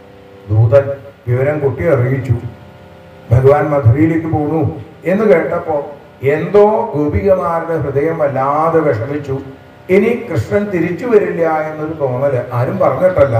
ദൂതൻ വിവരം കുട്ടി അറിയിച്ചു ഭഗവാൻ മധുരയിലേക്ക് പോണു എന്ന് കേട്ടപ്പോ എന്തോ ഗോപികമാരുടെ ഹൃദയം വല്ലാതെ വിഷമിച്ചു ഇനി കൃഷ്ണൻ തിരിച്ചു വരില്ല എന്നൊരു തോന്നല് ആരും പറഞ്ഞിട്ടല്ല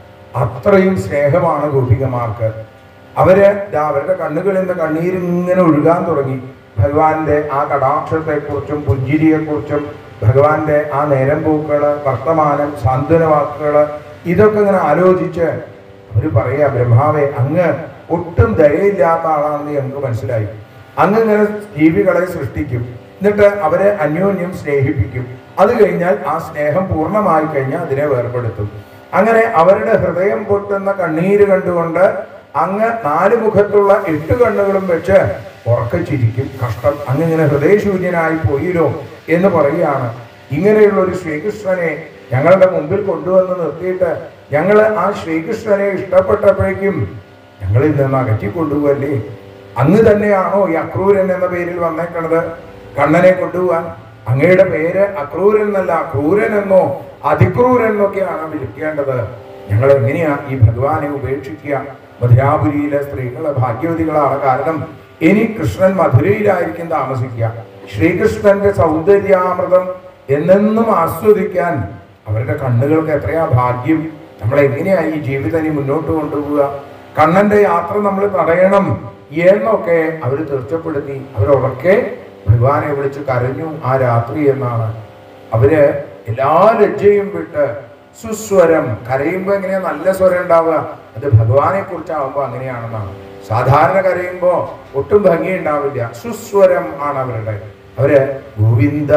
അത്രയും സ്നേഹമാണ് ഗോപികമാർക്ക് അവര് ദാ അവരുടെ കണ്ണുകളിൽ നിന്ന് കണ്ണീരിങ്ങനെ ഒഴുകാൻ തുടങ്ങി ഭഗവാന്റെ ആ കടാക്ഷത്തെക്കുറിച്ചും പുഞ്ചിരിയെക്കുറിച്ചും ഭഗവാന്റെ ആ നേരം പൂക്കള് വർത്തമാനം സാന്ത്വന വാക്കുകള് ഇതൊക്കെ ഇങ്ങനെ ആലോചിച്ച് അവര് പറയാ ബ്രഹ്മാവെ അങ്ങ് ഒട്ടും ദയയില്ലാത്ത ആളാണെന്ന് ഞങ്ങൾക്ക് മനസ്സിലായി അങ്ങ് ഇങ്ങനെ ജീവികളെ സൃഷ്ടിക്കും എന്നിട്ട് അവരെ അന്യോന്യം സ്നേഹിപ്പിക്കും അത് കഴിഞ്ഞാൽ ആ സ്നേഹം പൂർണ്ണമായി കഴിഞ്ഞാൽ അതിനെ വേർപെടുത്തും അങ്ങനെ അവരുടെ ഹൃദയം പൊട്ടുന്ന കണ്ണീര് കണ്ടുകൊണ്ട് അങ്ങ് നാല് മുഖത്തുള്ള എട്ട് കണ്ണുകളും വെച്ച് ഉറക്കെ ചിരിക്കും കഷ്ടം അങ്ങ് ഇങ്ങനെ ഹൃദയശൂന്യനായി പോയില്ലോ എന്ന് പറയുകയാണ് ഇങ്ങനെയുള്ള ഒരു ശ്രീകൃഷ്ണനെ ഞങ്ങളുടെ മുമ്പിൽ കൊണ്ടുവന്ന് നിർത്തിയിട്ട് ഞങ്ങൾ ആ ശ്രീകൃഷ്ണനെ ഇഷ്ടപ്പെട്ടപ്പോഴേക്കും ഞങ്ങളിൽ നിന്ന് അകറ്റി കൊണ്ടുപോകല്ലേ അങ്ങ് തന്നെയാണോ ഈ അക്രൂരൻ എന്ന പേരിൽ വന്നേക്കണത് കണ്ണനെ കൊണ്ടുപോവാൻ അങ്ങയുടെ പേര് അക്രൂരൻ എന്നല്ല ക്രൂരൻ എന്നോ അതിക്രൂരൻ എന്നൊക്കെയാണ് വിളിക്കേണ്ടത് ഞങ്ങൾ എങ്ങനെയാ ഈ ഭഗവാനെ ഉപേക്ഷിക്കുക മധുരാപുരിയിലെ സ്ത്രീകള് ഭാഗ്യവതികളാണ് കാരണം ഇനി കൃഷ്ണൻ മധുരയിലായിരിക്കും താമസിക്കുക ശ്രീകൃഷ്ണന്റെ സൗന്ദര്യാമൃതം എന്നെന്നും ആസ്വദിക്കാൻ അവരുടെ കണ്ണുകൾക്ക് എത്രയാ ഭാഗ്യം നമ്മൾ എങ്ങനെയാ ഈ ജീവിതം ഇനി മുന്നോട്ട് കൊണ്ടുപോവുക കണ്ണന്റെ യാത്ര നമ്മൾ തടയണം എന്നൊക്കെ അവർ തീർച്ചപ്പെടുത്തി അവരൊക്കെ ഭഗവാനെ വിളിച്ച് കരഞ്ഞു ആ രാത്രി എന്നാണ് അവര് എല്ലാ ലജ്ജയും വിട്ട് സുസ്വരം കരയുമ്പോ എങ്ങനെയാ നല്ല സ്വരം ഉണ്ടാവുക അത് ഭഗവാനെ കുറിച്ചാവുമ്പോ അങ്ങനെയാണെന്നാണ് സാധാരണ കരയുമ്പോ ഒട്ടും ഭംഗി ഉണ്ടാവില്ല സുസ്വരം ആണ് അവരുടെ അവര് ഗോവിന്ദ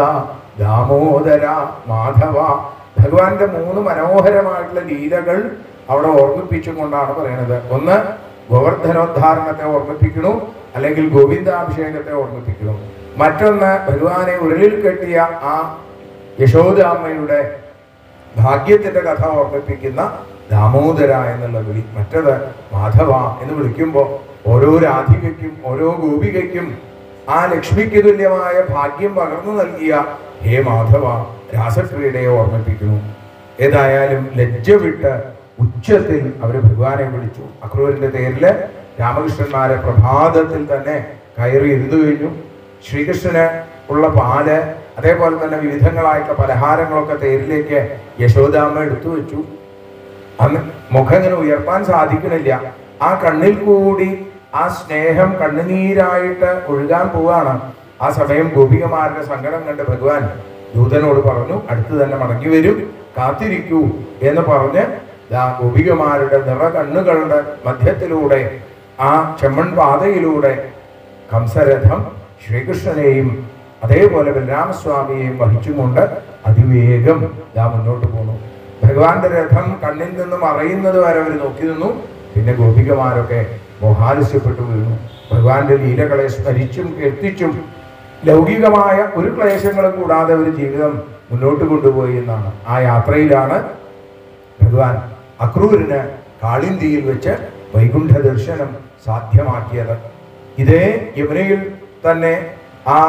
ദാമോദര മാധവ ഭഗവാന്റെ മൂന്ന് മനോഹരമായിട്ടുള്ള ലീലകൾ അവിടെ ഓർമ്മിപ്പിച്ചുകൊണ്ടാണ് പറയുന്നത് ഒന്ന് ഗോവർദ്ധനോദ്ധാരണത്തെ ഓർമ്മിപ്പിക്കണു അല്ലെങ്കിൽ ഗോവിന്ദാഭിഷേകത്തെ ഓർമ്മിപ്പിക്കണു മറ്റൊന്ന് ഭഗവാനെ ഉരലിൽ കെട്ടിയ ആ യശോദാമ്മയുടെ ഭാഗ്യത്തിന്റെ കഥ ഓർമ്മിപ്പിക്കുന്ന ദാമോദര എന്നുള്ള വിളി മറ്റത് മാധവ എന്ന് വിളിക്കുമ്പോൾ ഓരോ രാധികയ്ക്കും ഓരോ ഗോപികയ്ക്കും ആ ലക്ഷ്മിക്ക് തുല്യമായ ഭാഗ്യം പകർന്നു നൽകിയ ഹേ മാധവ രാസക്രീഡയെ ഓർമ്മിപ്പിക്കുന്നു ഏതായാലും ലജ്ജ വിട്ട് ഉച്ചത്തിൽ അവര് ഭഗവാനെ വിളിച്ചു അക്രൂരിന്റെ തേരില് രാമകൃഷ്ണന്മാരെ പ്രഭാതത്തിൽ തന്നെ കയറി ഇരുന്നു കഴിഞ്ഞു ശ്രീകൃഷ്ണന് ഉള്ള പാല് അതേപോലെ തന്നെ വിവിധങ്ങളായിട്ടുള്ള പലഹാരങ്ങളൊക്കെ തേരിലേക്ക് യശോദാമ്മ എടുത്തു വെച്ചു അന്ന് മുഖം ഇങ്ങനെ ഉയർത്താൻ സാധിക്കണില്ല ആ കണ്ണിൽ കൂടി ആ സ്നേഹം കണ്ണുനീരായിട്ട് ഒഴുകാൻ പോവാണ് ആ സമയം ഗോപികമാരുടെ സങ്കടം കണ്ട് ഭഗവാൻ ദൂതനോട് പറഞ്ഞു അടുത്ത് തന്നെ മടങ്ങി വരും കാത്തിരിക്കൂ എന്ന് പറഞ്ഞ് ദാ ഗോപികമാരുടെ നിറ കണ്ണുകളുടെ മധ്യത്തിലൂടെ ആ ചെമ്മൺ പാതയിലൂടെ കംസരഥം ശ്രീകൃഷ്ണനെയും അതേപോലെ ബലരാമസ്വാമിയെയും വഹിച്ചുകൊണ്ട് അതിവേഗം ദാ മുന്നോട്ട് പോന്നു ഭഗവാന്റെ രഥം കണ്ണിൽ നിന്നും മറയുന്നത് വരെ അവർ നോക്കി നിന്നു പിന്നെ ഗോപികമാരൊക്കെ മോഹാലസ്യപ്പെട്ടു വീണു ഭഗവാന്റെ ലീലകളെ സ്മരിച്ചും കീർത്തിച്ചും ലൗകികമായ ഒരു ക്ലേശങ്ങളും കൂടാതെ ഒരു ജീവിതം മുന്നോട്ട് കൊണ്ടുപോയി എന്നാണ് ആ യാത്രയിലാണ് ഭഗവാൻ അക്രൂരിന് കാളിന്തിയിൽ വെച്ച് വൈകുണ്ഠ ദർശനം സാധ്യമാക്കിയത് ഇതേ യമുനയിൽ തന്നെ ആ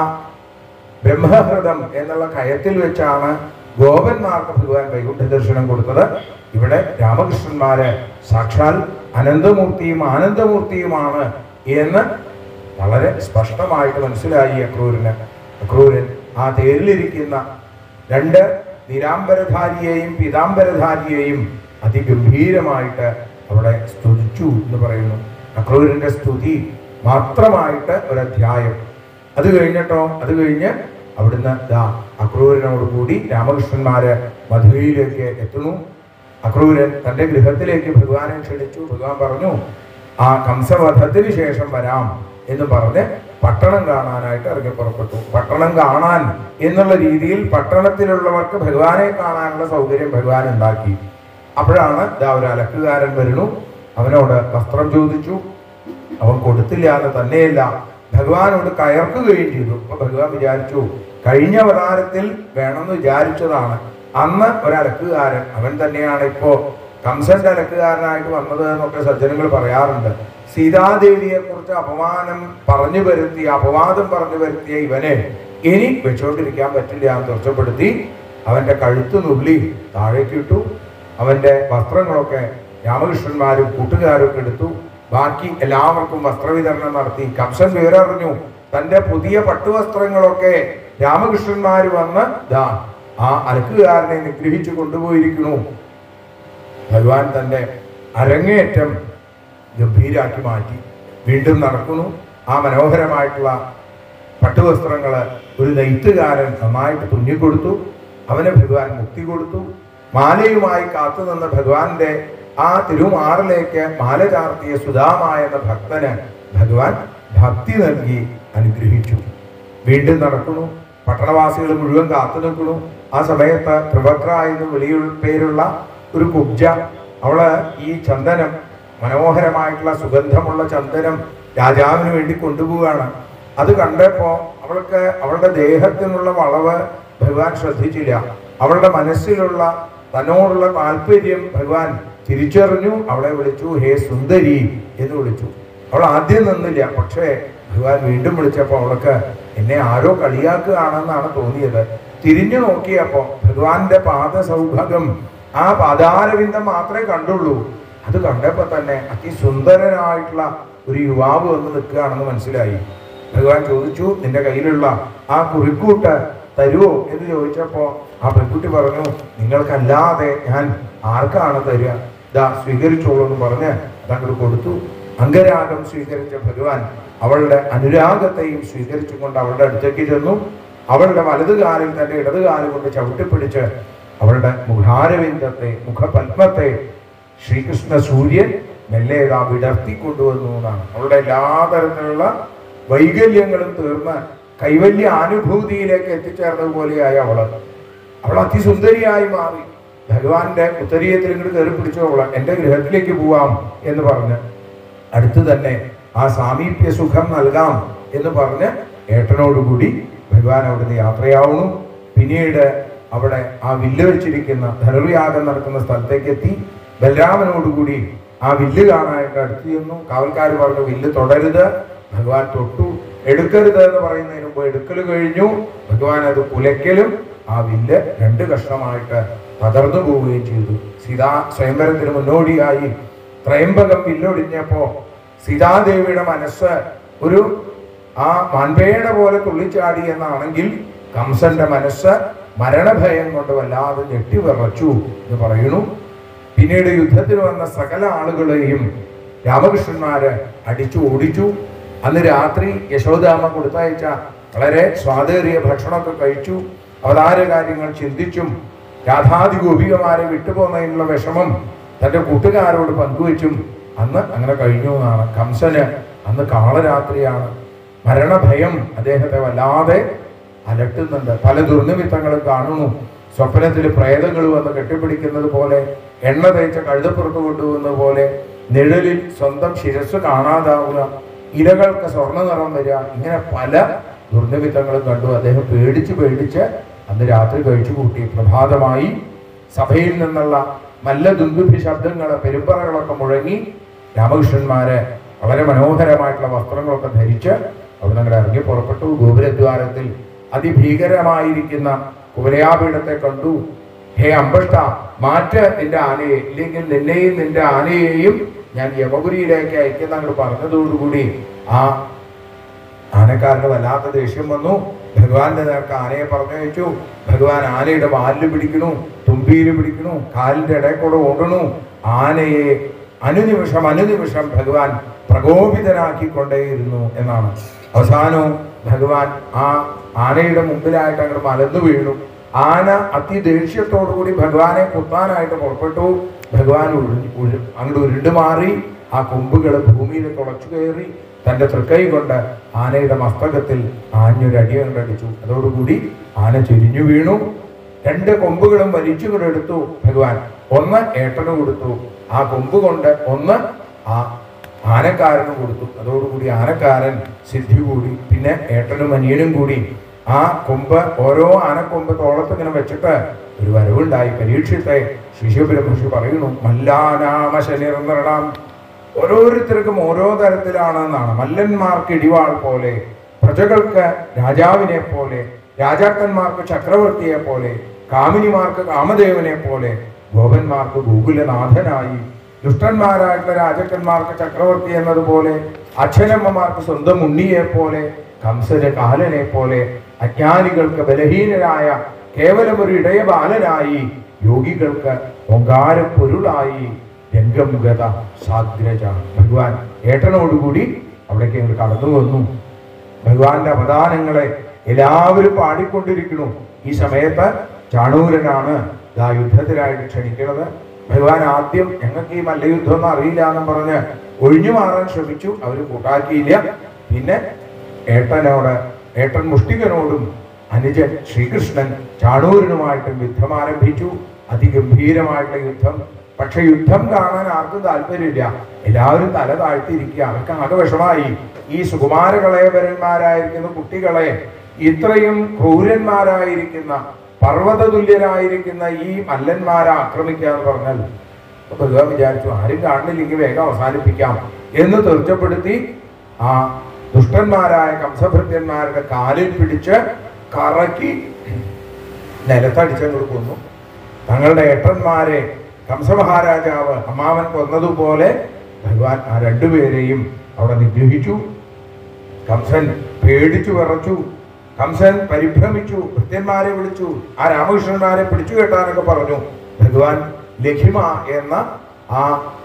ബ്രഹ്മഹൃതം എന്നുള്ള കയത്തിൽ വെച്ചാണ് ഗോപന്മാർക്ക് ഭഗവാൻ വൈകുണ്ഠ ദർശനം കൊടുത്തത് ഇവിടെ രാമകൃഷ്ണന്മാര് സാക്ഷാൽ അനന്തമൂർത്തിയും ആനന്ദമൂർത്തിയുമാണ് എന്ന് വളരെ സ്പഷ്ടമായിട്ട് മനസ്സിലായി അക്രൂരിന് അക്രൂരൻ ആ തേരിലിരിക്കുന്ന രണ്ട് നിരാംബരധാരിയെയും പീതാംബരധാരിയെയും അതിഗംഭീരമായിട്ട് അവിടെ സ്തുതിച്ചു എന്ന് പറയുന്നു അക്രൂരിന്റെ സ്തുതി മാത്രമായിട്ട് ഒരധ്യായം അത് കഴിഞ്ഞിട്ടോ അത് കഴിഞ്ഞ് അവിടുന്ന് ദാ അക്രൂരനോട് കൂടി രാമകൃഷ്ണന്മാര് മധുരയിലേക്ക് എത്തുന്നു അക്രൂരൻ തന്റെ ഗൃഹത്തിലേക്ക് ഭഗവാനെ ക്ഷണിച്ചു ഭഗവാൻ പറഞ്ഞു ആ കംസവധത്തിന് ശേഷം വരാം എന്ന് പറഞ്ഞ് പട്ടണം കാണാനായിട്ട് ഇറങ്ങി പുറപ്പെട്ടു പട്ടണം കാണാൻ എന്നുള്ള രീതിയിൽ പട്ടണത്തിലുള്ളവർക്ക് ഭഗവാനെ കാണാനുള്ള സൗകര്യം ഭഗവാൻ ഉണ്ടാക്കി അപ്പോഴാണ് ദാ ഒരു അലക്കുകാരൻ വരുന്നു അവനോട് വസ്ത്രം ചോദിച്ചു അവൻ കൊടുത്തില്ല എന്ന് തന്നെയല്ല ഭഗവാനോട് കയർക്കുകയും ചെയ്തു അപ്പൊ ഭഗവാൻ വിചാരിച്ചു കഴിഞ്ഞ അവതാരത്തിൽ വേണമെന്ന് വിചാരിച്ചതാണ് അന്ന് ഒരലക്കുകാരൻ അവൻ തന്നെയാണ് ഇപ്പോ കംസന്റെ അലക്കുകാരനായിട്ട് വന്നത് എന്നൊക്കെ സജ്ജനങ്ങൾ പറയാറുണ്ട് സീതാദേവിയെ കുറിച്ച് അപമാനം പറഞ്ഞു വരുത്തിയ അപവാദം പറഞ്ഞു വരുത്തിയ ഇവനെ ഇനി വെച്ചുകൊണ്ടിരിക്കാൻ പറ്റില്ല എന്ന് തീർച്ചപ്പെടുത്തി അവന്റെ കഴുത്ത് നുള്ളി താഴേക്കിട്ടു അവന്റെ വസ്ത്രങ്ങളൊക്കെ രാമകൃഷ്ണന്മാരും കൂട്ടുകാരും ഒക്കെ എടുത്തു ബാക്കി എല്ലാവർക്കും വസ്ത്രവിതരണം നടത്തി കംസൻ വേററിഞ്ഞു തന്റെ പുതിയ പട്ടുവസ്ത്രങ്ങളൊക്കെ രാമകൃഷ്ണന്മാർ വന്ന് ദാ ആ അലക്കുകാരനെ നിഗ്രഹിച്ചു കൊണ്ടുപോയിരിക്കുന്നു ഭഗവാൻ തന്റെ അരങ്ങേറ്റം ഗംഭീരാക്കി മാറ്റി വീണ്ടും നടക്കുന്നു ആ മനോഹരമായിട്ടുള്ള പട്ടുവസ്ത്രങ്ങള് ഒരു നെയ്ത്തുകാരൻ നന്നായിട്ട് തുന്നിക്കൊടുത്തു അവന് ഭഗവാൻ മുക്തി കൊടുത്തു മാലയുമായി കാത്തുനിന്ന ഭഗവാന്റെ ആ തിരുമാറിലേക്ക് മാല ചാർത്തിയ സുധാമ എന്ന ഭക്തന് ഭഗവാൻ ഭക്തി നൽകി അനുഗ്രഹിച്ചു വീണ്ടും നടക്കുന്നു പട്ടണവാസികൾ മുഴുവൻ കാത്തു നിൽക്കുന്നു ആ സമയത്ത് ത്രിവക്ര എന്ന് വലിയ പേരുള്ള ഒരു കുബ്ജ അവള് ഈ ചന്ദനം മനോഹരമായിട്ടുള്ള സുഗന്ധമുള്ള ചന്ദനം രാജാവിന് വേണ്ടി കൊണ്ടുപോവുകയാണ് അത് കണ്ടപ്പോ അവൾക്ക് അവളുടെ ദേഹത്തിനുള്ള വളവ് ഭഗവാൻ ശ്രദ്ധിച്ചില്ല അവളുടെ മനസ്സിലുള്ള തന്നോടുള്ള താല്പര്യം ഭഗവാൻ തിരിച്ചറിഞ്ഞു അവളെ വിളിച്ചു ഹേ സുന്ദരി എന്ന് വിളിച്ചു അവൾ ആദ്യം നിന്നില്ല പക്ഷേ ഭഗവാൻ വീണ്ടും വിളിച്ചപ്പോൾ അവൾക്ക് എന്നെ ആരോ കളിയാക്കുകയാണെന്നാണ് തോന്നിയത് തിരിഞ്ഞു നോക്കിയപ്പോ ഭഗവാന്റെ പാദ സൗഭാഗ്യം ആ പാതാരവിന്ദം മാത്രമേ കണ്ടുള്ളൂ അത് കണ്ടപ്പോ തന്നെ അതിസുന്ദരനായിട്ടുള്ള ഒരു യുവാവ് വന്ന് നിൽക്കുകയാണെന്ന് മനസ്സിലായി ഭഗവാൻ ചോദിച്ചു നിന്റെ കയ്യിലുള്ള ആ കുറിക്കൂട്ട് തരുമോ എന്ന് ചോദിച്ചപ്പോ ആ പെൺകുട്ടി പറഞ്ഞു നിങ്ങൾക്കല്ലാതെ ഞാൻ ആർക്കാണ് തരിക ദാ സ്വീകരിച്ചോളൂ എന്ന് പറഞ്ഞ് അതങ്ങോട്ട് കൊടുത്തു അംഗരാഗം സ്വീകരിച്ച ഭഗവാൻ അവളുടെ അനുരാഗത്തെയും സ്വീകരിച്ചുകൊണ്ട് അവളുടെ അടുത്തേക്ക് ചെന്നു അവളുടെ വലതുകാലിൽ തന്റെ ഇടതുകാലം കൊണ്ട് ചവിട്ടിപ്പിടിച്ച് അവളുടെ മുഖാരവിന്ദത്തെ മുഖപത്മത്തെ ശ്രീകൃഷ്ണ സൂര്യൻ മെല്ലെ ആ വിടർത്തി കൊണ്ടുവന്നു എന്നാണ് അവളുടെ എല്ലാ തരത്തിലുള്ള വൈകല്യങ്ങളും തീർന്ന് കൈവല്യ അനുഭൂതിയിലേക്ക് എത്തിച്ചേർന്നത് പോലെയായി അവള് അവൾ അതിസുന്ദരിയായി മാറി ഭഗവാന്റെ ഉത്തരീയത്തിൽ ഇങ്ങോട്ട് കയറി പിടിച്ചു അവള് എന്റെ ഗൃഹത്തിലേക്ക് പോവാം എന്ന് പറഞ്ഞ് അടുത്ത് തന്നെ ആ സാമീപ്യ സുഖം നൽകാം എന്ന് പറഞ്ഞ് ഏട്ടനോടുകൂടി ഭഗവാൻ അവിടുന്ന് യാത്രയാവുന്നു പിന്നീട് അവിടെ ആ വില്ല് വെച്ചിരിക്കുന്ന ധനുർയാഗം നടക്കുന്ന സ്ഥലത്തേക്ക് എത്തി ബലരാമനോടുകൂടി ആ വില്ല് കാണാനായിട്ട് അടുത്ത് ചെന്നു കാവൽക്കാർ പറഞ്ഞു വില്ല് തുടരുത് ഭഗവാൻ തൊട്ടു എടുക്കരുത് എന്ന് പറയുന്നതിന് മുമ്പ് എടുക്കൽ കഴിഞ്ഞു ഭഗവാൻ അത് കുലയ്ക്കലും ആ വില്ല് രണ്ട് കഷ്ണമായിട്ട് പതർന്നു പോവുകയും ചെയ്തു സീതാ സ്വയംവരത്തിന് മുന്നോടിയായി ത്രയംബകം വില്ലൊടിഞ്ഞപ്പോ സീതാദേവിയുടെ മനസ്സ് ഒരു ആ മാൻപേട പോലെ തുള്ളിച്ചാടി എന്നാണെങ്കിൽ കംസന്റെ മനസ്സ് മരണഭയം കൊണ്ട് വല്ലാതെ ഞെട്ടിവിറച്ചു എന്ന് പറയുന്നു പിന്നീട് യുദ്ധത്തിന് വന്ന സകല ആളുകളെയും രാമകൃഷ്ണന്മാര് അടിച്ചു ഓടിച്ചു അന്ന് രാത്രി യശോദാമ കൊടുത്തയച്ച വളരെ സ്വാദേറിയ ഭക്ഷണമൊക്കെ കഴിച്ചു അവതാര കാര്യങ്ങൾ ചിന്തിച്ചും രാധാതി ഗോപികമാരെ വിട്ടുപോകുന്നതിനുള്ള വിഷമം തന്റെ കൂട്ടുകാരോട് പങ്കുവെച്ചും അന്ന് അങ്ങനെ കഴിഞ്ഞു എന്നാണ് കംസന് അന്ന് കാളരാത്രിയാണ് മരണഭയം അദ്ദേഹത്തെ വല്ലാതെ അലട്ടുന്നുണ്ട് പല ദുർനിമിത്തങ്ങളും കാണുന്നു സ്വപ്നത്തിൽ പ്രേതങ്ങൾ വന്ന് കെട്ടിപ്പിടിക്കുന്നത് പോലെ എണ്ണ തേച്ച കഴുതപ്പുറത്ത് കൊണ്ടുപോകുന്നത് പോലെ നിഴലിൽ സ്വന്തം ശിരസ് കാണാതാവുക ഇലകൾക്ക് സ്വർണ്ണ നിറം വരിക ഇങ്ങനെ പല ദുർനിമിത്തങ്ങളും കണ്ടു അദ്ദേഹം പേടിച്ച് പേടിച്ച് അന്ന് രാത്രി കഴിച്ചു കൂട്ടി പ്രഭാതമായി സഭയിൽ നിന്നുള്ള നല്ല ദുന്ദുഭി ശബ്ദങ്ങൾ പെരുമ്പറകളൊക്കെ മുഴങ്ങി രാമകൃഷ്ണന്മാര് വളരെ മനോഹരമായിട്ടുള്ള വസ്ത്രങ്ങളൊക്കെ ധരിച്ച് അവിടെ നിന്ന് ഇറങ്ങി പുറപ്പെട്ടു ഗോപുരദ്വാരത്തിൽ അതിഭീകരമായിരിക്കുന്ന കുവലയാപീഠത്തെ കണ്ടു ഹേ അമ്പഷ്ട മാറ്റ് നിന്റെ ആനയെ ഇല്ലെങ്കിൽ നിന്നെയും നിന്റെ ആനയെയും ഞാൻ യമപുരിയിലേക്ക് അയക്കുന്ന അങ്ങോട്ട് പറഞ്ഞതോടുകൂടി ആ ആനക്കാരന് വല്ലാത്ത ദേഷ്യം വന്നു ഭഗവാന്റെ നേർക്ക് ആനയെ പറഞ്ഞയച്ചു ഭഗവാൻ ആനയുടെ വാലിൽ പിടിക്കണു തുമ്പിയിൽ പിടിക്കണു കാലിന്റെ ഇടയിൽ കൂടെ ഓടണു ആനയെ അനുനിമിഷം അനുനിമിഷം ഭഗവാൻ പ്രകോപിതനാക്കിക്കൊണ്ടേയിരുന്നു എന്നാണ് അവസാനവും ഭഗവാൻ ആ ആനയുടെ മുമ്പിലായിട്ട് അങ്ങോട്ട് മലന്നു വീണു ആന അതിദേഷ്യത്തോടുകൂടി ഭഗവാനെ കുത്താനായിട്ട് പുറപ്പെട്ടു ഭഗവാൻ ഉരു- ഉരു- അങ്ങോട്ട് ഉരുണ്ടുമാറി ആ കൊമ്പുകൾ ഭൂമിയിൽ തുളച്ചു കയറി തന്റെ തൃക്കൈ കൊണ്ട് ആനയുടെ മസ്തകത്തിൽ ആഞ്ഞൊരടി കണ്ടടിച്ചു അതോടുകൂടി ആന ചെരിഞ്ഞു വീണു രണ്ട് കൊമ്പുകളും വലിച്ചു എടുത്തു ഭഗവാൻ ഒന്ന് ഏട്ടന് കൊടുത്തു ആ കൊമ്പ് കൊണ്ട് ഒന്ന് ആ ആനക്കാരന് കൊടുത്തു അതോടുകൂടി ആനക്കാരൻ സിദ്ധി കൂടി പിന്നെ ഏട്ടനും അനിയനും കൂടി ആ കൊമ്പ് ഓരോ ആനക്കൊമ്പ് തോളത്ത് ഇങ്ങനെ വെച്ചിട്ട് ഒരു വരവുണ്ടായി പരീക്ഷത്തെ ശിശുബ്രഹ്മഷി പറയുന്നു മല്ലാനാമശനിർന്നണം ഓരോരുത്തർക്കും ഓരോ തരത്തിലാണെന്നാണ് മല്ലന്മാർക്ക് ഇടിവാൾ പോലെ പ്രജകൾക്ക് രാജാവിനെ പോലെ രാജാക്കന്മാർക്ക് ചക്രവർത്തിയെ പോലെ കാമിനിമാർക്ക് കാമദേവനെ പോലെ ഗോപന്മാർക്ക് ഗോകുലനാഥനായി ദുഷ്ടന്മാരായിട്ടുള്ള രാജാക്കന്മാർക്ക് ചക്രവർത്തി എന്നതുപോലെ അച്ഛനമ്മമാർക്ക് സ്വന്തം ഉണ്ണിയെ പോലെ കംസന് കാലനെ പോലെ അജ്ഞാനികൾക്ക് ബലഹീനരായ കേവലം ഒരു ഇടയ ബാലനായി യോഗികൾക്ക് ഓങ്കാര പൊരുളായി രംഗം ഗത സാഗ്രജ ഭഗവാൻ ഏട്ടനോടുകൂടി അവിടേക്ക് ഞങ്ങൾ കടന്നു വന്നു ഭഗവാന്റെ അവദാനങ്ങളെ എല്ലാവരും പാടിക്കൊണ്ടിരിക്കുന്നു ഈ സമയത്ത് ചാണൂരനാണ് ആ യുദ്ധത്തിനായിട്ട് ക്ഷണിക്കുന്നത് ഭഗവാൻ ആദ്യം ഞങ്ങൾക്ക് ഈ മല്ലയുദ്ധം ഒന്നും അറിയില്ല എന്നും പറഞ്ഞ് ഒഴിഞ്ഞു മാറാൻ ശ്രമിച്ചു അവർ കൂട്ടാക്കിയില്ല പിന്നെ ഏട്ടനോട് ഏട്ടൻ മുഷ്ടികനോടും അനുജൻ ശ്രീകൃഷ്ണൻ ചാണൂരനുമായിട്ടും യുദ്ധം ആരംഭിച്ചു അതിഗംഭീരമായിട്ടുള്ള യുദ്ധം പക്ഷെ യുദ്ധം കാണാൻ ആർക്കും താല്പര്യമില്ല എല്ലാവരും തല താഴ്ത്തിയിരിക്കുക അവർക്ക് ആകെ വിഷമായി ഈ സുകുമാരകളയവരന്മാരായിരിക്കുന്ന കുട്ടികളെ ഇത്രയും ക്രൂരന്മാരായിരിക്കുന്ന പർവ്വത തുല്യരായിരിക്കുന്ന ഈ മല്ലന്മാരെ ആക്രമിക്കുക എന്ന് പറഞ്ഞാൽ അപ്പൊ ഭഗവാൻ വിചാരിച്ചു ആരും കാണുന്നില്ലെങ്കിൽ വേഗം അവസാനിപ്പിക്കാം എന്ന് തീർച്ചപ്പെടുത്തി ആ ദുഷ്ടന്മാരായ കംസഭൃത്യന്മാരുടെ കാലിൽ പിടിച്ച് കറക്കി നിലത്തടിച്ചങ്ങോട്ട് കൊന്നു തങ്ങളുടെ ഏട്ടന്മാരെ കംസമഹാരാജാവ് അമ്മാവൻ കൊന്നതുപോലെ ഭഗവാൻ ആ രണ്ടുപേരെയും അവിടെ നിഗ്രഹിച്ചു കംസൻ പേടിച്ചു വിറച്ചു കംസൻ പരിഭ്രമിച്ചു ഭൃത്യന്മാരെ വിളിച്ചു ആ രാമകൃഷ്ണന്മാരെ പിടിച്ചു കെട്ടാനൊക്കെ പറഞ്ഞു ഭഗവാൻ ലഖിമ എന്ന ആ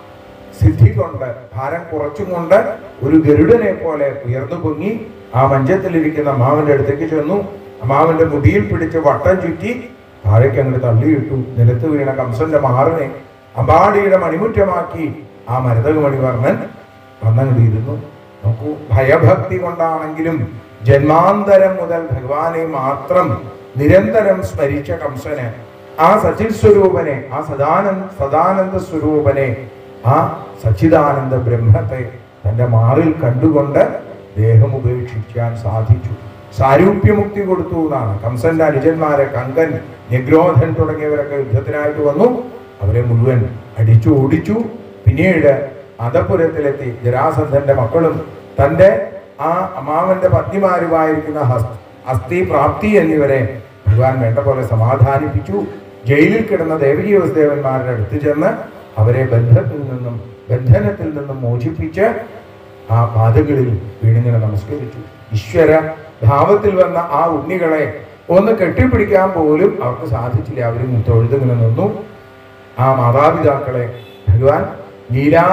സിദ്ധി കൊണ്ട് ഭാരം കുറച്ചും കൊണ്ട് ഒരു ഗരുഡനെ പോലെ ഉയർന്നു പൊങ്ങി ആ മഞ്ചത്തിലിരിക്കുന്ന അമ്മാവന്റെ അടുത്തേക്ക് ചെന്നു അമ്മാവന്റെ മുടിയിൽ പിടിച്ച് വട്ടം ചുറ്റി താഴേക്ക് അങ്ങോട്ട് തള്ളിയിട്ടു നിലത്ത് വീണ കംസന്റെ മാറിനെ അമ്പാടിയുടെ മണിമുറ്റമാക്കി ആ മരതകമണിവർണ്ണൻ വന്നങ്ങോട്ട് ഇരുന്നു നോക്കൂ ഭയഭക്തി കൊണ്ടാണെങ്കിലും ജന്മാന്തരം മുതൽ ഭഗവാനെ മാത്രം നിരന്തരം സ്മരിച്ച കംസന് ആ സച്ചിത് സ്വരൂപനെ ആ സദാനന്ദ സദാനന്ദ സ്വരൂപനെ ആ സച്ചിദാനന്ദ ബ്രഹ്മത്തെ തന്റെ മാറിൽ കണ്ടുകൊണ്ട് ദേഹം ഉപേക്ഷിക്കാൻ സാധിച്ചു സാരൂപ്യമുക്തി കൊടുത്തു എന്നാണ് കംസന്റെ അനുജന്മാരെ കങ്കൻ നിഗ്രോധൻ തുടങ്ങിയവരൊക്കെ യുദ്ധത്തിനായിട്ട് വന്നു അവരെ മുഴുവൻ അടിച്ചു ഓടിച്ചു പിന്നീട് അധപുരത്തിലെത്തി ജരാസന്ധന്റെ മക്കളും തന്റെ ആ അമ്മാവന്റെ പത്നിമാരുമായിരിക്കുന്ന ഹസ് അസ്ഥി പ്രാപ്തി എന്നിവരെ ഭഗവാൻ വേണ്ട പോലെ സമാധാനിപ്പിച്ചു ജയിലിൽ കിടന്ന ദേവകി വസുദേവന്മാരുടെ അടുത്ത് ചെന്ന് അവരെ ബന്ധത്തിൽ നിന്നും ബന്ധനത്തിൽ നിന്നും മോചിപ്പിച്ച് ആ പാദങ്ങളിൽ വീണിങ്ങനെ നമസ്കരിച്ചു ഈശ്വര ഭാവത്തിൽ വന്ന ആ ഉണ്ണികളെ ഒന്ന് കെട്ടിപ്പിടിക്കാൻ പോലും അവർക്ക് സാധിച്ചില്ല അവരും തൊഴുതിങ്ങനെ നിന്നു ആ മാതാപിതാക്കളെ ഭഗവാൻ ലീലാ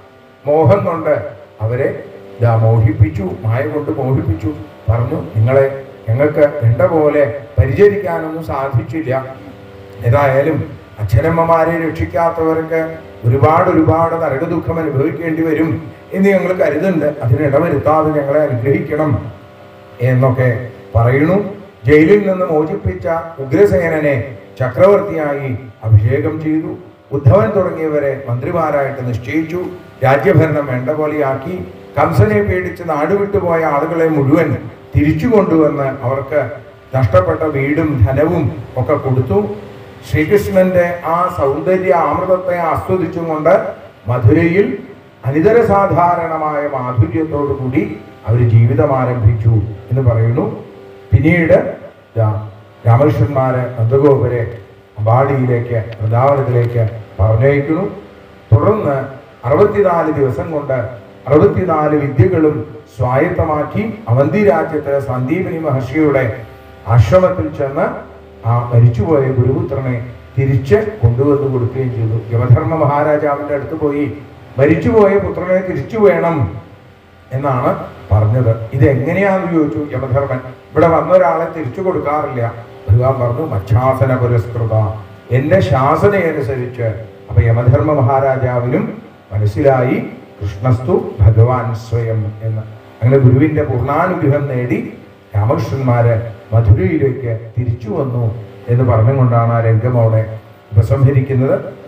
മോഹം കൊണ്ട് അവരെ ഇതാ മോഹിപ്പിച്ചു മായ കൊണ്ട് മോഹിപ്പിച്ചു പറഞ്ഞു നിങ്ങളെ ഞങ്ങൾക്ക് വേണ്ട പോലെ പരിചരിക്കാനൊന്നും സാധിച്ചില്ല ഏതായാലും അച്ഛനമ്മമാരെ രക്ഷിക്കാത്തവർക്ക് ഒരുപാട് ഒരുപാട് നരകദുഃഖം അനുഭവിക്കേണ്ടി വരും എന്ന് ഞങ്ങൾ കരുതുന്നുണ്ട് അതിനിടവരുത്താതെ ഞങ്ങളെ അനുഗ്രഹിക്കണം എന്നൊക്കെ പറയുന്നു ജയിലിൽ നിന്ന് മോചിപ്പിച്ച ഉഗ്രസേനനെ ചക്രവർത്തിയായി അഭിഷേകം ചെയ്തു ഉദ്ധവൻ തുടങ്ങിയവരെ മന്ത്രിമാരായിട്ട് നിശ്ചയിച്ചു രാജ്യഭരണം വേണ്ട പോലെയാക്കി കംസനെ പേടിച്ച് നാടുവിട്ടുപോയ ആളുകളെ മുഴുവൻ തിരിച്ചു കൊണ്ടുവന്ന് അവർക്ക് നഷ്ടപ്പെട്ട വീടും ധനവും ഒക്കെ കൊടുത്തു ശ്രീകൃഷ്ണന്റെ ആ സൗന്ദര്യ അമൃതത്തെ ആസ്വദിച്ചും കൊണ്ട് മധുരയിൽ അനിതര സാധാരണമായ മാധുര്യത്തോടു കൂടി അവർ ജീവിതം ആരംഭിച്ചു എന്ന് പറയുന്നു പിന്നീട് രാ- രാമകൃഷ്ണന്മാരെ നന്ദഗോപരെ അമ്പാടിയിലേക്ക് വൃന്ദാവനത്തിലേക്ക് പറഞ്ഞയക്കുന്നു തുടർന്ന് അറുപത്തിനാല് ദിവസം കൊണ്ട് അറുപത്തിനാല് വിദ്യകളും സ്വായത്തമാക്കി അവന്തി രാജ്യത്ത് സന്ദീപിനി മഹർഷിയുടെ ആശ്രമത്തിൽ ചെന്ന് ആ മരിച്ചുപോയ ഗുരുപുത്രനെ തിരിച്ച് കൊണ്ടുവന്ന് കൊടുക്കുകയും ചെയ്തു യമധർമ്മ മഹാരാജാവിന്റെ അടുത്ത് പോയി മരിച്ചുപോയ പുത്രനെ തിരിച്ചു വേണം എന്നാണ് പറഞ്ഞത് ഇത് എങ്ങനെയാന്ന് ചോദിച്ചു യമധർമ്മൻ ഇവിടെ വന്ന ഒരാളെ തിരിച്ചു കൊടുക്കാറില്ല ഭഗവാൻ പറഞ്ഞു മച്ഛാസന പുരസ്കൃത എന്റെ ശാസനയനുസരിച്ച് അപ്പൊ യമധർമ്മ മഹാരാജാവിനും മനസ്സിലായി കൃഷ്ണസ്തു ഭഗവാൻ സ്വയം എന്ന് അങ്ങനെ ഗുരുവിന്റെ പൂർണ്ണാനുഗ്രഹം നേടി രാമകൃഷ്ണന്മാര് മധുരയിലേക്ക് തിരിച്ചു വന്നു എന്ന് പറഞ്ഞുകൊണ്ടാണ് ആ രംഗം അവിടെ ഉപസംഹരിക്കുന്നത്